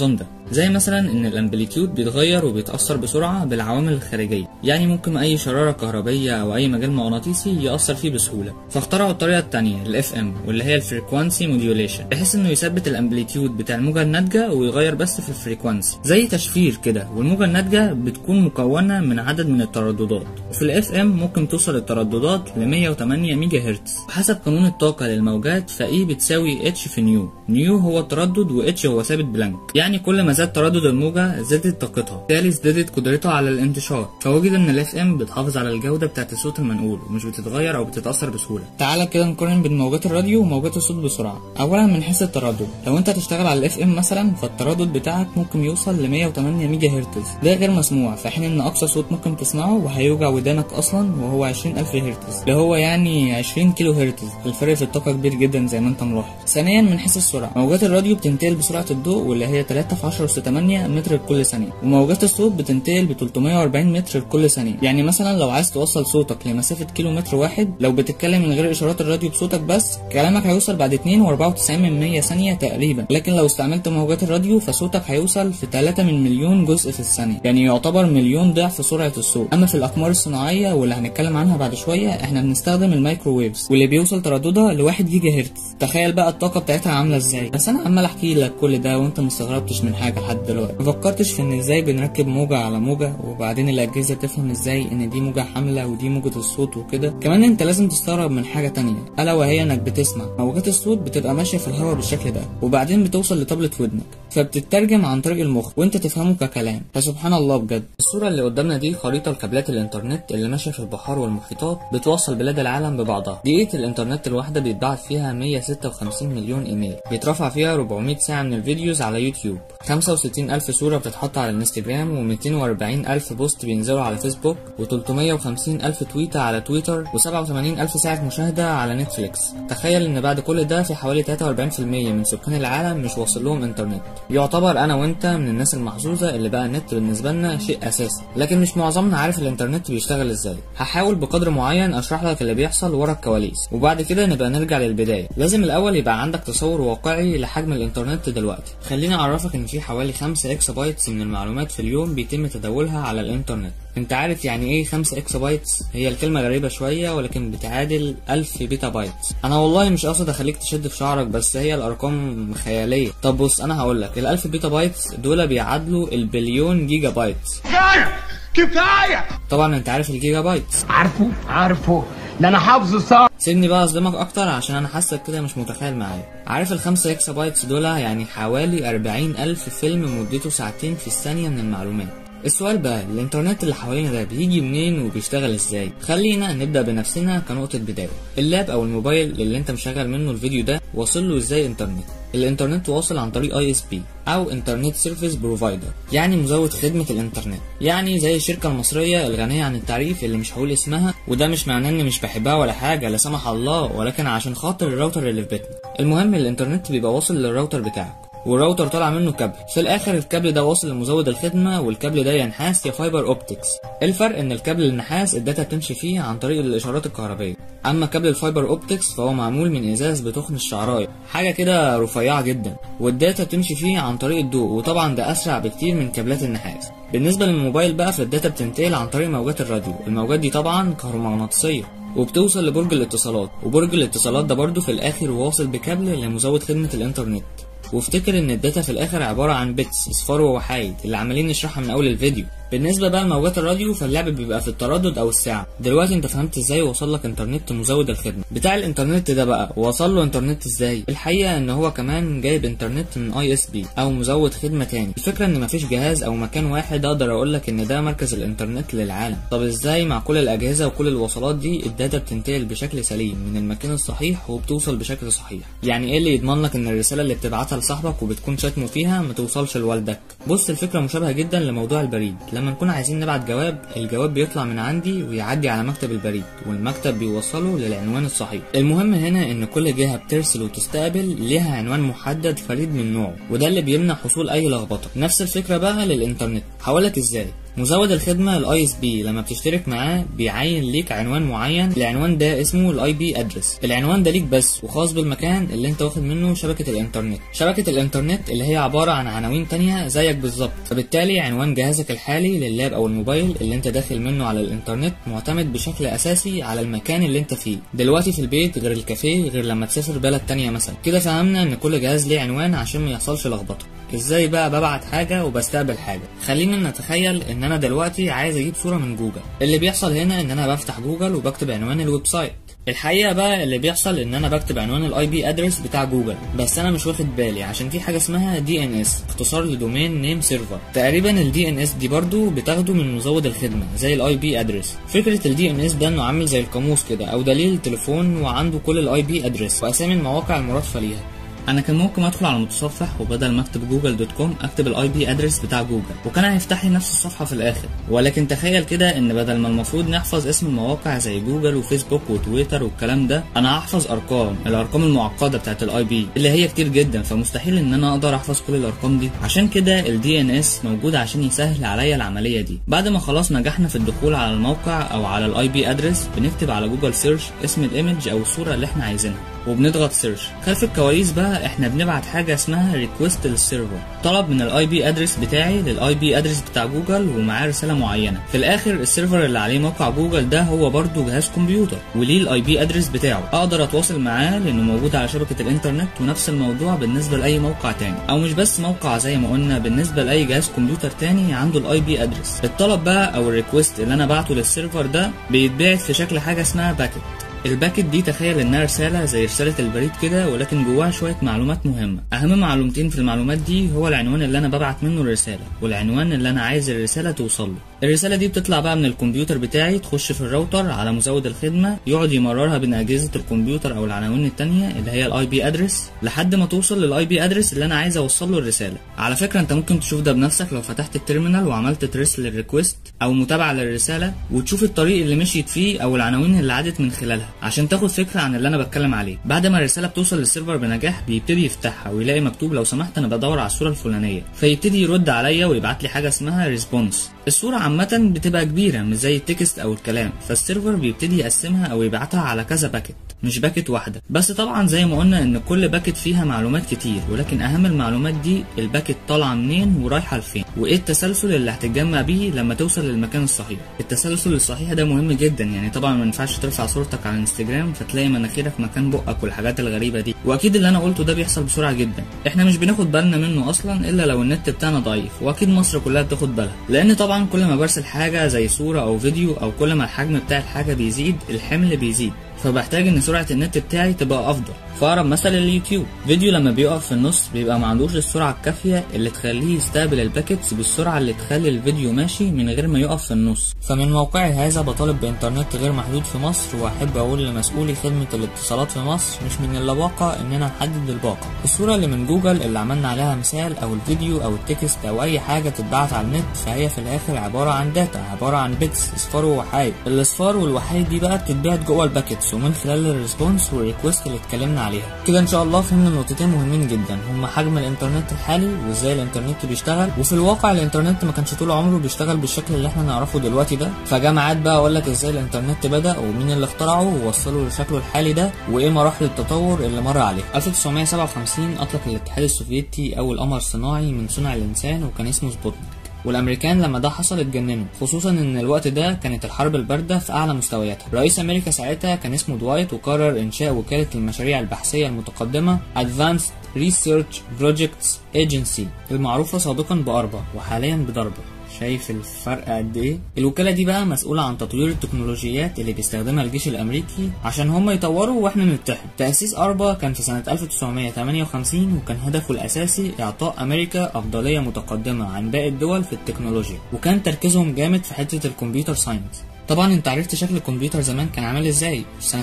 زي مثلا ان الامبليتيود بيتغير وبيتاثر بسرعه بالعوامل الخارجيه يعني ممكن اي شراره كهربيه او اي مجال مغناطيسي ياثر فيه بسهوله فاخترعوا الطريقه الثانيه الاف ام واللي هي الفريكوانسي موديوليشن بحيث انه يثبت الامبليتيود بتاع الموجه الناتجه ويغير بس في الفريكوانسي زي تشفير كده والموجه الناتجه بتكون مكونه من عدد من الترددات وفي الاف ام ممكن توصل الترددات ل 108 ميجا هرتز وحسب قانون الطاقه للموجات فاي بتساوي اتش في نيو نيو هو التردد واتش هو ثابت بلانك يعني كل ما زاد تردد الموجه زادت طاقتها بالتالي ازدادت قدرتها على الانتشار فوجد ان الاف ام بتحافظ على الجوده بتاعت الصوت المنقول ومش بتتغير او بتتاثر بسهوله تعالى كده نقارن بين موجات الراديو وموجات الصوت بسرعه اولا من حيث التردد لو انت هتشتغل على الاف ام مثلا فالتردد بتاعك ممكن يوصل ل 108 ميجا هرتز ده غير مسموع في حين ان اقصى صوت ممكن تسمعه وهيوجع ودانك اصلا وهو 20000 هرتز اللي هو يعني 20 كيلو هرتز الفرق في الطاقه كبير جدا زي ما انت ملاحظ ثانيا من حيث السرعه موجات الراديو بتنتقل بسرعه الضوء واللي هي 3 في 10 أس 8 متر لكل ثانيه وموجات الصوت بتنتقل ب 340 متر لكل ثانيه يعني مثلا لو عايز توصل صوتك لمسافه كيلو متر واحد لو بتتكلم من غير اشارات الراديو بصوتك بس كلامك هيوصل بعد 2 و94 من 100 ثانيه تقريبا لكن لو استعملت موجات الراديو فصوتك هيوصل في 3 من مليون جزء في الثانيه يعني يعتبر مليون ضعف سرعه الصوت اما في الاقمار الصناعيه واللي هنتكلم عنها بعد شويه احنا بنستخدم الميكروويفز واللي بيوصل ترددها ل 1 جيجا هرتز تخيل بقى الطاقه بتاعتها عامله ازاي بس انا عمال احكي لك كل ده وانت مستغربتش من حاجه لحد دلوقتي ما فكرتش في ان ازاي بنركب موجه على موجه وبعدين الاجهزه تفهم ازاي ان دي موجه حامله ودي موجه الصوت وكده كمان انت لازم تستغرب من حاجه تانية الا وهي انك بتسمع موجات الصوت بتبقى ماشيه في الهواء بالشكل ده وبعدين بتوصل لطبله ودنك فبتترجم عن طريق المخ وانت تفهمه ككلام فسبحان الله بجد الصوره اللي قدامنا دي خريطه لكابلات الانترنت اللي ماشيه في البحار والمحيطات بتوصل بلاد العالم ببعضها دقيقه الانترنت الواحده بيتبعت فيها 156 مليون ايميل بيترفع فيها 400 ساعه من الفيديوز على يوتيوب 65 الف صوره بتتحط على الانستجرام و240 الف بوست بينزلوا على فيسبوك و350 الف تويته على تويتر و87 الف ساعه مشاهده على نتفليكس تخيل ان بعد كل ده في حوالي 43% من سكان العالم مش واصل لهم انترنت يعتبر انا وانت من الناس المحظوظه اللي بقى النت بالنسبه لنا شيء اساسي لكن مش معظمنا عارف الانترنت بيشتغل ازاي هحاول بقدر معين اشرح لك اللي بيحصل ورا الكواليس وبعد كده نبقى نرجع للبدايه لازم الاول يبقى عندك تصور واقعي لحجم الانترنت دلوقتي خليني اعرفك ان في حوالي 5 اكس بايتس من المعلومات في اليوم بيتم تداولها على الانترنت انت عارف يعني ايه 5 اكس بايتس هي الكلمة غريبة شوية ولكن بتعادل 1000 بيتا بايت انا والله مش قاصد اخليك تشد في شعرك بس هي الارقام خيالية طب بص انا هقولك ال 1000 بيتا بايتس دول بيعادلوا البليون جيجا بايت كفايه كفايه طبعا انت عارف الجيجا بايت عارفه عارفه ده انا حافظه صح سيبني بقى اصدمك اكتر عشان انا حاسك كده مش متخيل معايا عارف ال 5 اكس بايتس دول يعني حوالي 40 الف فيلم مدته ساعتين في الثانية من المعلومات السؤال بقى الانترنت اللي حوالينا ده بيجي منين وبيشتغل ازاي خلينا نبدا بنفسنا كنقطه بدايه اللاب او الموبايل اللي انت مشغل منه الفيديو ده واصل له ازاي انترنت الانترنت واصل عن طريق اي اس بي او انترنت سيرفيس بروفايدر يعني مزود خدمه الانترنت يعني زي الشركه المصريه الغنيه عن التعريف اللي مش هقول اسمها وده مش معناه اني مش بحبها ولا حاجه لا سمح الله ولكن عشان خاطر الراوتر اللي في بيتنا المهم الانترنت بيبقى واصل للراوتر بتاعك والراوتر طالع منه كابل في الاخر الكابل ده واصل لمزود الخدمه والكابل ده يا نحاس يا فايبر اوبتكس الفرق ان الكابل النحاس الداتا بتمشي فيه عن طريق الاشارات الكهربائيه اما كابل الفايبر اوبتكس فهو معمول من ازاز بتخن الشعرايه حاجه كده رفيعه جدا والداتا بتمشي فيه عن طريق الضوء وطبعا ده اسرع بكتير من كابلات النحاس بالنسبه للموبايل بقى فالداتا بتنتقل عن طريق موجات الراديو الموجات دي طبعا كهرومغناطيسيه وبتوصل لبرج الاتصالات وبرج الاتصالات ده برضه في الاخر واصل بكابل لمزود خدمه الانترنت وافتكر ان الداتا في الاخر عباره عن بيتس اصفار ووحايد اللي عمالين نشرحها من اول الفيديو بالنسبه بقى لموجات الراديو فاللعب بيبقى في التردد او الساعه دلوقتي انت فهمت ازاي وصل لك انترنت مزود الخدمه بتاع الانترنت ده بقى وصل له انترنت ازاي الحقيقه ان هو كمان جايب انترنت من اي اس بي او مزود خدمه تاني الفكره ان مفيش جهاز او مكان واحد اقدر اقول لك ان ده مركز الانترنت للعالم طب ازاي مع كل الاجهزه وكل الوصلات دي الداتا بتنتقل بشكل سليم من المكان الصحيح وبتوصل بشكل صحيح يعني ايه اللي يضمن لك ان الرساله اللي بتبعتها لصاحبك وبتكون شاتمه فيها ما توصلش لوالدك بص الفكره مشابهه جدا لموضوع البريد لما نكون عايزين نبعت جواب الجواب بيطلع من عندي ويعدي على مكتب البريد والمكتب بيوصله للعنوان الصحيح المهم هنا ان كل جهه بترسل وتستقبل ليها عنوان محدد فريد من نوعه وده اللي بيمنع حصول اي لخبطه نفس الفكره بقى للانترنت هقولك ازاي مزود الخدمة الاي اس بي لما بتشترك معاه بيعين ليك عنوان معين العنوان ده اسمه الاي بي ادرس العنوان ده ليك بس وخاص بالمكان اللي انت واخد منه شبكة الانترنت شبكة الانترنت اللي هي عبارة عن عناوين تانية زيك بالظبط فبالتالي عنوان جهازك الحالي لللاب او الموبايل اللي انت داخل منه على الانترنت معتمد بشكل اساسي على المكان اللي انت فيه دلوقتي في البيت غير الكافيه غير لما تسافر بلد تانية مثلا كده فهمنا ان كل جهاز ليه عنوان عشان ما يحصلش لخبطه ازاي بقى ببعت حاجة وبستقبل حاجة خلينا نتخيل ان انا دلوقتي عايز اجيب صورة من جوجل اللي بيحصل هنا ان انا بفتح جوجل وبكتب عنوان الويب سايت الحقيقه بقى اللي بيحصل ان انا بكتب عنوان الاي بي ادرس بتاع جوجل بس انا مش واخد بالي عشان في حاجه اسمها دي ان اس اختصار لدومين نيم سيرفر تقريبا الدي ان اس دي برضو بتاخده من مزود الخدمه زي الاي بي ادرس فكره الدي ان اس ده انه عامل زي القاموس كده او دليل التليفون وعنده كل الاي بي ادرس واسامي المواقع المرادفه ليها انا كان ممكن ادخل على المتصفح وبدل ما اكتب جوجل دوت كوم اكتب الاي بي ادرس بتاع جوجل وكان هيفتح لي نفس الصفحه في الاخر ولكن تخيل كده ان بدل ما المفروض نحفظ اسم المواقع زي جوجل وفيسبوك وتويتر والكلام ده انا هحفظ ارقام الارقام المعقده بتاعت الاي بي اللي هي كتير جدا فمستحيل ان انا اقدر احفظ كل الارقام دي عشان كده الدي ان اس موجود عشان يسهل عليا العمليه دي بعد ما خلاص نجحنا في الدخول على الموقع او على الاي بي ادرس بنكتب على جوجل سيرش اسم الايمج او الصوره اللي احنا عايزينها وبنضغط سيرش خلف الكواليس بقى احنا بنبعت حاجه اسمها ريكوست للسيرفر طلب من الاي بي ادرس بتاعي للاي بي ادرس بتاع جوجل ومعاه رساله معينه في الاخر السيرفر اللي عليه موقع جوجل ده هو برضه جهاز كمبيوتر وليه الاي بي ادرس بتاعه اقدر اتواصل معاه لانه موجود على شبكه الانترنت ونفس الموضوع بالنسبه لاي موقع تاني او مش بس موقع زي ما قلنا بالنسبه لاي جهاز كمبيوتر تاني عنده الاي بي ادرس الطلب بقى او الريكوست اللي انا بعته للسيرفر ده بيتبعت في شكل حاجه اسمها باكيت الباكت دي تخيل انها رسالة زي رسالة البريد كده ولكن جواها شوية معلومات مهمة اهم معلومتين في المعلومات دي هو العنوان اللي انا ببعت منه الرسالة والعنوان اللي انا عايز الرسالة توصل له الرسالة دي بتطلع بقى من الكمبيوتر بتاعي تخش في الراوتر على مزود الخدمة يقعد يمررها بين اجهزة الكمبيوتر او العناوين التانية اللي هي الاي بي ادرس لحد ما توصل للاي بي ادرس اللي انا عايز اوصل له الرسالة على فكرة انت ممكن تشوف ده بنفسك لو فتحت التيرمينال وعملت تريس للريكوست او متابعة للرسالة وتشوف الطريق اللي مشيت فيه او العناوين اللي عدت من خلالها عشان تاخد فكرة عن اللي انا بتكلم عليه بعد ما الرسالة بتوصل للسيرفر بنجاح بيبتدي يفتحها ويلاقي مكتوب لو سمحت انا بدور على الصورة الفلانية فيبتدي يرد عليا ويبعت لي حاجة اسمها ريسبونس الصورة عامة بتبقى كبيرة مش زي التكست أو الكلام فالسيرفر بيبتدي يقسمها أو يبعتها على كذا باكت مش باكت واحدة بس طبعا زي ما قلنا إن كل باكت فيها معلومات كتير ولكن أهم المعلومات دي الباكت طالعة منين ورايحة لفين وإيه التسلسل اللي هتتجمع بيه لما توصل للمكان الصحيح التسلسل الصحيح ده مهم جدا يعني طبعا ما ينفعش ترفع صورتك على الانستجرام فتلاقي مناخيرك مكان بقك والحاجات الغريبة دي وأكيد اللي أنا قلته ده بيحصل بسرعة جدا إحنا مش بناخد بالنا منه أصلا إلا لو النت بتاعنا ضعيف وأكيد مصر كلها بتاخد بالها لأن طبعا كل ما برسل حاجة زي صورة أو فيديو أو كل ما الحجم بتاع الحاجة بيزيد الحمل بيزيد فبحتاج ان سرعة النت بتاعي تبقى افضل فاقرب مثل اليوتيوب فيديو لما بيقف في النص بيبقى معندوش السرعة الكافية اللي تخليه يستقبل الباكتس بالسرعة اللي تخلي الفيديو ماشي من غير ما يقف في النص فمن موقعي هذا بطالب بانترنت غير محدود في مصر واحب اقول لمسؤولي خدمة الاتصالات في مصر مش من اللباقة اننا نحدد الباقة الصورة اللي من جوجل اللي عملنا عليها مثال او الفيديو او التكست او اي حاجة تتبعت على النت فهي في الاخر عبارة عن داتا عبارة عن بيتس اصفار ووحايد الاصفار والوحايد دي بقى بتتبعت جوه الباكتس ومن خلال الريسبونس والريكوست اللي اتكلمنا عليها كده ان شاء الله فهمنا نقطتين مهمين جدا هما حجم الانترنت الحالي وازاي الانترنت بيشتغل وفي الواقع الانترنت ما كانش طول عمره بيشتغل بالشكل اللي احنا نعرفه دلوقتي ده فجامعات بقى اقول لك ازاي الانترنت بدا ومين اللي اخترعه ووصله لشكله الحالي ده وايه مراحل التطور اللي مر عليه 1957 اطلق الاتحاد السوفيتي اول قمر صناعي من صنع الانسان وكان اسمه سبوتنيك والامريكان لما ده حصل اتجننوا خصوصا ان الوقت ده كانت الحرب البارده في اعلى مستوياتها رئيس امريكا ساعتها كان اسمه دوايت وقرر انشاء وكاله المشاريع البحثيه المتقدمه Advanced Research Projects Agency المعروفه سابقا باربا وحاليا بضربه شايف الفرق قد ايه الوكاله دي بقى مسؤوله عن تطوير التكنولوجيات اللي بيستخدمها الجيش الامريكي عشان هم يطوروا واحنا نتحد تاسيس اربا كان في سنه 1958 وكان هدفه الاساسي اعطاء امريكا افضليه متقدمه عن باقي الدول في التكنولوجيا وكان تركيزهم جامد في حته الكمبيوتر ساينس طبعا انت عرفت شكل الكمبيوتر زمان كان عامل ازاي في سنة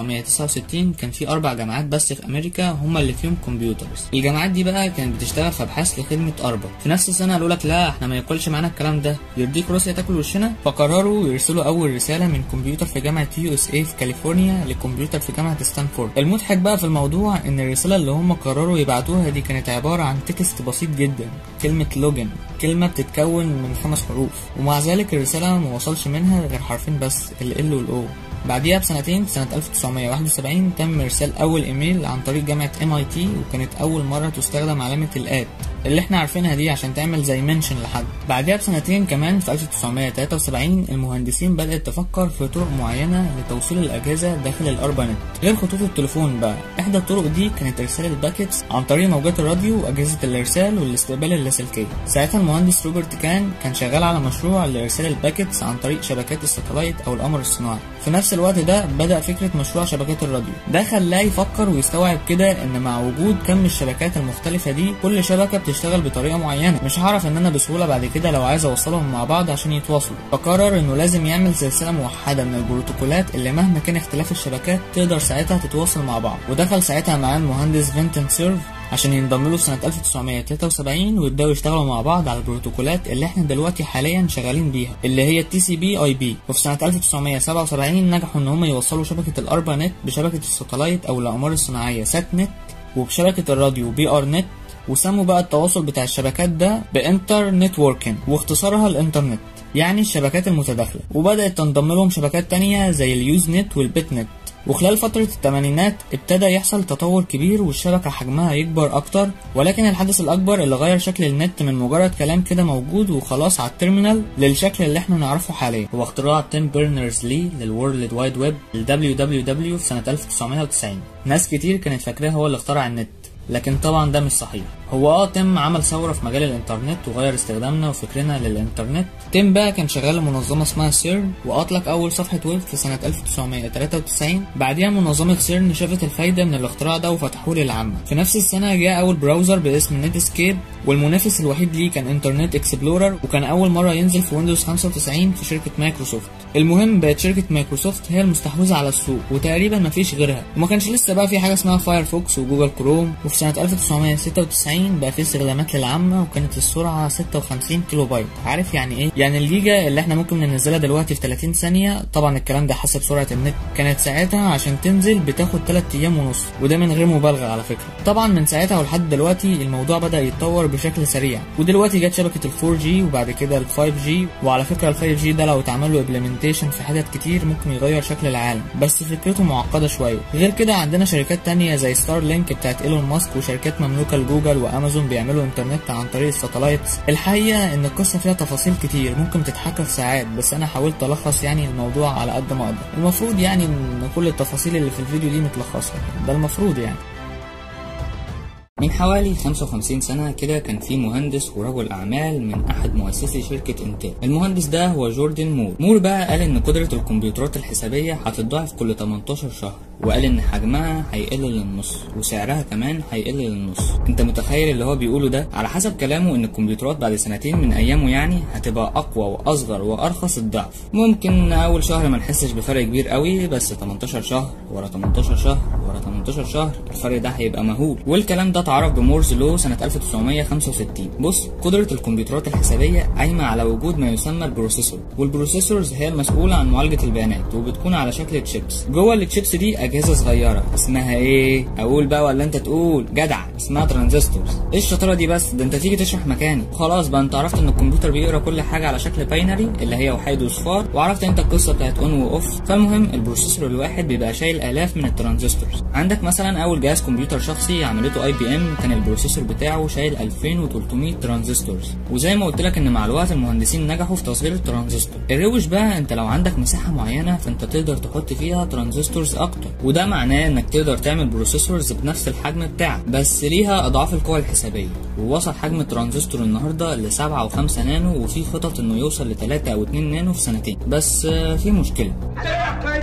1969 كان في اربع جامعات بس في امريكا هما اللي فيهم كمبيوترز الجامعات دي بقى كانت بتشتغل في ابحاث لخدمة اربع في نفس السنة قالوا لك لا احنا ما ياكلش معانا الكلام ده يرضيك روسيا تاكل وشنا فقرروا يرسلوا اول رسالة من كمبيوتر في جامعة يو اس اي في كاليفورنيا لكمبيوتر في جامعة ستانفورد المضحك بقى في الموضوع ان الرسالة اللي هم قرروا يبعتوها دي كانت عبارة عن تكست بسيط جدا كلمة لوجن كلمة بتتكون من خمس حروف ومع ذلك الرسالة ما وصلش منها غير حرفين بس ال L وال O بعديها بسنتين في سنة 1971 تم إرسال أول إيميل عن طريق جامعة MIT وكانت أول مرة تستخدم علامة الآت اللي احنا عارفينها دي عشان تعمل زي منشن لحد بعدها بسنتين كمان في 1973 المهندسين بدأت تفكر في طرق معينة لتوصيل الأجهزة داخل الأربانت غير خطوط التليفون بقى إحدى الطرق دي كانت إرسال الباكيتس عن طريق موجات الراديو وأجهزة الإرسال والاستقبال اللاسلكي ساعتها المهندس روبرت كان كان شغال على مشروع لإرسال الباكيتس عن طريق شبكات الساتلايت أو القمر الصناعي في نفس الوقت ده بدأ فكرة مشروع شبكات الراديو ده خلاه يفكر ويستوعب كده إن مع وجود كم الشبكات المختلفة دي كل شبكة بتشتغل بطريقة معينة مش هعرف إن أنا بسهولة بعد كده لو عايز أوصلهم مع بعض عشان يتواصلوا فقرر إنه لازم يعمل سلسلة موحدة من البروتوكولات اللي مهما كان اختلاف الشبكات تقدر ساعتها تتواصل مع بعض ودخل ساعتها معاه المهندس فينتن سيرف عشان ينضموا له في سنة 1973 ويبدأوا يشتغلوا مع بعض على البروتوكولات اللي احنا دلوقتي حاليا شغالين بيها اللي هي التي سي بي اي بي وفي سنة 1977 نجحوا ان هم يوصلوا شبكة الاربانت بشبكة الساتلايت او الاقمار الصناعية سات نت وبشبكة الراديو بي ار نت وسموا بقى التواصل بتاع الشبكات ده بانتر نتوركينج واختصارها الانترنت يعني الشبكات المتداخلة وبدأت تنضم لهم شبكات تانية زي اليوز نت والبيت نت وخلال فترة الثمانينات ابتدى يحصل تطور كبير والشبكة حجمها يكبر أكتر ولكن الحدث الأكبر اللي غير شكل النت من مجرد كلام كده موجود وخلاص على التيرمينال للشكل اللي احنا نعرفه حاليا هو اختراع تيم بيرنرز لي للورلد وايد ويب ال WWW في سنة 1990 ناس كتير كانت فاكراه هو اللي اخترع النت لكن طبعا ده مش صحيح هو اه تيم عمل ثورة في مجال الانترنت وغير استخدامنا وفكرنا للانترنت تيم بقى كان شغال لمنظمة اسمها سيرن واطلق اول صفحة ويب في سنة 1993 بعديها منظمة سيرن شافت الفايدة من الاختراع ده وفتحوه للعامة في نفس السنة جاء اول براوزر باسم نيتسكيب والمنافس الوحيد ليه كان انترنت اكسبلورر وكان اول مرة ينزل في ويندوز 95 في شركة مايكروسوفت المهم بقت شركة مايكروسوفت هي المستحوذة على السوق وتقريبا مفيش غيرها وما كانش لسه بقى في حاجة اسمها فايرفوكس وجوجل كروم وفي سنة 1996 بقى في استخدامات للعامة وكانت السرعة 56 كيلو بايت عارف يعني ايه يعني الجيجا اللي احنا ممكن ننزلها دلوقتي في 30 ثانية طبعا الكلام ده حسب سرعة النت كانت ساعتها عشان تنزل بتاخد 3 ايام ونص وده من غير مبالغة على فكرة طبعا من ساعتها ولحد دلوقتي الموضوع بدأ يتطور بشكل سريع ودلوقتي جت شبكة ال 4 جي وبعد كده ال 5 جي وعلى فكرة ال 5 جي ده لو اتعمل له امبلمنتيشن في حتت كتير ممكن يغير شكل العالم بس فكرته معقدة شوية غير كده عندنا شركات تانية زي ستار لينك بتاعت ايلون ماسك وشركات مملوكة لجوجل وامازون بيعملوا انترنت عن طريق الساتلايتس الحقيقة ان القصة فيها تفاصيل كتير ممكن تتحكى في ساعات بس انا حاولت الخص يعني الموضوع على قد ما اقدر المفروض يعني ان كل التفاصيل اللي في الفيديو دي متلخصة ده المفروض يعني من حوالي 55 سنة كده كان في مهندس ورجل أعمال من أحد مؤسسي شركة انتل المهندس ده هو جوردن مور مور بقى قال إن قدرة الكمبيوترات الحسابية هتتضاعف كل 18 شهر وقال إن حجمها هيقل للنص وسعرها كمان هيقل للنص أنت متخيل اللي هو بيقوله ده على حسب كلامه إن الكمبيوترات بعد سنتين من أيامه يعني هتبقى أقوى وأصغر وأرخص الضعف ممكن أول شهر ما نحسش بفرق كبير قوي بس 18 شهر ورا 18 شهر ورا 18 شهر الفرق ده هيبقى مهول والكلام ده اتعرف بمورز لو سنة 1965 بص قدرة الكمبيوترات الحسابية قايمة على وجود ما يسمى البروسيسور والبروسيسورز هي المسؤولة عن معالجة البيانات وبتكون على شكل تشيبس جوه التشيبس دي أجهزة صغيرة اسمها ايه أقول بقى ولا أنت تقول جدع اسمها ترانزستورز ايه الشطارة دي بس ده أنت تيجي تشرح مكاني خلاص بقى أنت عرفت إن الكمبيوتر بيقرا كل حاجة على شكل باينري اللي هي وحيد وصفار وعرفت أنت القصة بتاعت أون وأوف فالمهم البروسيسور الواحد بيبقى شايل آلاف من الترانزستورز عندك مثلا أول جهاز كمبيوتر شخصي عملته اي بي ام كان البروسيسور بتاعه شايل 2300 ترانزستورز وزي ما قلت لك ان مع الوقت المهندسين نجحوا في تصغير الترانزستور الروش بقى انت لو عندك مساحه معينه فانت تقدر تحط فيها ترانزستورز اكتر وده معناه انك تقدر تعمل بروسيسورز بنفس الحجم بتاعك بس ليها اضعاف القوى الحسابيه ووصل حجم الترانزستور النهارده ل 7 و5 نانو وفي خطط انه يوصل ل 3 او 2 نانو في سنتين بس آه، في مشكله ايه حكايتك؟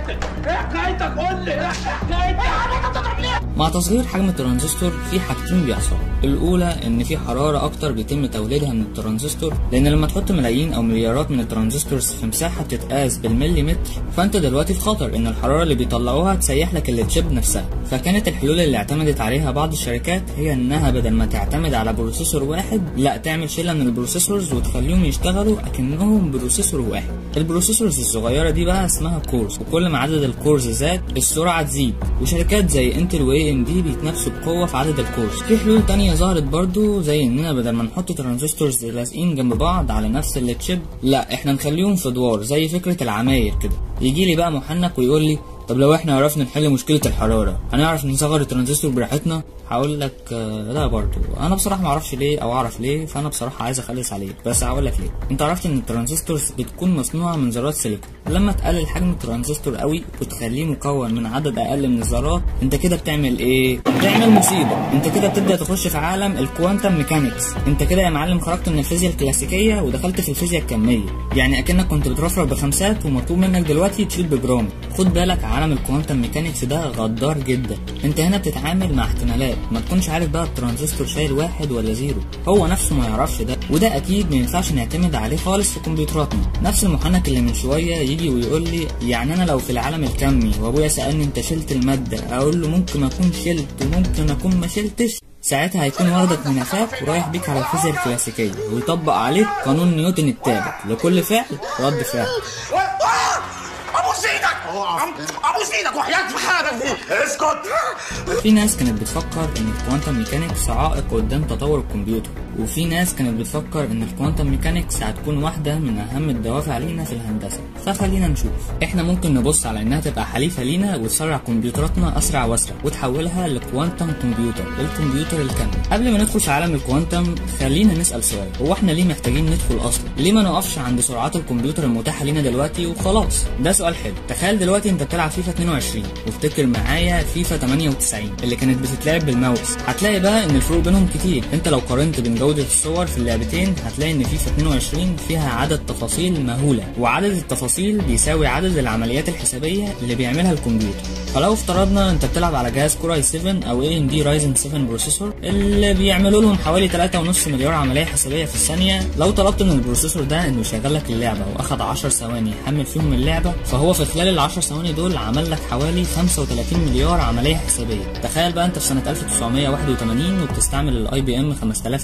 ايه حكايتك قول لي ايه حكايتك يا عم انت بتضرب ليه مع تصغير حجم الترانزستور في حاجتين بيحصلوا الاولى ان في حراره اكتر بيتم توليدها من الترانزستور لان لما تحط ملايين او مليارات من الترانزستورز في مساحه بتتقاس بالمليمتر فانت دلوقتي في خطر ان الحراره اللي بيطلعوها تسيح لك التشيب نفسها فكانت الحلول اللي اعتمدت عليها بعض الشركات هي انها بدل ما تعتمد على بروسيسور واحد لا تعمل شله من البروسيسورز وتخليهم يشتغلوا اكنهم بروسيسور واحد البروسيسورز الصغيره دي بقى اسمها كورز وكل ما عدد الكورز زاد السرعه تزيد وشركات زي انتل واي ام دي بيتنافسوا بقوه في عدد الكورز في حلول تانية ظهرت برضو زي اننا بدل ما نحط ترانزستورز لازقين جنب بعض على نفس التشيب لا احنا نخليهم في ادوار زي فكره العماير كده يجي لي بقى محنك ويقول لي طب لو احنا عرفنا نحل مشكله الحراره هنعرف نصغر الترانزستور براحتنا هقول لك آه، لا برضو انا بصراحه ما اعرفش ليه او اعرف ليه فانا بصراحه عايز اخلص عليك بس هقول لك ليه انت عرفت ان الترانزستورز بتكون مصنوعه من ذرات سيليكون لما تقلل حجم الترانزستور قوي وتخليه مكون من عدد اقل من الذرات انت كده بتعمل ايه بتعمل مصيبه انت كده بتبدا تخش في عالم الكوانتم ميكانكس انت كده يا معلم خرجت من الفيزياء الكلاسيكيه ودخلت في الفيزياء الكميه يعني اكنك كنت بترفرف بخمسات ومطلوب منك دلوقتي تشيل بجرام خد بالك عالم الكوانتم ميكانكس ده غدار جدا انت هنا بتتعامل مع احتمالات ما تكونش عارف بقى الترانزستور شايل واحد ولا زيرو هو نفسه ما يعرفش ده وده اكيد ما ينفعش نعتمد عليه خالص في كمبيوتراتنا نفس المحنك اللي من شويه يجي ويقول لي يعني انا لو في العالم الكمي وابويا سالني انت شلت الماده اقول له ممكن اكون شلت وممكن اكون ما شلتش ساعتها هيكون واخدك من قفاك ورايح بيك على الفيزياء الكلاسيكيه ويطبق عليك قانون نيوتن الثابت لكل فعل رد فعل ابوس ايدك ابوس ايدك وحياة فخادك دي اسكت في ناس كانت بتفكر ان الكوانتم ميكانكس عائق قدام تطور الكمبيوتر وفي ناس كانت بتفكر ان الكوانتم ميكانكس هتكون واحدة من اهم الدوافع لينا في الهندسة فخلينا نشوف احنا ممكن نبص على انها تبقى حليفة لينا وتسرع كمبيوتراتنا اسرع واسرع وتحولها لكوانتم كمبيوتر الكمبيوتر الكامل قبل ما ندخل في عالم الكوانتم خلينا نسأل سؤال هو احنا ليه محتاجين ندخل اصلا ليه ما نقفش عند سرعات الكمبيوتر المتاحة لينا دلوقتي وخلاص ده سؤال حلو تخيل دلوقتي انت بتلعب فيفا 22 وافتكر معايا فيفا 98 اللي كانت بتتلعب بالماوس هتلاقي بقى ان الفروق بينهم كتير انت لو قارنت بين جودة الصور في اللعبتين هتلاقي ان فيفا 22 فيها عدد تفاصيل مهولة وعدد التفاصيل بيساوي عدد العمليات الحسابية اللي بيعملها الكمبيوتر فلو افترضنا انت بتلعب على جهاز كوراي 7 او اي ام دي رايزن 7 بروسيسور اللي بيعملوا لهم حوالي 3.5 مليار عمليه حسابيه في الثانيه لو طلبت من البروسيسور ده انه يشغل لك اللعبه واخد 10 ثواني يحمل فيهم اللعبه فهو في خلال ال 10 ثواني دول عمل لك حوالي 35 مليار عمليه حسابيه تخيل بقى انت في سنه 1981 وبتستعمل الاي بي ام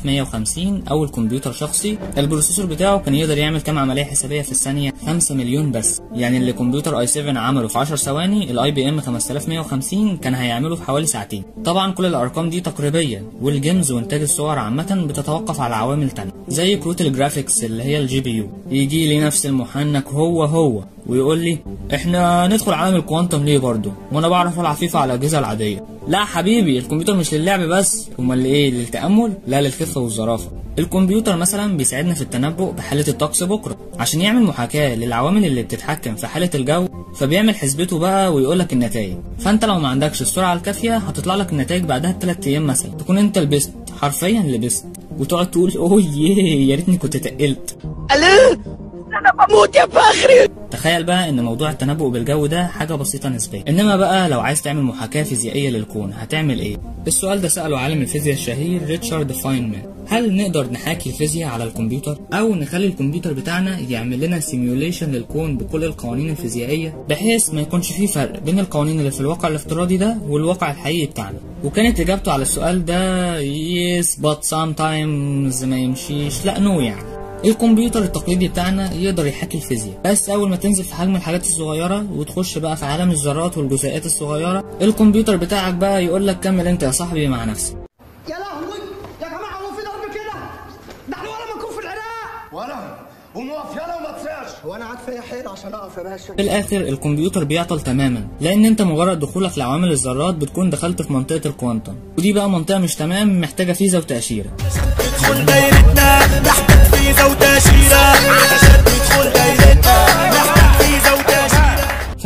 5150 اول كمبيوتر شخصي البروسيسور بتاعه كان يقدر يعمل كام عمليه حسابيه في الثانيه 5 مليون بس يعني اللي كمبيوتر اي 7 عمله في 10 ثواني الاي بي ام 5150 كان هيعمله في حوالي ساعتين طبعا كل الارقام دي تقريبيه والجيمز وانتاج الصور عامه بتتوقف على عوامل تانية زي كروت الجرافيكس اللي هي الجي بي يو يجي لي نفس المحنك هو هو ويقول لي احنا ندخل عالم الكوانتم ليه برضه وانا بعرف العب فيفا على الاجهزه العاديه لا حبيبي الكمبيوتر مش للعب بس امال ايه للتامل لا للخفه والظرافه الكمبيوتر مثلا بيساعدنا في التنبؤ بحاله الطقس بكره عشان يعمل محاكاه للعوامل اللي بتتحكم في حاله الجو فبيعمل حسبته بقى ويقول لك النتائج فانت لو ما عندكش السرعه الكافيه هتطلع لك النتائج بعدها بثلاث ايام مثلا تكون انت لبست حرفيا لبست وتقعد تقول اوه ياه يا ريتني كنت تقلت الو انا بموت يا فخري تخيل بقى ان موضوع التنبؤ بالجو ده حاجه بسيطه نسبيا انما بقى لو عايز تعمل محاكاه فيزيائيه للكون هتعمل ايه السؤال ده ساله عالم الفيزياء الشهير ريتشارد فاينمان هل نقدر نحاكي الفيزياء على الكمبيوتر او نخلي الكمبيوتر بتاعنا يعمل لنا سيميوليشن للكون بكل القوانين الفيزيائيه بحيث ما يكونش فيه فرق بين القوانين اللي في الواقع الافتراضي ده والواقع الحقيقي بتاعنا وكانت اجابته على السؤال ده يس بات سام تايمز ما يمشيش لا نو يعني الكمبيوتر التقليدي بتاعنا يقدر يحاكي الفيزياء بس اول ما تنزل في حجم الحاجات الصغيره وتخش بقى في عالم الذرات والجزيئات الصغيره الكمبيوتر بتاعك بقى يقول لك كمل انت يا صاحبي مع نفسك يا لهوي يا جماعه هو في ضرب كده ده احنا ولا ما نكون في العراق ولا ومقف يلا وما تسيرش وانا قاعد فيا حيل عشان اقف يا باشا في الاخر الكمبيوتر بيعطل تماما لان انت مجرد دخولك لعوامل الذرات بتكون دخلت في منطقه الكوانتم ودي بقى منطقه مش تمام محتاجه فيزا وتاشيره تدخل دايرتنا نحتاج فيزا وتاشيرة علشان تدخل دايرتنا نحتاج فيزا وتاشيرة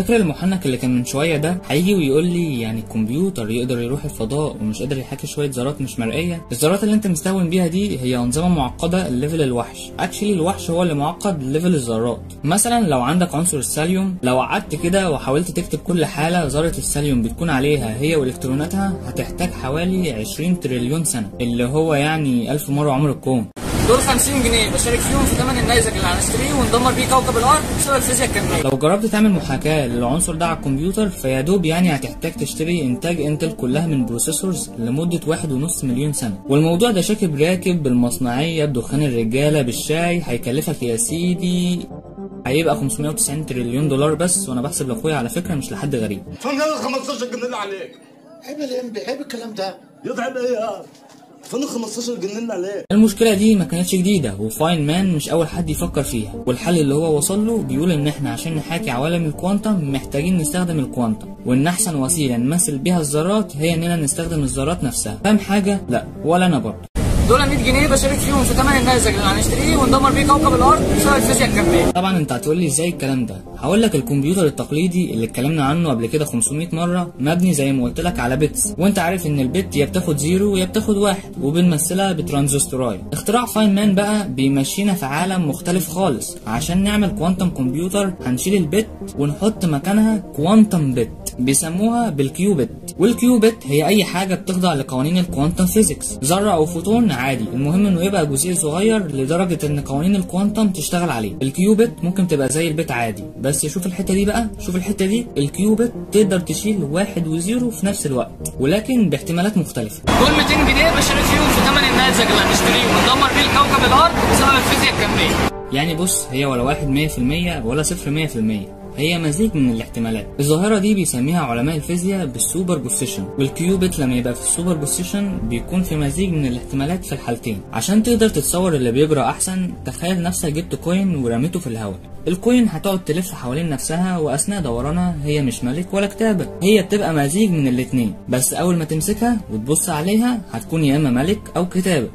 فاكر المحنك اللي كان من شويه ده هيجي ويقول لي يعني الكمبيوتر يقدر يروح الفضاء ومش قادر يحاكي شويه ذرات مش مرئيه الذرات اللي انت مستهون بيها دي هي انظمه معقده الليفل الوحش اكشلي الوحش هو اللي معقد ليفل الذرات مثلا لو عندك عنصر الساليوم لو قعدت كده وحاولت تكتب كل حاله ذره الساليوم بتكون عليها هي والكتروناتها هتحتاج حوالي 20 تريليون سنه اللي هو يعني 1000 مره عمر الكون دول 50 جنيه بشارك فيهم في ثمن النيزك اللي هنشتريه وندمر بيه كوكب الارض بسبب الفيزياء الكميه لو جربت تعمل محاكاه للعنصر ده على الكمبيوتر فيا دوب يعني هتحتاج تشتري انتاج انتل كلها من بروسيسورز لمده واحد ونص مليون سنه والموضوع ده شاكب راكب بالمصنعيه بدخان الرجاله بالشاي هيكلفك يا سيدي هيبقى 590 تريليون دولار بس وانا بحسب لاخويا على فكره مش لحد غريب فين ال 15 جنيه اللي عليك؟ عيب يا لمبي عيب الكلام ده يضعب ايه يا فين ال 15 جنيه اللي عليك؟ المشكله دي ما كانتش جديده وفاين مان مش اول حد يفكر فيها والحل اللي هو وصل له بيقول ان احنا عشان نحاكي عوالم الكوانتم محتاجين نستخدم الكوانتم وان احسن وسيله نمثل بيها الذرات هي اننا نستخدم الذرات نفسها فاهم حاجه لا ولا انا برضه دول 100 جنيه بشارك فيهم في ثمن النيزك اللي هنشتريه وندمر بيه كوكب الارض بسبب الفيزياء الكميه طبعا انت هتقول لي ازاي الكلام ده هقول لك الكمبيوتر التقليدي اللي اتكلمنا عنه قبل كده 500 مره مبني زي ما قلت لك على بيتس وانت عارف ان البت يا بتاخد زيرو يا بتاخد واحد وبنمثلها بترانزستوراي اختراع فاين مان بقى بيمشينا في عالم مختلف خالص عشان نعمل كوانتم كمبيوتر هنشيل البت ونحط مكانها كوانتم بت بيسموها بالكيوبت والكيوبت هي اي حاجه بتخضع لقوانين الكوانتم فيزيكس ذره او فوتون عادي المهم انه يبقى جزيء صغير لدرجه ان قوانين الكوانتم تشتغل عليه الكيوبت ممكن تبقى زي البيت عادي بس شوف الحته دي بقى شوف الحته دي الكيوبت تقدر تشيل واحد وزيرو في نفس الوقت ولكن باحتمالات مختلفه دول 200 جنيه بشارك فيهم في ثمن النيزك اللي هنشتريه وندمر بيه كوكب الارض بسبب الفيزياء الكميه يعني بص هي ولا واحد 100% ولا صفر 100% هي مزيج من الاحتمالات الظاهرة دي بيسميها علماء الفيزياء بالسوبر بوزيشن والكيوبت لما يبقى في السوبر بوزيشن بيكون في مزيج من الاحتمالات في الحالتين عشان تقدر تتصور اللي بيجرى احسن تخيل نفسك جبت كوين ورميته في الهواء الكوين هتقعد تلف حوالين نفسها واثناء دورانها هي مش ملك ولا كتابة هي بتبقى مزيج من الاتنين بس اول ما تمسكها وتبص عليها هتكون يا اما ملك او كتابة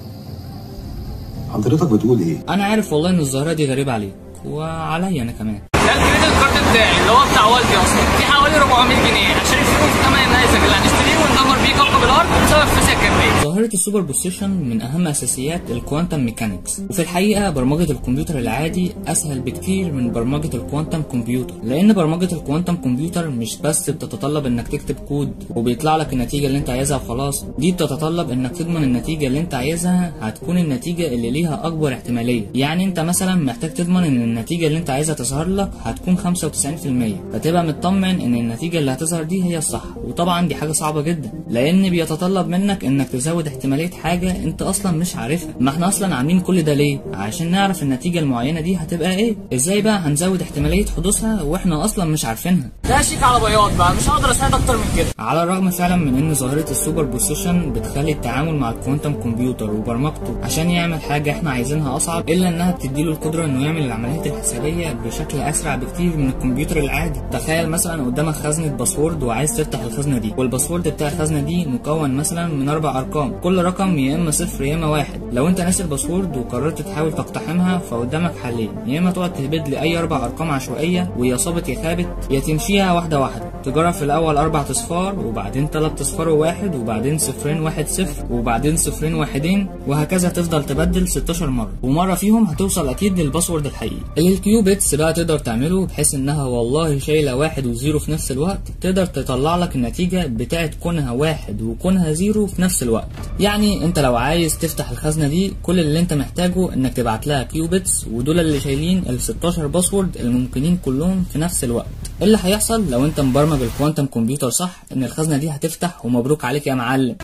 حضرتك بتقول ايه؟ انا عارف والله ان الظاهرة دي غريبة عليك وعليا انا كمان ده الكريدت كارد بتاعي اللي هو بتاع والدي اصلا في حوالي 400 جنيه هشتري فيهم في ثمن النيزك اللي هنشتريه وندمر بيه كوكب الارض بسبب الفيزياء الكميه ظاهره السوبر بوزيشن من اهم اساسيات الكوانتم ميكانكس وفي الحقيقه برمجه الكمبيوتر العادي اسهل بكتير من برمجه الكوانتم كمبيوتر لان برمجه الكوانتم كمبيوتر مش بس بتتطلب انك تكتب كود وبيطلع لك النتيجه اللي انت عايزها وخلاص دي بتتطلب انك تضمن النتيجه اللي انت عايزها هتكون النتيجه اللي ليها اكبر احتماليه يعني انت مثلا محتاج تضمن ان النتيجه اللي انت عايزها تظهر لك هتكون 95% فتبقى مطمن ان النتيجه اللي هتظهر دي هي الصح وطبعا دي حاجه صعبه جدا لان بيتطلب منك انك تزود احتماليه حاجه انت اصلا مش عارفها ما احنا اصلا عاملين كل ده ليه عشان نعرف النتيجه المعينه دي هتبقى ايه ازاي بقى هنزود احتماليه حدوثها واحنا اصلا مش عارفينها ده شيك على بياض بقى مش هقدر اساعد اكتر من كده على الرغم فعلا من ان ظاهره السوبر بوزيشن بتخلي التعامل مع الكوانتم كمبيوتر وبرمجته عشان يعمل حاجه احنا عايزينها اصعب الا انها بتديله القدره انه يعمل العمليات الحسابيه بشكل اسرع بكتير من الكمبيوتر العادي تخيل مثلا قدامك خزنه باسورد وعايز تفتح الخزنه دي والباسورد بتاع الخزنه دي مكون مثلا من اربع ارقام كل رقم يا اما صفر يا اما واحد لو انت ناسي الباسورد وقررت تحاول تقتحمها فقدامك حلين يا اما تقعد تهبد لي اي اربع ارقام عشوائيه ويا صابت يا خابت يا تمشيها واحده واحده تجرب في الاول اربع اصفار وبعدين ثلاث اصفار وواحد وبعدين صفرين واحد صفر وبعدين صفرين واحدين وهكذا تفضل تبدل 16 مره ومره فيهم هتوصل اكيد للباسورد الحقيقي اللي الكيوبيتس بقى تقدر تعمله بحيث انها والله شايله واحد وزيرو في نفس الوقت تقدر تطلع لك النتيجه بتاعت كونها واحد وكونها زيرو في نفس الوقت يعني انت لو عايز تفتح الخزنه دي كل اللي انت محتاجه انك تبعت لها كيوبيتس ودول اللي شايلين ال 16 باسورد الممكنين كلهم في نفس الوقت اللي هيحصل لو انت مبرمج الكوانتم كمبيوتر صح ان الخزنه دي هتفتح ومبروك عليك يا معلم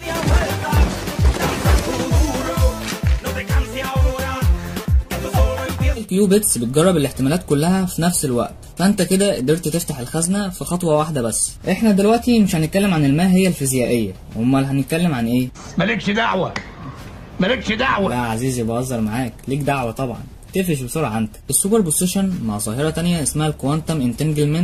الكيوبيتس بتجرب الاحتمالات كلها في نفس الوقت فانت كده قدرت تفتح الخزنه في خطوه واحده بس احنا دلوقتي مش هنتكلم عن الماهيه الفيزيائيه امال هنتكلم عن ايه مالكش دعوه مالكش دعوه لا يا عزيزي بهزر معاك ليك دعوه طبعا تقفش بسرعه انت السوبر بوزيشن مع ظاهره تانية اسمها الكوانتم انتنجلمنت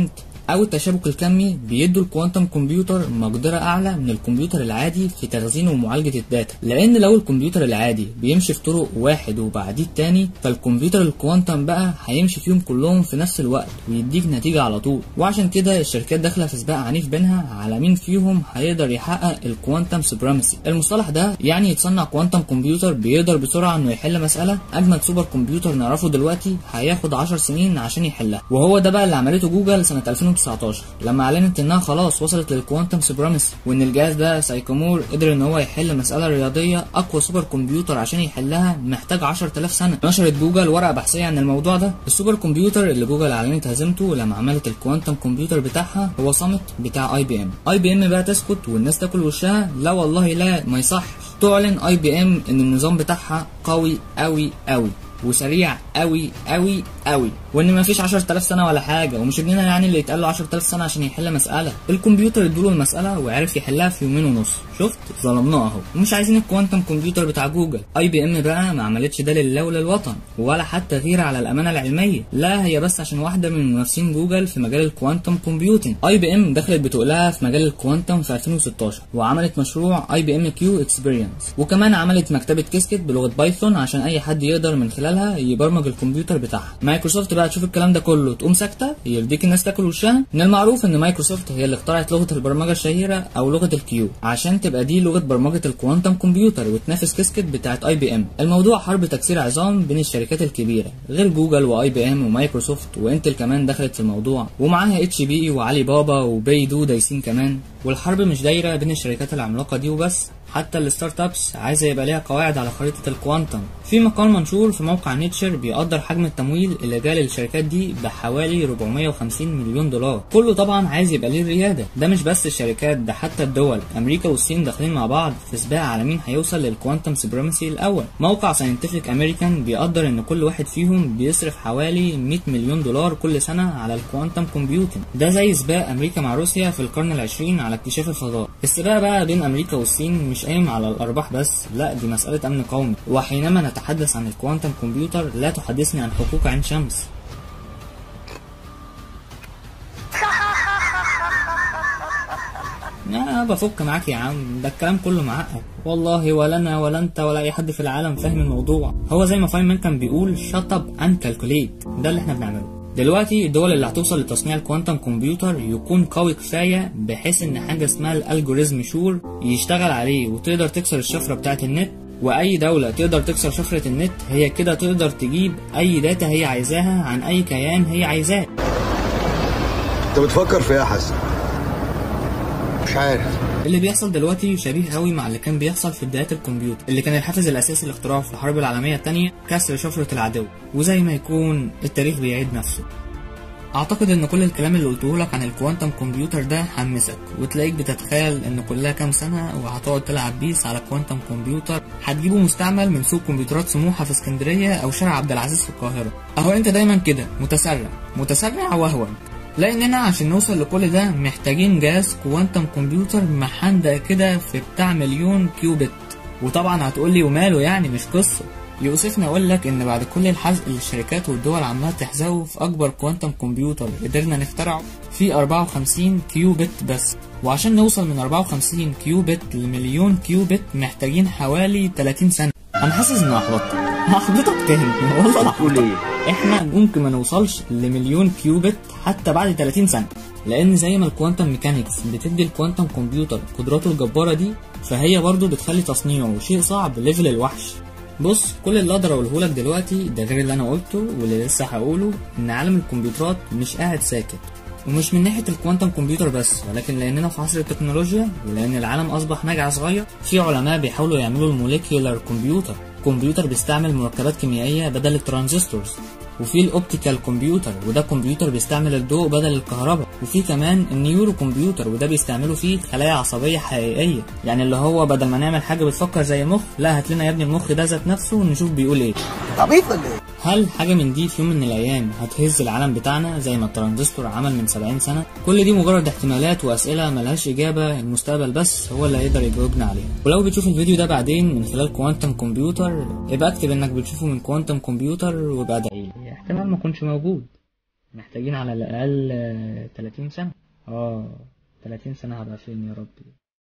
او التشابك الكمي بيدوا الكوانتم كمبيوتر مقدره اعلى من الكمبيوتر العادي في تخزين ومعالجه الداتا لان لو الكمبيوتر العادي بيمشي في طرق واحد وبعديه التاني فالكمبيوتر الكوانتم بقى هيمشي فيهم كلهم في نفس الوقت ويديك نتيجه على طول وعشان كده الشركات داخله في سباق عنيف بينها على مين فيهم هيقدر يحقق الكوانتم سوبرامسي المصطلح ده يعني يتصنع كوانتم كمبيوتر بيقدر بسرعه انه يحل مساله اجمد سوبر كمبيوتر نعرفه دلوقتي هياخد 10 سنين عشان يحلها وهو ده بقى اللي عملته جوجل سنه 2019 لما اعلنت انها خلاص وصلت للكوانتم سوبرامسي وان الجهاز ده سايكومور قدر ان هو يحل مساله رياضيه اقوى سوبر كمبيوتر عشان يحلها محتاج 10000 سنه نشرت جوجل ورقه بحثيه عن الموضوع ده السوبر كمبيوتر اللي جوجل اعلنت هزيمته لما عملت الكوانتم كمبيوتر بتاعها هو صامت بتاع اي بي ام اي بي ام بقى تسكت والناس تاكل وشها لا والله لا ما يصح تعلن اي بي ام ان النظام بتاعها قوي قوي قوي وسريع قوي قوي قوي وان ما فيش 10000 سنه ولا حاجه ومش ابننا يعني اللي يتقال له 10000 سنه عشان يحل مساله الكمبيوتر ادوله المساله وعرف يحلها في يومين ونص شفت ظلمناه اهو ومش عايزين الكوانتم كمبيوتر بتاع جوجل اي بي ام بقى ما عملتش ده لله وللوطن ولا حتى غير على الامانه العلميه لا هي بس عشان واحده من منافسين جوجل في مجال الكوانتم كومبيوتنج اي بي ام دخلت بتقلها في مجال الكوانتم في 2016 وعملت مشروع اي بي ام كيو اكسبيرينس وكمان عملت مكتبه كيسكت بلغه بايثون عشان اي حد يقدر من خلالها يبرمج الكمبيوتر بتاعها مايكروسوفت بقى تشوف الكلام ده كله تقوم ساكته يرضيك الناس تاكل وشها من المعروف ان مايكروسوفت هي اللي اخترعت لغه البرمجه الشهيره او لغه الكيو عشان تبقى دي لغه برمجه الكوانتم كمبيوتر وتنافس كيسكت بتاعت اي بي ام الموضوع حرب تكسير عظام بين الشركات الكبيره غير جوجل واي بي ام ومايكروسوفت وانتل كمان دخلت في الموضوع ومعاها اتش بي وعلي بابا وبيدو دايسين كمان والحرب مش دايره بين الشركات العملاقه دي وبس حتى الستارت ابس عايزه يبقى ليها قواعد على خريطه الكوانتم في مقال منشور في موقع نيتشر بيقدر حجم التمويل اللي جاي للشركات دي بحوالي 450 مليون دولار كله طبعا عايز يبقى ليه الرياده ده مش بس الشركات ده حتى الدول امريكا والصين داخلين مع بعض في سباق على مين هيوصل للكوانتم سوبريمسي الاول موقع ساينتفك امريكان بيقدر ان كل واحد فيهم بيصرف حوالي 100 مليون دولار كل سنه على الكوانتم كومبيوتنج ده زي سباق امريكا مع روسيا في القرن العشرين على اكتشاف الفضاء السباق بقى بين امريكا والصين مش قايم على الارباح بس لا دي مساله امن قومي وحينما نتحدث عن الكوانتم كمبيوتر لا تحدثني عن حقوق عين شمس انا بفك معاك يا عم ده الكلام كله معقد والله ولا انا ولا انت ولا اي حد في العالم فاهم الموضوع هو زي ما فاينمان كان بيقول شط اب اند كالكوليت ده اللي احنا بنعمله دلوقتي الدول اللي هتوصل لتصنيع الكوانتم كمبيوتر يكون قوي كفايه بحيث ان حاجه اسمها الالجوريزم شور يشتغل عليه وتقدر تكسر الشفره بتاعه النت واي دولة تقدر تكسر شفرة النت هي كده تقدر تجيب اي داتا هي عايزاها عن اي كيان هي عايزاه انت بتفكر في ايه يا حسن مش عارف اللي بيحصل دلوقتي شبيه قوي مع اللي كان بيحصل في بدايات الكمبيوتر اللي كان الحافز الاساسي لاختراعه في الحرب العالميه الثانيه كسر شفره العدو وزي ما يكون التاريخ بيعيد نفسه اعتقد ان كل الكلام اللي قلته لك عن الكوانتم كمبيوتر ده حمسك وتلاقيك بتتخيل ان كلها كام سنه وهتقعد تلعب بيس على كوانتم كمبيوتر هتجيبه مستعمل من سوق كمبيوترات سموحه في اسكندريه او شارع عبد العزيز في القاهره اهو انت دايما كده متسرع متسرع وهو لاننا عشان نوصل لكل ده محتاجين جهاز كوانتم كمبيوتر محندق كده في بتاع مليون كيوبت وطبعا هتقولي وماله يعني مش قصه يؤسفني اقول لك ان بعد كل الحزق اللي الشركات والدول عماله تحزقه في اكبر كوانتم كمبيوتر قدرنا نخترعه في 54 كيوبت بس وعشان نوصل من 54 كيوبت لمليون كيوبت محتاجين حوالي 30 سنه انا حاسس اني احبطت هحبطك تاني والله بتقول ايه احنا ممكن ما نوصلش لمليون كيوبت حتى بعد 30 سنه لان زي ما الكوانتم ميكانيكس بتدي الكوانتم كمبيوتر قدراته الجباره دي فهي برضو بتخلي تصنيعه شيء صعب ليفل الوحش بص كل اللي اقدر اقوله لك دلوقتي ده غير اللي انا قلته واللي لسه هقوله ان عالم الكمبيوترات مش قاعد ساكت ومش من ناحيه الكوانتم كمبيوتر بس ولكن لاننا في عصر التكنولوجيا ولان العالم اصبح نجع صغير في علماء بيحاولوا يعملوا الموليكيولار كمبيوتر كمبيوتر بيستعمل مركبات كيميائيه بدل الترانزستورز وفي الاوبتيكال كمبيوتر وده كمبيوتر بيستعمل الضوء بدل الكهرباء وفي كمان النيورو كمبيوتر وده بيستعملوا فيه خلايا عصبيه حقيقيه يعني اللي هو بدل ما نعمل حاجه بتفكر زي مخ لا هات لنا يا ابني المخ ده ذات نفسه ونشوف بيقول ايه عبيط ولا ايه هل حاجه من دي في يوم من الايام هتهز العالم بتاعنا زي ما الترانزستور عمل من 70 سنه كل دي مجرد احتمالات واسئله ملهاش اجابه المستقبل بس هو اللي هيقدر يجاوبنا عليها ولو بتشوف الفيديو ده بعدين من خلال كوانتم كمبيوتر يبقى اكتب انك بتشوفه من كوانتم كمبيوتر ويبقى ادعي لي احتمال ما اكونش موجود محتاجين على الأقل آه، 30 سنة اه 30 سنة هبقى فين يا ربي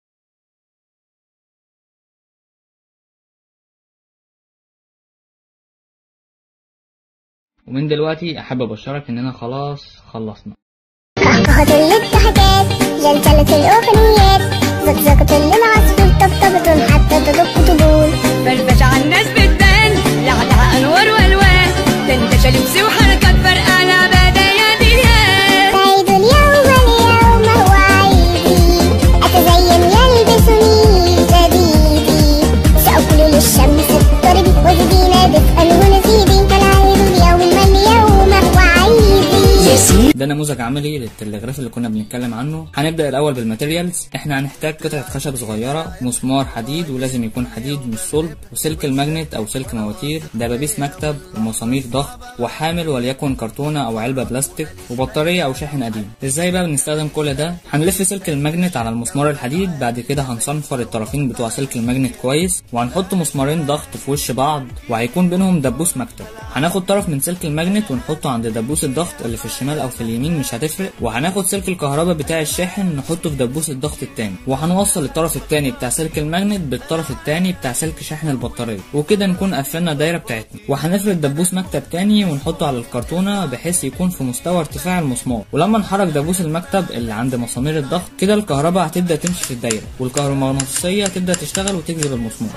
ومن دلوقتي أحب أبشرك إننا خلاص خلصنا قهقهت الضحكات جلجلة الأغنيات زقزقة العصفور طبطبة حتى تدق طبول فرفش على الناس بتبان لعلها انوار والوان تنتشى لبس وحركات فرقانه بدياتها سعيد اليوم اليوم هو عيدي أتزين يلبسني جديدي سأكل للشمس الطرب وزدينا دفئا ونزيدي فالعيد اليوم اليوم هو عيدي ده نموذج عملي للتلغراف اللي كنا بنتكلم عنه هنبدا الاول بالماتيريالز احنا هنحتاج قطعه خشب صغيره مسمار حديد ولازم يكون حديد مش صلب وسلك الماجنت او سلك مواتير دبابيس مكتب ومسامير ضغط وحامل وليكن كرتونه او علبه بلاستيك وبطاريه او شاحن قديم ازاي بقى بنستخدم كل ده هنلف سلك الماجنت على المسمار الحديد بعد كده هنصنفر الطرفين بتوع سلك الماجنت كويس وهنحط مسمارين ضغط في وش بعض وهيكون بينهم دبوس مكتب هناخد طرف من سلك الماجنت ونحطه عند دبوس الضغط اللي في الشمال او في اليمين مش هتفرق وهناخد سلك الكهرباء بتاع الشاحن نحطه في دبوس الضغط التاني وهنوصل الطرف التاني بتاع سلك الماجنت بالطرف التاني بتاع سلك شاحن البطاريه وكده نكون قفلنا الدايره بتاعتنا وهنفرد دبوس مكتب تاني ونحطه على الكرتونه بحيث يكون في مستوى ارتفاع المسمار ولما نحرك دبوس المكتب اللي عند مسامير الضغط كده الكهرباء هتبدا تمشي في الدايره والكهرومغناطيسيه تبدا تشتغل وتجذب المسمار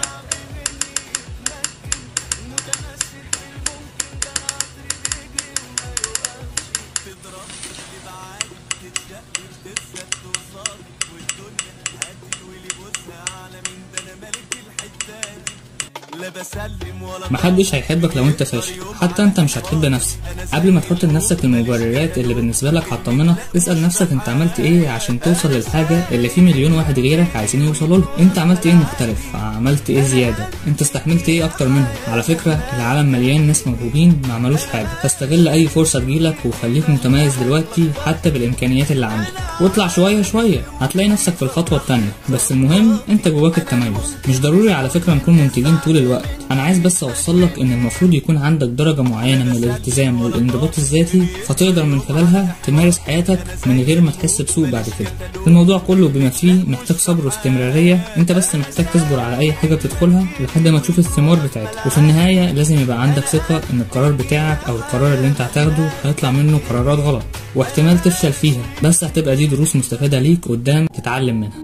محدش هيحبك لو انت فاشل حتى انت مش هتحب نفسك قبل ما تحط لنفسك المبررات اللي بالنسبه لك هتطمنك اسال نفسك انت عملت ايه عشان توصل للحاجه اللي في مليون واحد غيرك عايزين يوصلوا لها انت عملت ايه مختلف عملت ايه زياده انت استحملت ايه اكتر منهم على فكره العالم مليان ناس موهوبين ما عملوش حاجه فاستغل اي فرصه تجيلك وخليك متميز دلوقتي حتى بالامكانيات اللي عندك واطلع شويه شويه هتلاقي نفسك في الخطوه التانيه بس المهم انت جواك التميز مش ضروري على فكره نكون منتجين طول الوقت انا عايز بس اوصل لك ان المفروض يكون عندك درجه معينه من الالتزام والانضباط الذاتي فتقدر من خلالها تمارس حياتك من غير ما تحس بسوء بعد كده الموضوع كله بما فيه محتاج صبر واستمراريه انت بس محتاج تصبر على اي حاجه بتدخلها لحد ما تشوف الثمار بتاعتها وفي النهايه لازم يبقى عندك ثقه ان القرار بتاعك او القرار اللي انت هتاخده هيطلع منه قرارات غلط واحتمال تفشل فيها بس هتبقى دي دروس مستفاده ليك قدام تتعلم منها